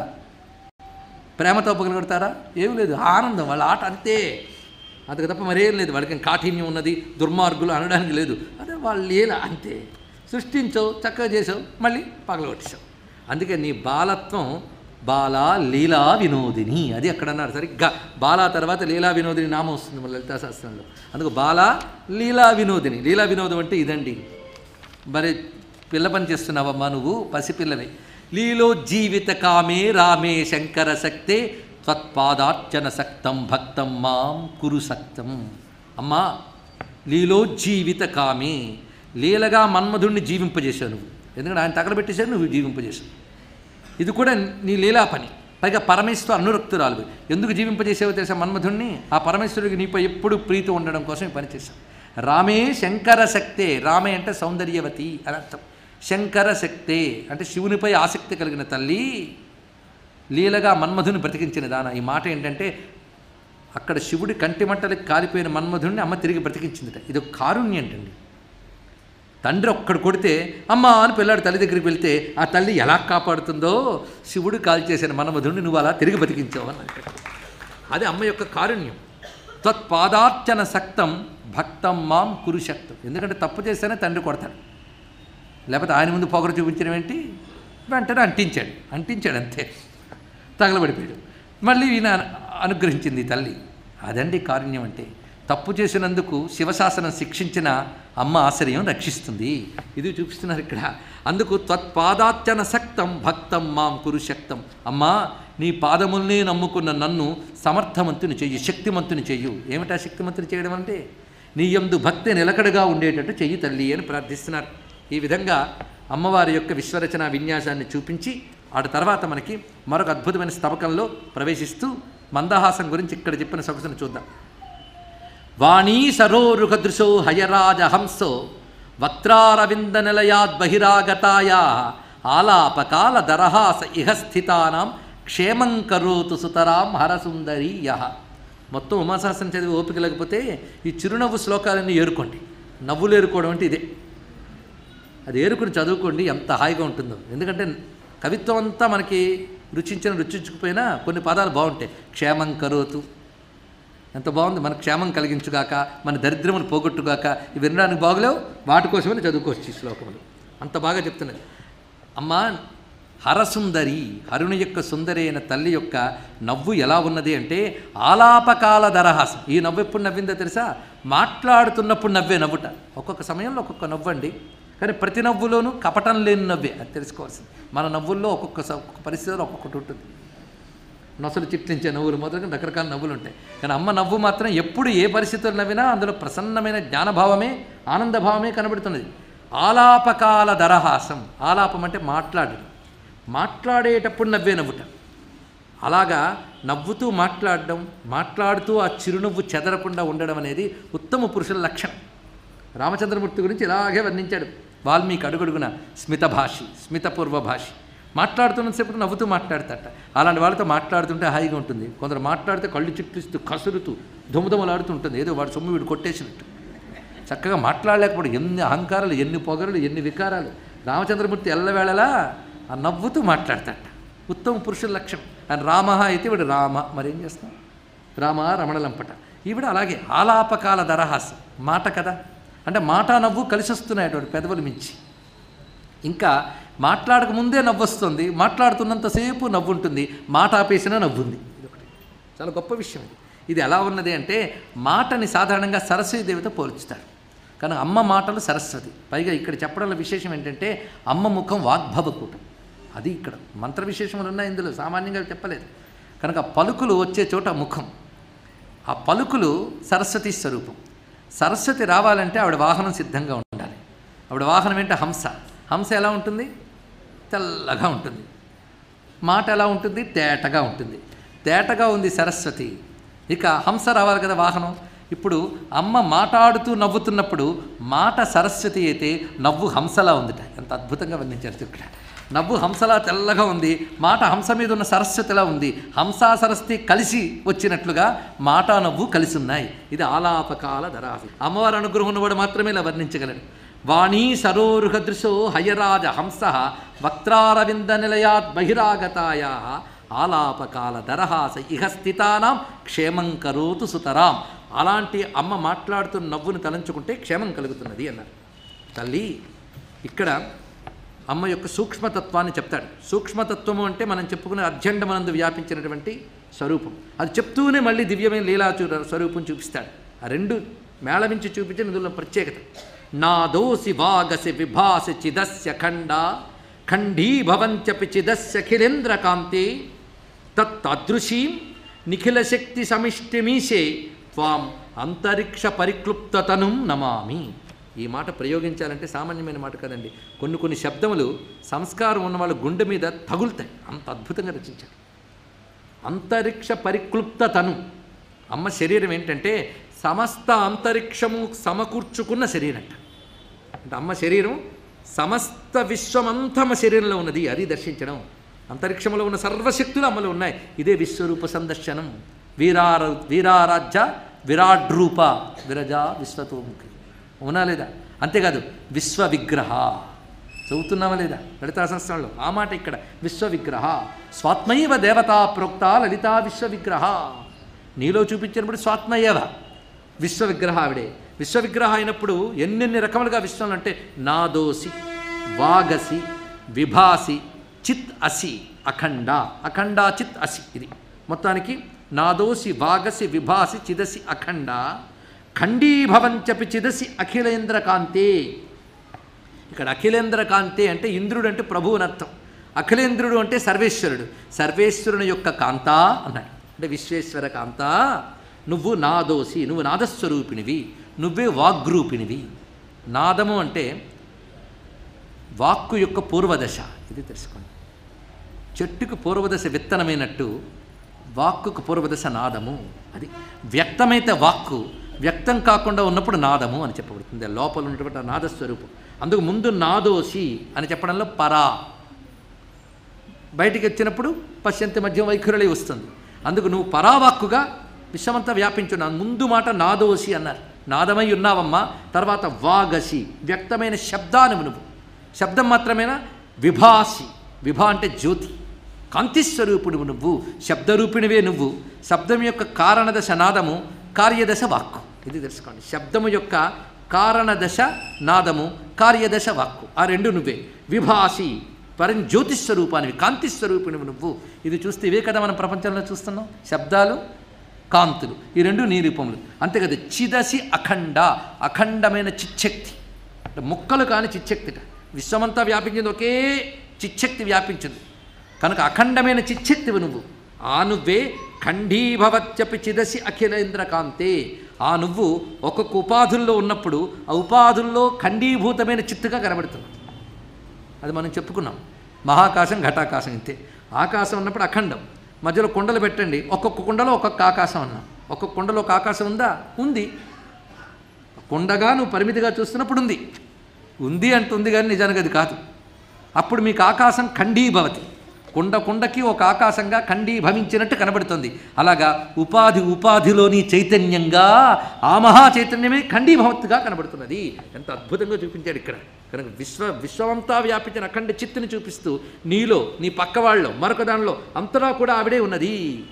ప్రేమతో పగలగొడతారా ఏం లేదు ఆనందం వాళ్ళ ఆట అంతే అంతకు తప్ప మరేం లేదు వాళ్ళకి ఏం కాఠిన్యం ఉన్నది దుర్మార్గులు అనడానికి లేదు అదే వాళ్ళ లీల అంతే సృష్టించావు చక్కగా చేసావు మళ్ళీ పగలగొట్టేశావు అందుకే నీ బాలత్వం బాల లీలా వినోదిని అది అక్కడ అన్నారు సరిగ్గా బాలా తర్వాత లీలా వినోదిని నామం వస్తుంది మన లలితా శాస్త్రంలో అందుకు బాల లీలా వినోదిని లీలా వినోదం అంటే ఇదండి మరి పిల్ల పని చేస్తున్నావమ్మా నువ్వు పసిపిల్లవే లీలో జీవిత కామే రామే శంకర శక్తే త్వత్పాదార్చన సక్తం భక్తం మాం కురు సక్తం అమ్మా లీలో జీవిత కామే లీలగా మన్మధుడిని జీవింపజేశావు నువ్వు ఎందుకంటే ఆయన తగలబెట్టేశాడు నువ్వు జీవింపజేశావు ఇది కూడా నీ లీలా పని పైగా పరమేశ్వర అనురక్తురాలు ఎందుకు జీవింపజేసావో తెలుసా మన్మధుణ్ణి ఆ పరమేశ్వరుడికి నీపై ఎప్పుడు ప్రీతి ఉండడం కోసం ఈ పని చేశాం రామే శంకర శక్తే రామే అంటే సౌందర్యవతి అని అర్థం శంకర శక్తే అంటే శివునిపై ఆసక్తి కలిగిన తల్లి లీలగా మన్మధుని బ్రతికించిన దాన ఈ మాట ఏంటంటే అక్కడ శివుడి కంటి మంటలకు కాలిపోయిన మన్మధుడిని అమ్మ తిరిగి బ్రతికించిందట ఇది ఒక కారుణ్యం అంటండి తండ్రి ఒక్కడు కొడితే అమ్మ అని పిల్లాడు తల్లి దగ్గరికి వెళ్తే ఆ తల్లి ఎలా కాపాడుతుందో శివుడు కాల్చేసిన మన్మధుడిని నువ్వు అలా తిరిగి బతికించావు అని అంటాడు అది అమ్మ యొక్క కారుణ్యం తత్పాదార్చన సక్తం భక్తం మాం కురు శక్తం ఎందుకంటే తప్పు చేస్తేనే తండ్రి కొడతాడు లేకపోతే ఆయన ముందు పొగరు చూపించడం ఏంటి వెంటనే అంటించాడు అంటించాడు అంతే తగలబడిపోయాడు మళ్ళీ ఈయన అనుగ్రహించింది ఈ తల్లి అదండి కారుణ్యం అంటే తప్పు చేసినందుకు శివశాసనం శిక్షించిన అమ్మ ఆశ్రయం రక్షిస్తుంది ఇది చూపిస్తున్నారు ఇక్కడ అందుకు త్వత్పాదార్చన సక్తం భక్తం మాం కురు శక్తం అమ్మా నీ పాదముల్నే నమ్ముకున్న నన్ను సమర్థవంతుని చెయ్యి శక్తిమంతుని చెయ్యు ఏమిటా శక్తిమంతుని చేయడం అంటే నీ యందు భక్తి నిలకడగా ఉండేటట్టు చెయ్యి తల్లి అని ప్రార్థిస్తున్నారు ఈ విధంగా అమ్మవారి యొక్క విశ్వరచన విన్యాసాన్ని చూపించి ఆడ తర్వాత మనకి మరొక అద్భుతమైన స్తవకంలో ప్రవేశిస్తూ మందహాసం గురించి ఇక్కడ చెప్పిన సొగసును చూద్దాం వాణీ సరోరుహదృశో హయరాజ హంసో వక్త్రారవింద నిలయాద్ బహిరాగతాయా ఆలాపకాల దరహాస ఇహ స్థితానాం క్షేమం కరోతు సుతరాం హరసుందరీయ మొత్తం ఉమాశాస్త్రం చదివి ఓపిక లేకపోతే ఈ చిరునవ్వు శ్లోకాలన్నీ ఏరుకోండి నవ్వులు ఏరుకోవడం అంటే ఇదే అది ఏరుకుని చదువుకోండి ఎంత హాయిగా ఉంటుందో ఎందుకంటే కవిత్వం అంతా మనకి రుచించిన రుచించకపోయినా కొన్ని పదాలు బాగుంటాయి క్షేమం కరోతు ఎంత బాగుంది మన క్షేమం కలిగించుగాక మన దరిద్రమును పోగొట్టుగాక ఇవి వినడానికి బాగులేవు వాటి కోసమని చదువుకోవచ్చు ఈ శ్లోకములు అంత బాగా చెప్తున్నది అమ్మా హరసుందరి హరుని యొక్క సుందరి అయిన తల్లి యొక్క నవ్వు ఎలా ఉన్నది అంటే ఆలాపకాల దరహాసం ఈ నవ్వు ఎప్పుడు నవ్విందో తెలుసా మాట్లాడుతున్నప్పుడు నవ్వే నవ్వుట ఒక్కొక్క సమయంలో ఒక్కొక్క నవ్వండి కానీ ప్రతి నవ్వులోనూ కపటం లేని నవ్వే అది తెలుసుకోవాల్సింది మన నవ్వుల్లో ఒక్కొక్క స- ఒక్కొక్క పరిస్థితిలో ఒక్కొక్కటి ఉంటుంది నొసలు చిట్లించే నవ్వులు మొదలుగా రకరకాల నవ్వులు ఉంటాయి కానీ అమ్మ నవ్వు మాత్రం ఎప్పుడు ఏ పరిస్థితుల్లో నవ్వినా అందులో ప్రసన్నమైన జ్ఞానభావమే ఆనందభావమే కనబడుతున్నది ఆలాపకాల దరహాసం ఆలాపం అంటే మాట్లాడడం మాట్లాడేటప్పుడు నవ్వే నవ్వుట అలాగా నవ్వుతూ మాట్లాడడం మాట్లాడుతూ ఆ చిరునవ్వు చెదరకుండా ఉండడం అనేది ఉత్తమ పురుషుల లక్షణం రామచంద్రమూర్తి గురించి ఇలాగే వర్ణించాడు వాల్మీకి అడుగడుగున స్మిత భాషి స్మితపూర్వ భాషి మాట్లాడుతున్నంతసేపు నవ్వుతూ మాట్లాడతాట అలాంటి వాళ్ళతో మాట్లాడుతుంటే హాయిగా ఉంటుంది కొందరు మాట్లాడితే కళ్ళు చిట్లిస్తూ కసురుతూ దుమదుమలాడుతూ ఉంటుంది ఏదో వాడు సొమ్ము వీడు కొట్టేసినట్టు చక్కగా మాట్లాడలేకపోవడం ఎన్ని అహంకారాలు ఎన్ని పొగరులు ఎన్ని వికారాలు రామచంద్రమూర్తి ఎల్లవేళలా ఆ నవ్వుతూ మాట్లాడతాట ఉత్తమ పురుషుల లక్షణం ఆయన రామ అయితే వీడు రామ మరేం చేస్తాం రామ రమణలంపట ఈవిడ అలాగే ఆలాపకాల దరహాసం మాట కదా అంటే మాట నవ్వు కలిసి వస్తున్నాయి అటువంటి పెదవులు మించి ఇంకా మాట్లాడక ముందే నవ్వు వస్తుంది మాట్లాడుతున్నంతసేపు నవ్వు ఉంటుంది మాట ఆపేసినా నవ్వుంది ఇది ఒకటి చాలా గొప్ప విషయం ఇది ఇది ఎలా ఉన్నది అంటే మాటని సాధారణంగా సరస్వతి దేవత పోల్చుతారు కానీ అమ్మ మాటలు సరస్వతి పైగా ఇక్కడ చెప్పడంలో విశేషం ఏంటంటే అమ్మ ముఖం వాగ్భవకూటం అది ఇక్కడ మంత్ర విశేషములు ఉన్నాయి ఇందులో సామాన్యంగా చెప్పలేదు కనుక పలుకులు వచ్చే చోట ముఖం ఆ పలుకులు సరస్వతి స్వరూపం సరస్వతి రావాలంటే ఆవిడ వాహనం సిద్ధంగా ఉండాలి ఆవిడ వాహనం ఏంటో హంస హంస ఎలా ఉంటుంది తెల్లగా ఉంటుంది మాట ఎలా ఉంటుంది తేటగా ఉంటుంది తేటగా ఉంది సరస్వతి ఇక హంస రావాలి కదా వాహనం ఇప్పుడు అమ్మ మాట్లాడుతూ నవ్వుతున్నప్పుడు మాట సరస్వతి అయితే నవ్వు హంసలా ఉందిట ఎంత అద్భుతంగా వర్ణించారు ఇక్కడ నవ్వు హంసలా తెల్లగా ఉంది మాట హంస మీద ఉన్న సరస్వతిలా ఉంది హంసా సరస్వతి కలిసి వచ్చినట్లుగా మాట నవ్వు కలిసి ఉన్నాయి ఇది ఆలాపకాల ధరాసి అమ్మవారి అనుగ్రహం ఉన్నవాడు మాత్రమే ఇలా వర్ణించగలడు వాణీ సరోరుహదృశో హయరాజ హంస వక్త్రారవింద నిలయాత్ బహిరాగతాయా ఆలాపకాల దరహాస ఇహ స్థితానాం క్షేమం కరోతు సుతరాం అలాంటి అమ్మ మాట్లాడుతున్న నవ్వును తలంచుకుంటే క్షేమం కలుగుతున్నది అన్నారు తల్లి ఇక్కడ అమ్మ యొక్క సూక్ష్మతత్వాన్ని చెప్తాడు సూక్ష్మతత్వము అంటే మనం చెప్పుకునే అర్జెండమనందు వ్యాపించినటువంటి స్వరూపం అది చెప్తూనే మళ్ళీ దివ్యమైన లీలా చూ- స్వరూపం చూపిస్తాడు ఆ రెండు మేళవించి చూపించిన ఇందులో ప్రత్యేకత నా దోసి వాగసి విభాసి చిదస్య ఖండ ఖండీభవంచపి చిదస్య ఖిలేంద్రకాంతే తత్తదృశీం నిఖిల శక్తి సమిష్టిమీశే త్వాం అంతరిక్ష పరిక్లుప్తతను నమామి ఈ మాట ప్రయోగించాలంటే సామాన్యమైన మాట కదండి కొన్ని కొన్ని శబ్దములు సంస్కారం ఉన్న వాళ్ళ గుండె మీద తగులుతాయి అంత అద్భుతంగా రచించాడు అంతరిక్ష పరిక్లుప్తతను అమ్మ శరీరం ఏంటంటే సమస్త అంతరిక్షము సమకూర్చుకున్న శరీరం అంట అంటే అమ్మ శరీరం సమస్త విశ్వమంతా అమ్మ శరీరంలో ఉన్నది అది దర్శించడం అంతరిక్షంలో ఉన్న సర్వశక్తులు అమ్మలో ఉన్నాయి ఇదే విశ్వరూప సందర్శనం వీరార వీరారాజ్య విరాడ్రూప విరజా విశ్వతోముఖి అవునా లేదా అంతేకాదు విశ్వ విగ్రహ చదువుతున్నామా లేదా లలితా శాస్త్రంలో ఆ మాట ఇక్కడ విశ్వ విగ్రహ స్వాత్మైవ దేవతా ప్రోక్త లలితా విశ్వ విగ్రహ నీలో చూపించినప్పుడు స్వాత్మయేవ విశ్వ విగ్రహ ఆవిడే విశ్వ విగ్రహ అయినప్పుడు ఎన్నెన్ని రకములుగా విశ్వంలో అంటే నాదోసి వాగసి విభాసి చిత్ అసి అఖండ అఖండ చిత్ అసి ఇది మొత్తానికి నాదోసి వాగసి విభాసి చిదసి అఖండ ఖండీభవంచపి చిదసి అఖిలేంద్ర కాంతే ఇక్కడ అఖిలేంద్ర కాంతే అంటే ఇంద్రుడు అంటే ప్రభువు అని అర్థం అఖిలేంద్రుడు అంటే సర్వేశ్వరుడు సర్వేశ్వరుని యొక్క కాంత అన్నాడు అంటే విశ్వేశ్వర కాంత నువ్వు నాదోసి నువ్వు నాదస్వరూపిణివి నువ్వే వాగ్రూపిణివి నాదము అంటే వాక్కు యొక్క పూర్వదశ ఇది తెలుసుకోండి చెట్టుకు పూర్వదశ విత్తనమైనట్టు వాక్కుకు పూర్వదశ నాదము అది వ్యక్తమైతే వాక్కు వ్యక్తం కాకుండా ఉన్నప్పుడు నాదము అని చెప్పబడుతుంది లోపల ఉన్నటువంటి ఆ నాదస్వరూపం అందుకు ముందు నాదోసి అని చెప్పడంలో పరా బయటికి వచ్చినప్పుడు పశ్చంతి మధ్యం వైఖరులై వస్తుంది అందుకు నువ్వు పరావాక్కుగా విశ్వమంతా వ్యాపించున్నాను ముందు మాట నాదోసి అన్నారు నాదమై ఉన్నావమ్మా తర్వాత వాగసి వ్యక్తమైన శబ్దానివి నువ్వు శబ్దం మాత్రమేనా విభాసి విభా అంటే జ్యోతి కాంతిస్వరూపుడు నువ్వు శబ్దరూపిణివే నువ్వు శబ్దం యొక్క కారణదశ నాదము కార్యదశ వాక్కు ఇది తెలుసుకోండి శబ్దము యొక్క కారణదశ నాదము కార్యదశ వాక్కు ఆ రెండు నువ్వే విభాసి పరం జ్యోతిస్వరూపానివి కాంతిస్వరూపిణివి నువ్వు ఇది చూస్తే ఇవే కదా మనం ప్రపంచంలో చూస్తున్నాం శబ్దాలు కాంతులు ఈ రెండు నీ రూపములు అంతే కదా చిదసి అఖండ అఖండమైన చిచ్చక్తి అంటే ముక్కలు కాని చిచ్చక్తిట విశ్వమంతా వ్యాపించింది ఒకే చిచ్చక్తి వ్యాపించింది కనుక అఖండమైన చిచ్చక్తివి నువ్వు ఆ నువ్వే ఖండీభవత్యపి చిదసి అఖిలేంద్రకాంతే ఆ నువ్వు ఒక్కొక్క ఉపాధుల్లో ఉన్నప్పుడు ఆ ఉపాధుల్లో ఖండీభూతమైన చిత్తుగా కనబడుతున్నావు అది మనం చెప్పుకున్నాం మహాకాశం ఘటాకాశం ఇంతే ఆకాశం ఉన్నప్పుడు అఖండం మధ్యలో కుండలు పెట్టండి ఒక్కొక్క కుండలో ఒక్కొక్క ఆకాశం అన్నాం ఒక్కొక్క కుండలో ఒక ఆకాశం ఉందా ఉంది కుండగా నువ్వు పరిమితిగా చూస్తున్నప్పుడు ఉంది ఉంది అంటుంది కానీ నిజానికి అది కాదు అప్పుడు మీకు ఆకాశం ఖండీభవతి కుండ కుండకి ఒక ఆకాశంగా ఖండీభవించినట్టు కనబడుతుంది అలాగా ఉపాధి ఉపాధిలోని చైతన్యంగా ఆ మహా చైతన్యమే ఖండీభవత్తుగా కనబడుతున్నది ఎంత అద్భుతంగా చూపించాడు ఇక్కడ కనుక విశ్వ విశ్వమంతా వ్యాపించిన అఖండ చిత్తుని చూపిస్తూ నీలో నీ పక్క వాళ్ళలో మరొక దానిలో అంతటా కూడా ఆవిడే ఉన్నది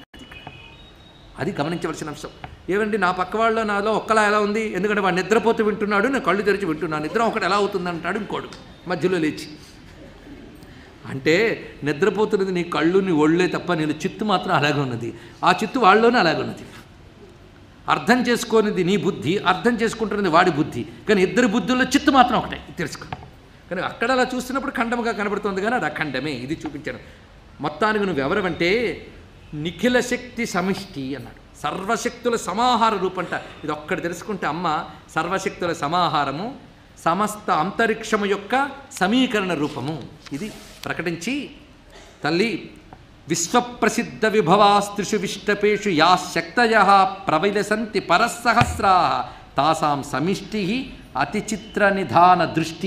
అది గమనించవలసిన అంశం ఏమండి నా పక్క వాళ్ళలో నాలో ఒక్కలా ఎలా ఉంది ఎందుకంటే వాడు నిద్రపోతూ వింటున్నాడు నేను కళ్ళు తెరిచి వింటున్నాను నిద్ర ఒకటి ఎలా అవుతుంది అంటాడు ఇంకోడు మధ్యలో లేచి అంటే నిద్రపోతున్నది నీ కళ్ళు నీ ఒళ్ళే తప్ప నేను చిత్తు మాత్రం అలాగే ఉన్నది ఆ చిత్తు వాళ్ళలోనే అలాగే ఉన్నది అర్థం చేసుకోనిది నీ బుద్ధి అర్థం చేసుకుంటున్నది వాడి బుద్ధి కానీ ఇద్దరి బుద్ధుల్లో చిత్తు మాత్రం ఒకటే ఇది తెలుసుకో కానీ అక్కడ అలా చూస్తున్నప్పుడు ఖండముగా కనబడుతుంది కానీ అది అఖండమే ఇది చూపించాను మొత్తానికి నువ్వు ఎవరవంటే నిఖిల శక్తి సమిష్టి అన్నాడు సర్వశక్తుల సమాహార రూపంట ఇది ఒక్కటి తెలుసుకుంటే అమ్మ సర్వశక్తుల సమాహారము సమస్త అంతరిక్షము యొక్క సమీకరణ రూపము ఇది ప్రకటించి తల్లి విశ్వప్రసిద్ధ విభవాస్త్రిషు విష్టపేషు యా శక్తయ ప్రవిలసంతి పరస్సహస్రా తాసాం సమిష్టి అతిచిత్ర నిధాన దృష్టి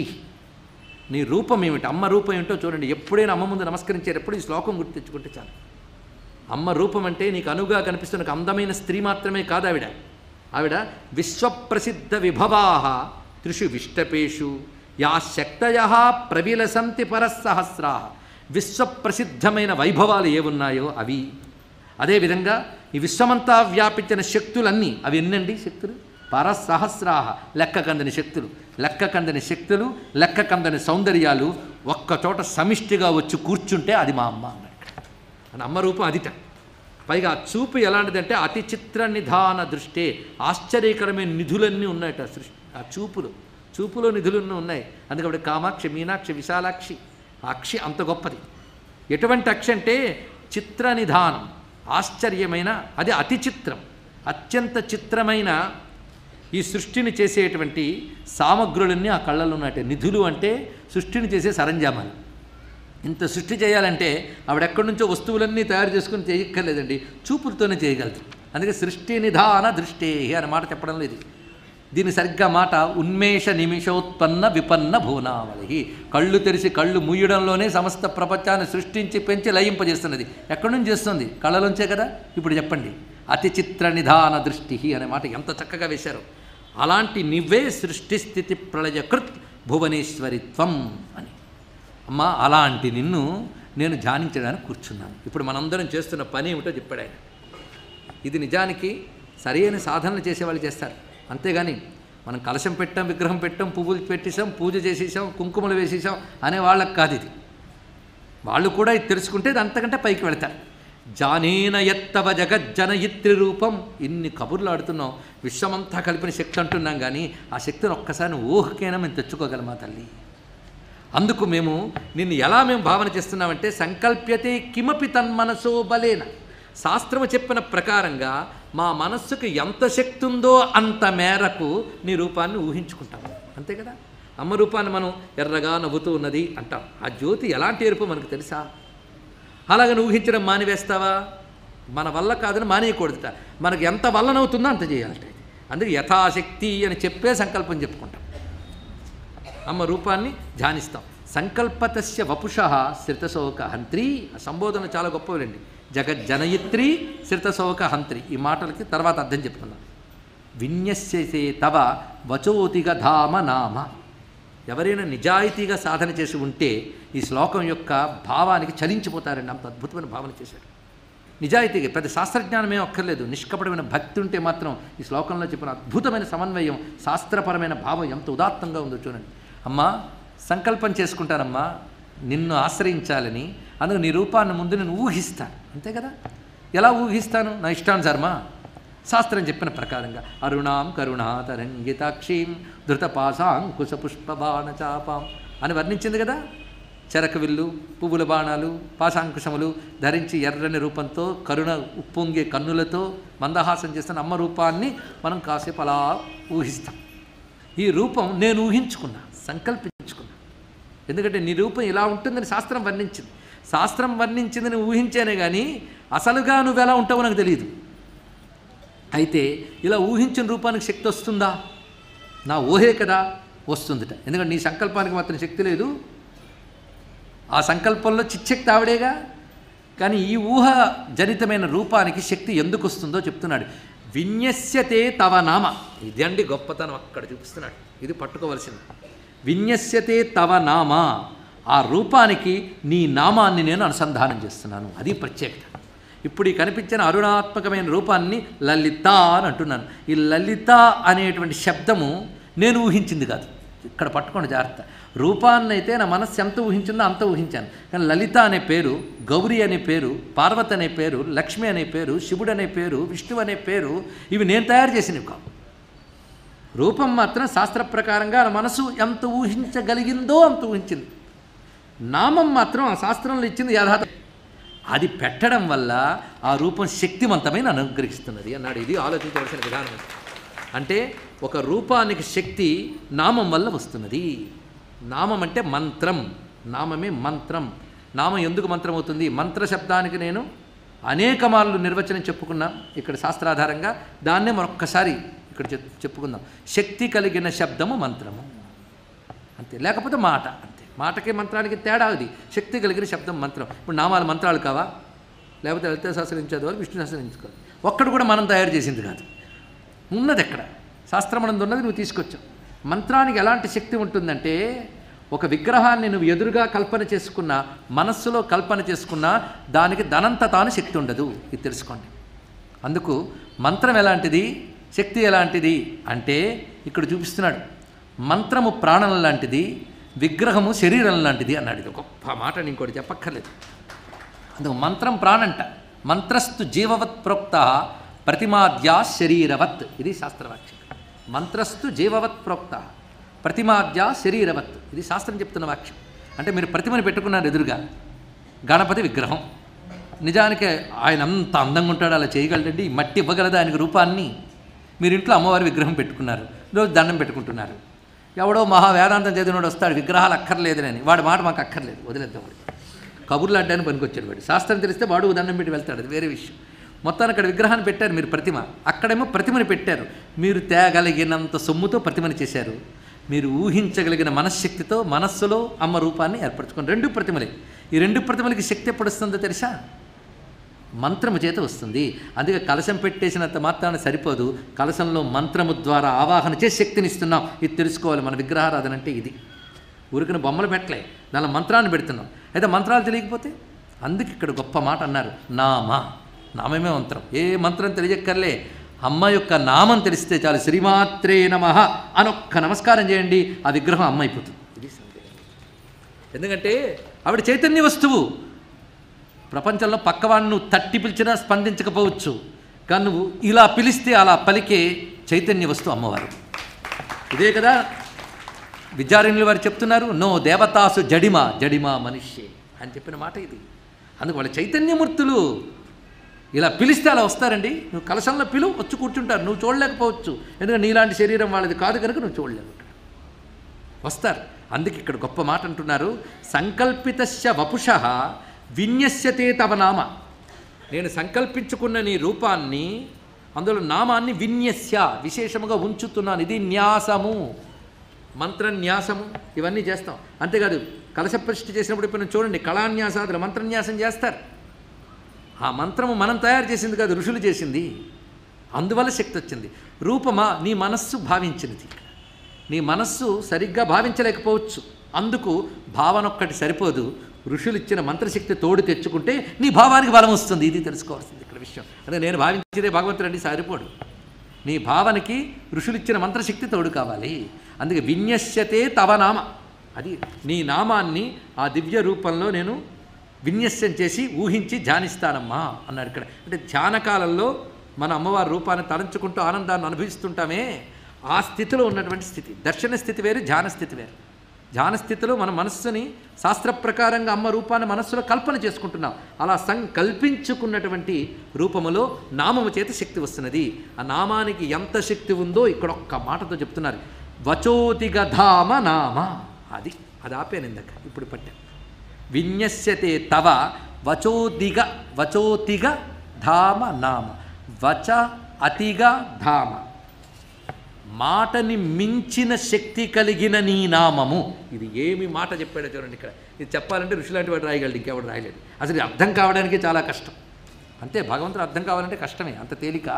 నీ రూపం ఏమిటి అమ్మ రూపం ఏమిటో చూడండి ఎప్పుడైనా అమ్మ ముందు నమస్కరించేటప్పుడు ఈ శ్లోకం గుర్తు తెచ్చుకుంటే చాలు అమ్మ రూపం అంటే నీకు అనుగా కనిపిస్తున్న ఒక అందమైన స్త్రీ మాత్రమే కాదు ఆవిడ ఆవిడ విశ్వప్రసిద్ధ విభవాహ త్రిషు విష్టపేషు యా శక్తయ ప్రవిలసంతి పరస్సహస్రా విశ్వప్రసిద్ధమైన వైభవాలు ఏమున్నాయో అవి అదేవిధంగా ఈ విశ్వమంతా వ్యాపించిన శక్తులన్నీ అవి ఎన్నండి శక్తులు పరసహస్రాహ లెక్క కందని శక్తులు లెక్క కందని శక్తులు లెక్క కందని సౌందర్యాలు ఒక్కచోట సమిష్టిగా వచ్చి కూర్చుంటే అది మా అమ్మ అన్నాడు ఇక్కడ. అని అమ్మ రూపం అదిట పైగా ఆ చూపు ఎలాంటిదంటే అతి చిత్ర నిధాన దృష్టే ఆశ్చర్యకరమైన నిధులన్నీ ఉన్నాయట సృష్టి ఆ చూపులు చూపులో నిధులన్నీ ఉన్నాయి అందుకప్పుడు కామాక్షి మీనాక్షి విశాలాక్షి ఆ అక్షి అంత గొప్పది ఎటువంటి అక్షి అంటే చిత్ర నిధానం ఆశ్చర్యమైన అది అతి చిత్రం అత్యంత చిత్రమైన ఈ సృష్టిని చేసేటువంటి సామగ్రులన్నీ ఆ కళ్ళలో ఉన్నట్టే నిధులు అంటే సృష్టిని చేసే సరంజామాలు ఇంత సృష్టి చేయాలంటే ఆవిడ ఎక్కడి నుంచో వస్తువులన్నీ తయారు చేసుకుని చేయక్కర్లేదండి చూపులతోనే చేయగలదు అందుకే సృష్టి నిధాన దృష్టే అనే మాట చెప్పడం లేదు దీని సరిగ్గా మాట ఉన్మేష నిమిషోత్పన్న విపన్న భువనావళి కళ్ళు తెరిచి కళ్ళు మూయడంలోనే సమస్త ప్రపంచాన్ని సృష్టించి పెంచి లయింపజేస్తున్నది ఎక్కడి నుంచి చేస్తుంది కళ్ళలోంచే కదా ఇప్పుడు చెప్పండి అతి చిత్ర నిధాన దృష్టి అనే మాట ఎంత చక్కగా వేశారు అలాంటి నివ్వే సృష్టి స్థితి ప్రళయకృత్ భువనేశ్వరిత్వం అని అమ్మా అలాంటి నిన్ను నేను ధ్యానించడానికి కూర్చున్నాను ఇప్పుడు మనందరం చేస్తున్న పని ఏమిటో చెప్పాడు ఆయన ఇది నిజానికి సరైన సాధనలు చేసేవాళ్ళు చేస్తారు అంతేగాని మనం కలశం పెట్టాం విగ్రహం పెట్టాం పువ్వులు పెట్టేసాం పూజ చేసేసాం కుంకుమలు వేసేసాం అనే వాళ్ళకి కాదు ఇది వాళ్ళు కూడా ఇది తెలుసుకుంటే ఇది అంతకంటే పైకి వెళతారు జానేన ఎత్తవ జగజ్జనయిత్రి రూపం ఇన్ని కబుర్లు ఆడుతున్నాం విశ్వమంతా కలిపిన శక్తి అంటున్నాం కానీ ఆ శక్తిని ఒక్కసారి ఊహకైనా మేము తెచ్చుకోగలమా తల్లి అందుకు మేము నిన్ను ఎలా మేము భావన చేస్తున్నామంటే సంకల్ప్యతే కిమపి తన్మనసో బలేన శాస్త్రము చెప్పిన ప్రకారంగా మా మనస్సుకు ఎంత శక్తి ఉందో అంత మేరకు నీ రూపాన్ని ఊహించుకుంటాం అంతే కదా అమ్మ రూపాన్ని మనం ఎర్రగా నవ్వుతూ ఉన్నది అంటాం ఆ జ్యోతి ఎలాంటి ఎరుపు మనకు తెలుసా అలాగని ఊహించడం మానివేస్తావా మన వల్ల కాదని మానేయకూడదుట మనకు ఎంత వల్లనవుతుందో అంత చేయాలట అందుకే యథాశక్తి అని చెప్పే సంకల్పం చెప్పుకుంటాం అమ్మ రూపాన్ని ధ్యానిస్తాం సంకల్పతస్య వపుష శ్రితశోక హంత్రి ఆ సంబోధన చాలా గొప్పవిలండి జగజ్జనయిత్రి శ్రితశోక హంత్రి ఈ మాటలకి తర్వాత అర్థం చెప్పుకుందాం విన్యస్యసే తవ వచోతిగ ధామ నామ ఎవరైనా నిజాయితీగా సాధన చేసి ఉంటే ఈ శ్లోకం యొక్క భావానికి చలించిపోతారండి అంత అద్భుతమైన భావన చేశాడు నిజాయితీగా పెద్ద శాస్త్రజ్ఞానమే అక్కర్లేదు నిష్కపటమైన భక్తి ఉంటే మాత్రం ఈ శ్లోకంలో చెప్పిన అద్భుతమైన సమన్వయం శాస్త్రపరమైన భావం ఎంత ఉదాత్తంగా ఉందో చూడండి అమ్మా సంకల్పం చేసుకుంటానమ్మా నిన్ను ఆశ్రయించాలని అందుకు నీ రూపాన్ని ముందు నేను ఊహిస్తాను అంతే కదా ఎలా ఊహిస్తాను నా ఇష్టానుసారమా శాస్త్రం చెప్పిన ప్రకారంగా అరుణాం కరుణాతరంగితాక్షీం ధృతపాశాంకుశ పుష్పబాణ చాపాం అని వర్ణించింది కదా చెరక విల్లు పువ్వుల బాణాలు పాశాంకుశములు ధరించి ఎర్రని రూపంతో కరుణ ఉప్పొంగే కన్నులతో మందహాసం చేస్తున్న అమ్మ రూపాన్ని మనం కాసేపు అలా ఊహిస్తాం ఈ రూపం నేను ఊహించుకున్నా సంకల్పించుకున్నా ఎందుకంటే నీ రూపం ఇలా ఉంటుందని శాస్త్రం వర్ణించింది శాస్త్రం వర్ణించిందని ఊహించానే కానీ అసలుగా నువ్వు ఎలా ఉంటావో నాకు తెలియదు అయితే ఇలా ఊహించిన రూపానికి శక్తి వస్తుందా నా ఊహే కదా వస్తుందిట ఎందుకంటే నీ సంకల్పానికి మాత్రం శక్తి లేదు ఆ సంకల్పంలో చిచ్చక్తి ఆవిడేగా కానీ ఈ ఊహ జనితమైన రూపానికి శక్తి ఎందుకు వస్తుందో చెప్తున్నాడు విన్యస్యతే తవ నామ ఇది అండి గొప్పతనం అక్కడ చూపిస్తున్నాడు ఇది పట్టుకోవలసింది విన్యస్యతే తవ నామ ఆ రూపానికి నీ నామాన్ని నేను అనుసంధానం చేస్తున్నాను అది ప్రత్యేకత ఇప్పుడు ఈ కనిపించిన అరుణాత్మకమైన రూపాన్ని లలిత అని అంటున్నాను ఈ లలిత అనేటువంటి శబ్దము నేను ఊహించింది కాదు ఇక్కడ పట్టుకోండి జాగ్రత్త రూపాన్ని అయితే నా మనస్సు ఎంత ఊహించిందో అంత ఊహించాను కానీ లలిత అనే పేరు గౌరీ అనే పేరు పార్వతి అనే పేరు లక్ష్మి అనే పేరు శివుడు అనే పేరు విష్ణువు అనే పేరు ఇవి నేను తయారు చేసినవి కావు రూపం మాత్రం శాస్త్ర ప్రకారంగా నా మనసు ఎంత ఊహించగలిగిందో అంత ఊహించింది నామం మాత్రం ఆ శాస్త్రంలో ఇచ్చింది యథార్థ అది పెట్టడం వల్ల ఆ రూపం శక్తివంతమైన అనుగ్రహిస్తున్నది అన్నాడు ఇది ఆలోచించవలసిన విధానం అంటే ఒక రూపానికి శక్తి నామం వల్ల వస్తున్నది నామం అంటే మంత్రం నామమే మంత్రం నామం ఎందుకు మంత్రం అవుతుంది మంత్ర శబ్దానికి నేను అనేక మార్లు నిర్వచనం చెప్పుకున్నాం ఇక్కడ శాస్త్రాధారంగా దాన్నే మరొక్కసారి ఇక్కడ చెప్ చెప్పుకుందాం శక్తి కలిగిన శబ్దము మంత్రము అంతే లేకపోతే మాట అంతే మాటకి మంత్రానికి తేడా అది శక్తి కలిగిన శబ్దం మంత్రం ఇప్పుడు నామాలు మంత్రాలు కావా లేకపోతే లలిత శాస్త్రం చదవాలి విష్ణు శాస్త్రం ఎంచుకోవాలి ఒక్కడు కూడా మనం తయారు చేసింది కాదు ఉన్నది ఎక్కడ శాస్త్రమనందు ఉన్నది నువ్వు తీసుకొచ్చావు మంత్రానికి ఎలాంటి శక్తి ఉంటుందంటే ఒక విగ్రహాన్ని నువ్వు ఎదురుగా కల్పన చేసుకున్నా మనస్సులో కల్పన చేసుకున్నా దానికి ధనంత తాను శక్తి ఉండదు ఇది తెలుసుకోండి అందుకు మంత్రం ఎలాంటిది శక్తి ఎలాంటిది అంటే ఇక్కడ చూపిస్తున్నాడు మంత్రము ప్రాణం లాంటిది విగ్రహము శరీరం లాంటిది అన్నాడు ఇది గొప్ప మాట నేను ఇంకోటి చెప్పక్కర్లేదు అందుకు మంత్రం ప్రాణంట మంత్రస్తు జీవవత్ ప్రోక్త ప్రతిమాద్యా శరీరవత్ ఇది శాస్త్రవాక్యం మంత్రస్తు జీవవత్ ప్రోక్త ప్రతిమాద్యా శరీరవత్ ఇది శాస్త్రం చెప్తున్న వాక్యం అంటే మీరు ప్రతిమని పెట్టుకున్నారు ఎదురుగా గణపతి విగ్రహం నిజానికి ఆయన అంత అందంగా ఉంటాడు అలా చేయగలడండి ఈ మట్టి ఇవ్వగలదా ఆయనకు రూపాన్ని మీరు ఇంట్లో అమ్మవారి విగ్రహం పెట్టుకున్నారు రోజు దండం పెట్టుకుంటున్నారు ఎవడో మహా వేదాంతం చదివినోడు వస్తాడు విగ్రహాలు అక్కర్లేదని వాడి మాట మాకు అక్కర్లేదు వదిలేద్దాం వాడు కబుర్లు అడ్డానికి పనికొచ్చాడు వాడు శాస్త్రం తెలిస్తే వాడు దండం పెట్టి వెళ్తాడు అది వేరే విషయం మొత్తాన్ని అక్కడ విగ్రహాన్ని పెట్టారు మీరు ప్రతిమ అక్కడేమో ప్రతిమని పెట్టారు మీరు తేగలిగినంత సొమ్ముతో ప్రతిమని చేశారు మీరు ఊహించగలిగిన మనశ్శక్తితో మనస్సులో అమ్మ రూపాన్ని ఏర్పరచుకోండి రెండు ప్రతిమలే ఈ రెండు ప్రతిమలకి శక్తి ఎప్పుడు వస్తుందో తెలుసా మంత్రము చేత వస్తుంది అందుకే కలశం పెట్టేసినంత మాత్రాన సరిపోదు కలశంలో మంత్రము ద్వారా ఆవాహన చేసి శక్తిని ఇస్తున్నాం ఇది తెలుసుకోవాలి మన విగ్రహారాధన అంటే ఇది ఊరికిన బొమ్మలు పెట్టలే దానిలో మంత్రాన్ని పెడుతున్నాం అయితే మంత్రాలు తెలియకపోతే అందుకే ఇక్కడ గొప్ప మాట అన్నారు నామ నామమే మంత్రం ఏ మంత్రం తెలియక్కర్లే అమ్మ యొక్క నామం తెలిస్తే చాలు శ్రీమాత్రే నమ అనొక్క నమస్కారం చేయండి ఆ విగ్రహం అమ్మ అయిపోతుంది ఇది సందేహం. ఎందుకంటే ఆవిడ చైతన్య వస్తువు ప్రపంచంలో పక్కవాడిని నువ్వు తట్టి పిలిచినా స్పందించకపోవచ్చు కానీ నువ్వు ఇలా పిలిస్తే అలా పలికే చైతన్య వస్తువు అమ్మవారు ఇదే కదా విద్యారణ్యులు వారు చెప్తున్నారు నో దేవతాసు జడిమ జడిమ మనిషి అని చెప్పిన మాట ఇది అందుకు వాళ్ళ చైతన్యమూర్తులు ఇలా పిలిస్తే అలా వస్తారండి నువ్వు కలశంలో పిలువు వచ్చి కూర్చుంటారు నువ్వు చూడలేకపోవచ్చు ఎందుకంటే నీలాంటి శరీరం వాళ్ళది కాదు కనుక నువ్వు చూడలేవు వస్తారు అందుకే ఇక్కడ గొప్ప మాట అంటున్నారు సంకల్పితస్య వపుష విన్యస్యతే తవ నామ నేను సంకల్పించుకున్న నీ రూపాన్ని అందులో నామాన్ని విన్యస్య విశేషముగా ఉంచుతున్నాను ఇది న్యాసము మంత్ర న్యాసము ఇవన్నీ చేస్తాం అంతేకాదు కలశ ప్రతిష్ఠ చేసినప్పుడు ఇప్పుడు చూడండి కళాన్యాసాదులు మంత్రన్యాసం చేస్తారు ఆ మంత్రము మనం తయారు చేసింది కాదు ఋషులు చేసింది అందువల్ల శక్తి వచ్చింది రూపమా నీ మనస్సు భావించినది నీ మనస్సు సరిగ్గా భావించలేకపోవచ్చు అందుకు భావన ఒక్కటి సరిపోదు ఋషులు ఇచ్చిన మంత్రశక్తి తోడు తెచ్చుకుంటే నీ భావానికి బలం వస్తుంది ఇది తెలుసుకోవాల్సింది ఇక్కడ విషయం అదే నేను భావించేదే భగవంతుడు అండి సరిపోడు నీ భావనకి ఋషులు ఇచ్చిన మంత్రశక్తి తోడు కావాలి అందుకే విన్యస్యతే తవ నామ అది నీ నామాన్ని ఆ దివ్య రూపంలో నేను విన్యస్యం చేసి ఊహించి ధ్యానిస్తానమ్మా అన్నాడు ఇక్కడ అంటే ధ్యానకాలంలో మన అమ్మవారి రూపాన్ని తలంచుకుంటూ ఆనందాన్ని అనుభవిస్తుంటామే ఆ స్థితిలో ఉన్నటువంటి స్థితి దర్శన స్థితి వేరు ధ్యాన స్థితి వేరు ధ్యాన స్థితిలో మన మనస్సుని శాస్త్ర ప్రకారంగా అమ్మ రూపాన్ని మనస్సులో కల్పన చేసుకుంటున్నాం అలా సంకల్పించుకున్నటువంటి రూపములో నామము చేత శక్తి వస్తున్నది ఆ నామానికి ఎంత శక్తి ఉందో ఇక్కడ ఒక్క మాటతో చెప్తున్నారు వచోతిగ ధామ నామ అది అది ఆపాను ఇందాక ఇప్పుడు పట్టా విన్యస్యతే తవ వచోదిగ వచోతిగ ధామ నామ వచ అతిగా ధామ మాటని మించిన శక్తి కలిగిన నీ నామము ఇది ఏమి మాట చెప్పాడో చూడండి ఇక్కడ ఇది చెప్పాలంటే ఋషులాంటి వాడు రాయగలడు ఇంకెవడు రాయలేడు అసలు ఇది అర్థం కావడానికి చాలా కష్టం అంతే భగవంతుడు అర్థం కావాలంటే కష్టమే అంత తేలిక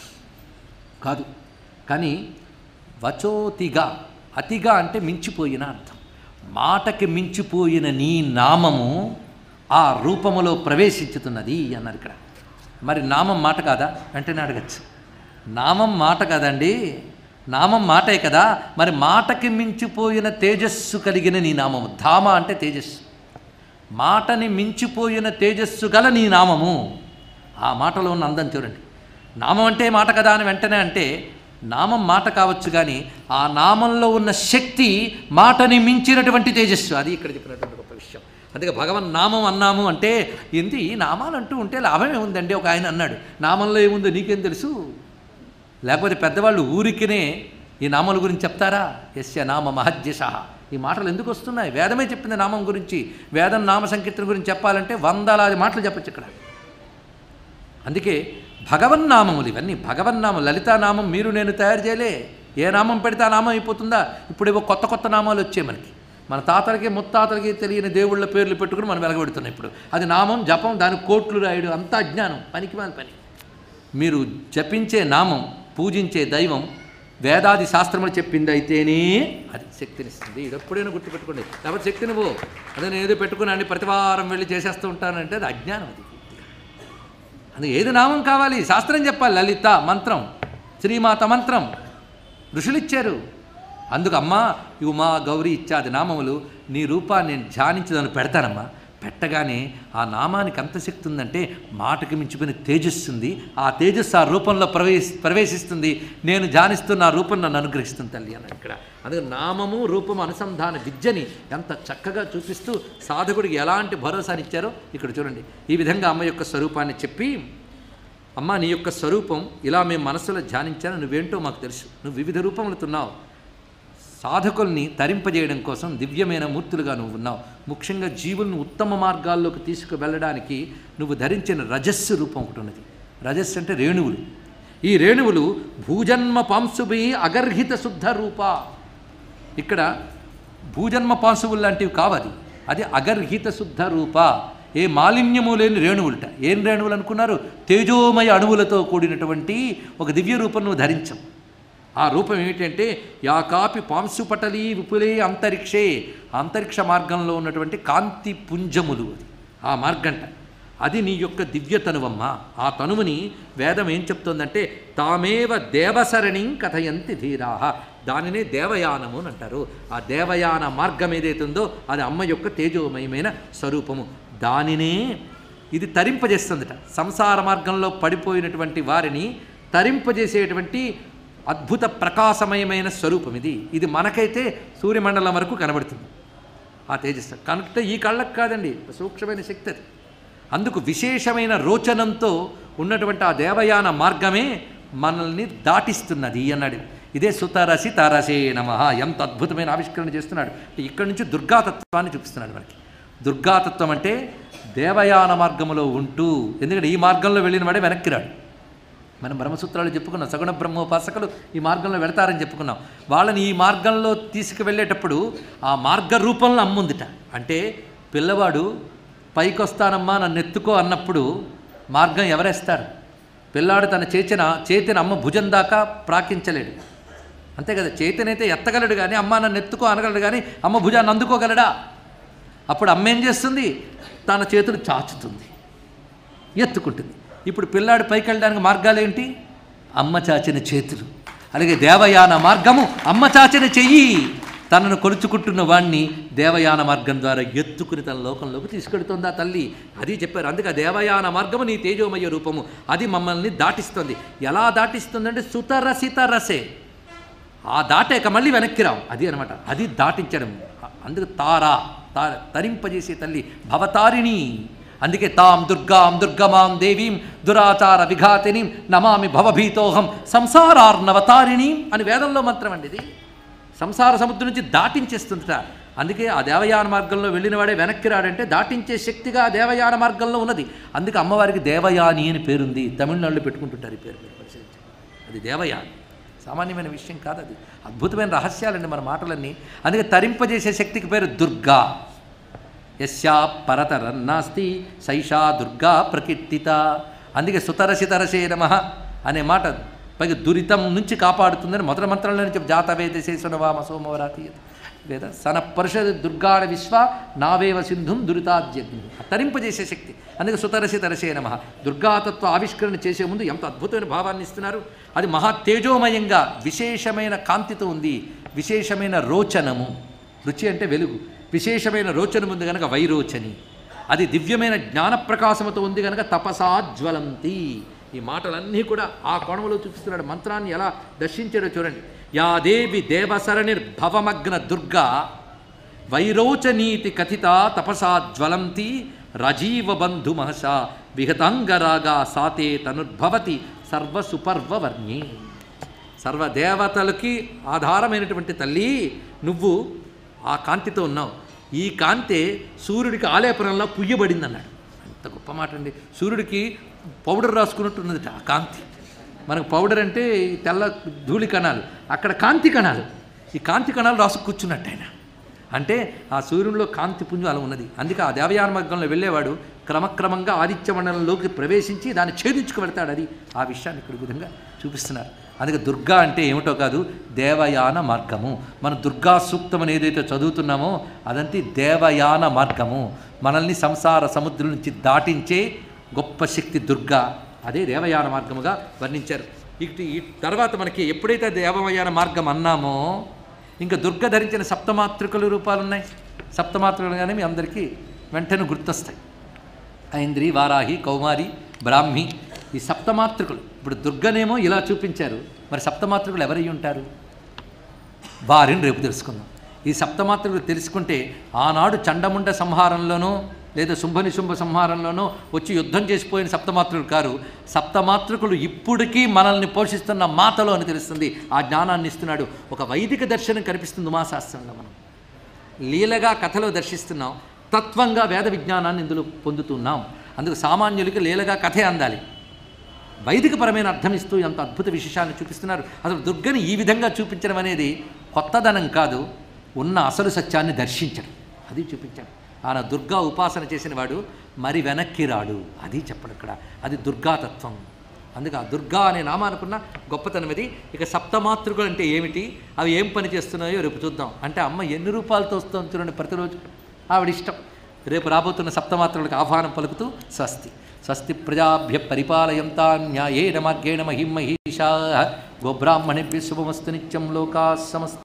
కాదు కానీ వచోతిగా అతిగా అంటే మించిపోయిన అర్థం మాటకి మించిపోయిన నీ నామము ఆ రూపములో ప్రవేశించుతున్నది అన్నారు ఇక్కడ మరి నామం మాట కాదా వెంటనే అడగచ్చు నామం మాట కదండి నామం మాటే కదా మరి మాటకి మించిపోయిన తేజస్సు కలిగిన నీ నామము ధామ అంటే తేజస్సు మాటని మించిపోయిన తేజస్సు గల నీ నామము ఆ మాటలో ఉన్న అందం చూడండి నామం అంటే మాట కదా అని వెంటనే అంటే నామం మాట కావచ్చు కానీ ఆ నామంలో ఉన్న శక్తి మాటని మించినటువంటి తేజస్సు అది ఇక్కడ చెప్పినటువంటి గొప్ప విషయం అందుకే భగవన్ నామం అన్నాము అంటే ఏంటి ఈ నామాలు అంటూ ఉంటే లాభం ఏముందండి ఒక ఆయన అన్నాడు నామంలో ఏముందో నీకేం తెలుసు లేకపోతే పెద్దవాళ్ళు ఊరికినే ఈ నామాల గురించి చెప్తారా ఎస్య నామ మహద్యశ ఈ మాటలు ఎందుకు వస్తున్నాయి వేదమే చెప్పింది నామం గురించి వేదం నామ సంకీర్తన గురించి చెప్పాలంటే వందలాది మాటలు చెప్పచ్చు ఇక్కడ అందుకే భగవన్నామములు ఇవన్నీ భగవన్నామం లలితానామం మీరు నేను తయారు చేయలే ఏ నామం పెడితే ఆ నామం అయిపోతుందా ఇప్పుడేవో కొత్త కొత్త నామాలు వచ్చాయి మనకి మన తాతలకి ముత్తాతలకి తెలియని దేవుళ్ళ పేర్లు పెట్టుకుని మనం వెలగబెడుతున్నాం ఇప్పుడు అది నామం జపం దానికి కోట్లు రాయడు అంతా అజ్ఞానం పనికి మాల పని మీరు జపించే నామం పూజించే దైవం వేదాది శాస్త్రములు చెప్పింది అయితేనే అది శక్తినిస్తుంది ఇది ఎప్పుడైనా గుర్తుపెట్టుకోండి లేకపోతే శక్తి నువ్వు అదే నేను ఏదో పెట్టుకున్నాను ప్రతి వారం వెళ్ళి చేసేస్తూ ఉంటానంటే అది అజ్ఞానం అది అందుకే ఏది నామం కావాలి శాస్త్రం చెప్పాలి లలిత మంత్రం శ్రీమాత మంత్రం ఋషులు ఇచ్చారు అందుకు అమ్మా ఇవి మా గౌరీ ఇత్యాది నామములు నీ రూపాన్ని నేను ధ్యానించదని పెడతానమ్మా పెట్టగానే ఆ నామానికి అంత శక్తి ఉందంటే మాటకి మించిపోయిన తేజస్సు ఉంది ఆ తేజస్సు ఆ రూపంలో ప్రవేశ ప్రవేశిస్తుంది నేను ధ్యానిస్తున్న ఆ రూపం నన్ను అనుగ్రహిస్తుంది తల్లి అని ఇక్కడ అందుకే నామము రూపము అనుసంధాన విద్యని ఎంత చక్కగా చూపిస్తూ సాధకుడికి ఎలాంటి భరోసానిచ్చారో ఇక్కడ చూడండి ఈ విధంగా అమ్మ యొక్క స్వరూపాన్ని చెప్పి అమ్మ నీ యొక్క స్వరూపం ఇలా మేము మనసులో ధ్యానించాను నువ్వేంటో మాకు తెలుసు నువ్వు వివిధ రూపములుతున్నావు సాధకుల్ని తరింపజేయడం కోసం దివ్యమైన మూర్తులుగా నువ్వు ఉన్నావు ముఖ్యంగా జీవులను ఉత్తమ మార్గాల్లోకి తీసుకువెళ్ళడానికి నువ్వు ధరించిన రజస్సు రూపం ఒకటి ఉన్నది రజస్సు అంటే రేణువులు ఈ రేణువులు భూజన్మ పాంశుభి అగర్హిత శుద్ధ రూప ఇక్కడ భూజన్మ పాంశువులు లాంటివి కావది అది అగర్హిత శుద్ధ రూప ఏ మాలిన్యము లేని రేణువులట ఏం రేణువులు అనుకున్నారు తేజోమయ అణువులతో కూడినటువంటి ఒక దివ్య రూపం నువ్వు ధరించం ఆ రూపం ఏమిటంటే యా కాపి పాంశుపటలీ విపులే అంతరిక్షే అంతరిక్ష మార్గంలో ఉన్నటువంటి కాంతి పుంజములు అది ఆ మార్గంట అది నీ యొక్క దివ్య తనువమ్మ ఆ తనువుని వేదం ఏం చెప్తోందంటే తామేవ దేవసరణిం కథయంతి ధీరాహ దానినే దేవయానము అని అంటారు ఆ దేవయాన మార్గం ఏదైతే ఉందో అది అమ్మ యొక్క తేజోమయమైన స్వరూపము దానినే ఇది తరింపజేస్తుందట సంసార మార్గంలో పడిపోయినటువంటి వారిని తరింపజేసేటువంటి అద్భుత ప్రకాశమయమైన స్వరూపం ఇది ఇది మనకైతే సూర్యమండలం వరకు కనబడుతుంది ఆ తేజస్సు కనుక ఈ కళ్ళకు కాదండి సూక్ష్మమైన శక్తి అది అందుకు విశేషమైన రోచనంతో ఉన్నటువంటి ఆ దేవయాన మార్గమే మనల్ని దాటిస్తున్నది అన్నాడు ఇదే సుతారసి తారసే నమ ఎంత అద్భుతమైన ఆవిష్కరణ చేస్తున్నాడు ఇక్కడి నుంచి దుర్గాతత్వాన్ని చూపిస్తున్నాడు మనకి దుర్గాతత్వం అంటే దేవయాన మార్గములో ఉంటూ ఎందుకంటే ఈ మార్గంలో వెళ్ళిన వాడే వెనక్కి రాడు మనం బ్రహ్మసూత్రాలు చెప్పుకున్నాం సగుణ బ్రహ్మోపాసకులు ఈ మార్గంలో వెళతారని చెప్పుకున్నాం వాళ్ళని ఈ మార్గంలో తీసుకువెళ్ళేటప్పుడు ఆ మార్గ రూపంలో అమ్ముందిట అంటే పిల్లవాడు పైకి వస్తానమ్మా నన్ను ఎత్తుకో అన్నప్పుడు మార్గం ఎవరేస్తారు పిల్లాడు తన చేచిన చేతిని అమ్మ భుజం దాకా ప్రాకించలేడు అంతే కదా చేతినైతే ఎత్తగలడు కానీ అమ్మ నన్ను ఎత్తుకో అనగలడు కానీ అమ్మ భుజాన్ని అందుకోగలడా అప్పుడు అమ్మ ఏం చేస్తుంది తన చేతులు చాచుతుంది ఎత్తుకుంటుంది ఇప్పుడు పిల్లాడు పైకి వెళ్ళడానికి మార్గాలు ఏంటి అమ్మ చాచిన చేతులు అలాగే దేవయాన మార్గము అమ్మ చాచిన చెయ్యి తనను కొలుచుకుంటున్న వాణ్ణి దేవయాన మార్గం ద్వారా ఎత్తుకుని తన లోకంలోకి తీసుకెడుతుంది ఆ తల్లి అది చెప్పారు అందుకే ఆ దేవయాన మార్గము నీ తేజోమయ రూపము అది మమ్మల్ని దాటిస్తుంది ఎలా దాటిస్తుందంటే సుతరసితరసే ఆ దాటాక మళ్ళీ వెనక్కి రావు అది అనమాట అది దాటించడం అందుకు తారా తా తరింపజేసే తల్లి భవతారిణి అందుకే తాం దుర్గాం దుర్గమాం దేవీం దురాచార విఘాతిని నమామి భవభీతోహం సంసారార్ణవతారిణి అని వేదంలో మంత్రం అండి ఇది సంసార సముద్రం నుంచి దాటించేస్తుందట అందుకే ఆ దేవయాన మార్గంలో వెళ్ళిన వాడే వెనక్కి రాడంటే దాటించే శక్తిగా ఆ దేవయాన మార్గంలో ఉన్నది అందుకే అమ్మవారికి దేవయాని అని పేరుంది తమిళనాడులో పెట్టుకుంటుంటారు ఈ పేరు మీరు పరిశీలించండి అది దేవయాని సామాన్యమైన విషయం కాదు అది అద్భుతమైన రహస్యాలండి మన మాటలన్నీ అందుకే తరింపజేసే శక్తికి పేరు దుర్గా యస్యా పరతరన్నాస్తి సైషా దుర్గా ప్రకీర్తిత అందుకే సుతరసితరసే నమ అనే మాట పైగా దురితం నుంచి కాపాడుతుందని మొదటి మంత్రంలో నుంచి జాతవేద శేషునవామ సోమవరాతి వేద సన పరిషద్ దుర్గాడ విశ్వ నావేవ సింధుం దురితాద్యగ్ని తరింపజేసే శక్తి అందుకే సుతరసి తరసే నమ దుర్గాతత్వ ఆవిష్కరణ చేసే ముందు ఎంత అద్భుతమైన భావాన్ని ఇస్తున్నారు అది మహా తేజోమయంగా విశేషమైన కాంతితో ఉంది విశేషమైన రోచనము రుచి అంటే వెలుగు విశేషమైన రోచనం ఉంది కనుక వైరోచని అది దివ్యమైన జ్ఞానప్రకాశముతో ఉంది కనుక తపసాజ్వలంతి ఈ మాటలన్నీ కూడా ఆ కోణంలో చూపిస్తున్నాడు మంత్రాన్ని ఎలా దర్శించాడో చూడండి యా దేవి దేవసరణిర్భవమగ్న దుర్గా వైరోచనీతి కథిత తపసాజ్వలంతి రజీవబంధు మహస విహతాంగరాగా సాతే తనుర్భవతి సర్వసుపర్వవర్ణి సర్వదేవతలకి ఆధారమైనటువంటి తల్లి నువ్వు ఆ కాంతితో ఉన్నావు ఈ కాంతే సూర్యుడికి ఆలేపనంలో పుయ్యబడింది అన్నాడు అంత గొప్ప మాట అండి సూర్యుడికి పౌడర్ రాసుకున్నట్టున్నది ఆ కాంతి మనకు పౌడర్ అంటే ఈ తెల్ల ధూళి కణాలు అక్కడ కాంతి కణాలు ఈ కాంతి కణాలు రాసు కూర్చున్నట్టు ఆయన అంటే ఆ సూర్యునిలో కాంతి పుంజం అలా ఉన్నది అందుకే ఆ దేవయాన మార్గంలో వెళ్ళేవాడు క్రమక్రమంగా ఆదిత్య మండలంలోకి ప్రవేశించి దాన్ని ఛేదించుకు వెళ్తాడు అది ఆ విషయాన్ని ఇక్కడ ఈ విధంగా చూపిస్తున్నారు అందుకే దుర్గా అంటే ఏమిటో కాదు దేవయాన మార్గము మన దుర్గా సూక్తం అని ఏదైతే చదువుతున్నామో అదంతే దేవయాన మార్గము మనల్ని సంసార సముద్రం నుంచి దాటించే గొప్ప శక్తి దుర్గా అదే దేవయాన మార్గముగా వర్ణించారు ఇటు ఈ తర్వాత మనకి ఎప్పుడైతే దేవయాన మార్గం అన్నామో ఇంకా దుర్గ ధరించిన సప్తమాతృకల రూపాలు ఉన్నాయి సప్తమాతృకలుగానే మీ అందరికీ వెంటనే గుర్తొస్తాయి ఐంద్రి వారాహి కౌమారి బ్రాహ్మి ఈ సప్తమాతృకులు ఇప్పుడు దుర్గనేమో ఇలా చూపించారు మరి సప్తమాతృకులు ఎవరై ఉంటారు వారిని రేపు తెలుసుకుందాం ఈ సప్తమాతృకులు తెలుసుకుంటే ఆనాడు చండముండ సంహారంలోనూ లేదా శుంభ నిశుంభ సంహారంలోనూ వచ్చి యుద్ధం చేసిపోయిన సప్తమాతృకులు కారు సప్తమాతృకులు ఇప్పటికీ మనల్ని పోషిస్తున్న మాతలో అని తెలుస్తుంది ఆ జ్ఞానాన్ని ఇస్తున్నాడు ఒక వైదిక దర్శనం కనిపిస్తుంది ఉమాశాస్త్రంలో మనం లీలగా కథలో దర్శిస్తున్నాం తత్వంగా వేద విజ్ఞానాన్ని ఇందులో పొందుతున్నాం అందుకు సామాన్యులకి లీలగా కథే అందాలి వైదికపరమైన అర్థం ఇస్తూ ఎంత అద్భుత విశేషాలను చూపిస్తున్నారు అసలు దుర్గని ఈ విధంగా చూపించడం అనేది కొత్తదనం కాదు ఉన్న అసలు సత్యాన్ని దర్శించడం అది చూపించాడు ఆయన దుర్గా ఉపాసన చేసిన వాడు మరి వెనక్కి రాడు అది చెప్పడు ఇక్కడ అది దుర్గాతత్వం అందుకే ఆ దుర్గా అనే నామానుకున్న గొప్పతనం ఇది ఇక సప్తమాతృకలు అంటే ఏమిటి అవి ఏం పని చేస్తున్నాయో రేపు చూద్దాం అంటే అమ్మ ఎన్ని రూపాయలతో వస్తుంది చూడండి ప్రతిరోజు ఆవిడ ఇష్టం రేపు రాబోతున్న సప్తమాతృలకు ఆహ్వానం పలుకుతూ స్వస్తి స్వస్తి ప్రజాభ్య పరిపాలయంతా న్యాయేన మార్గేణ మహిం మహిషా గోబ్రాహ్మణిభ్య శుభమస్తు నిత్యం లోకా సమస్త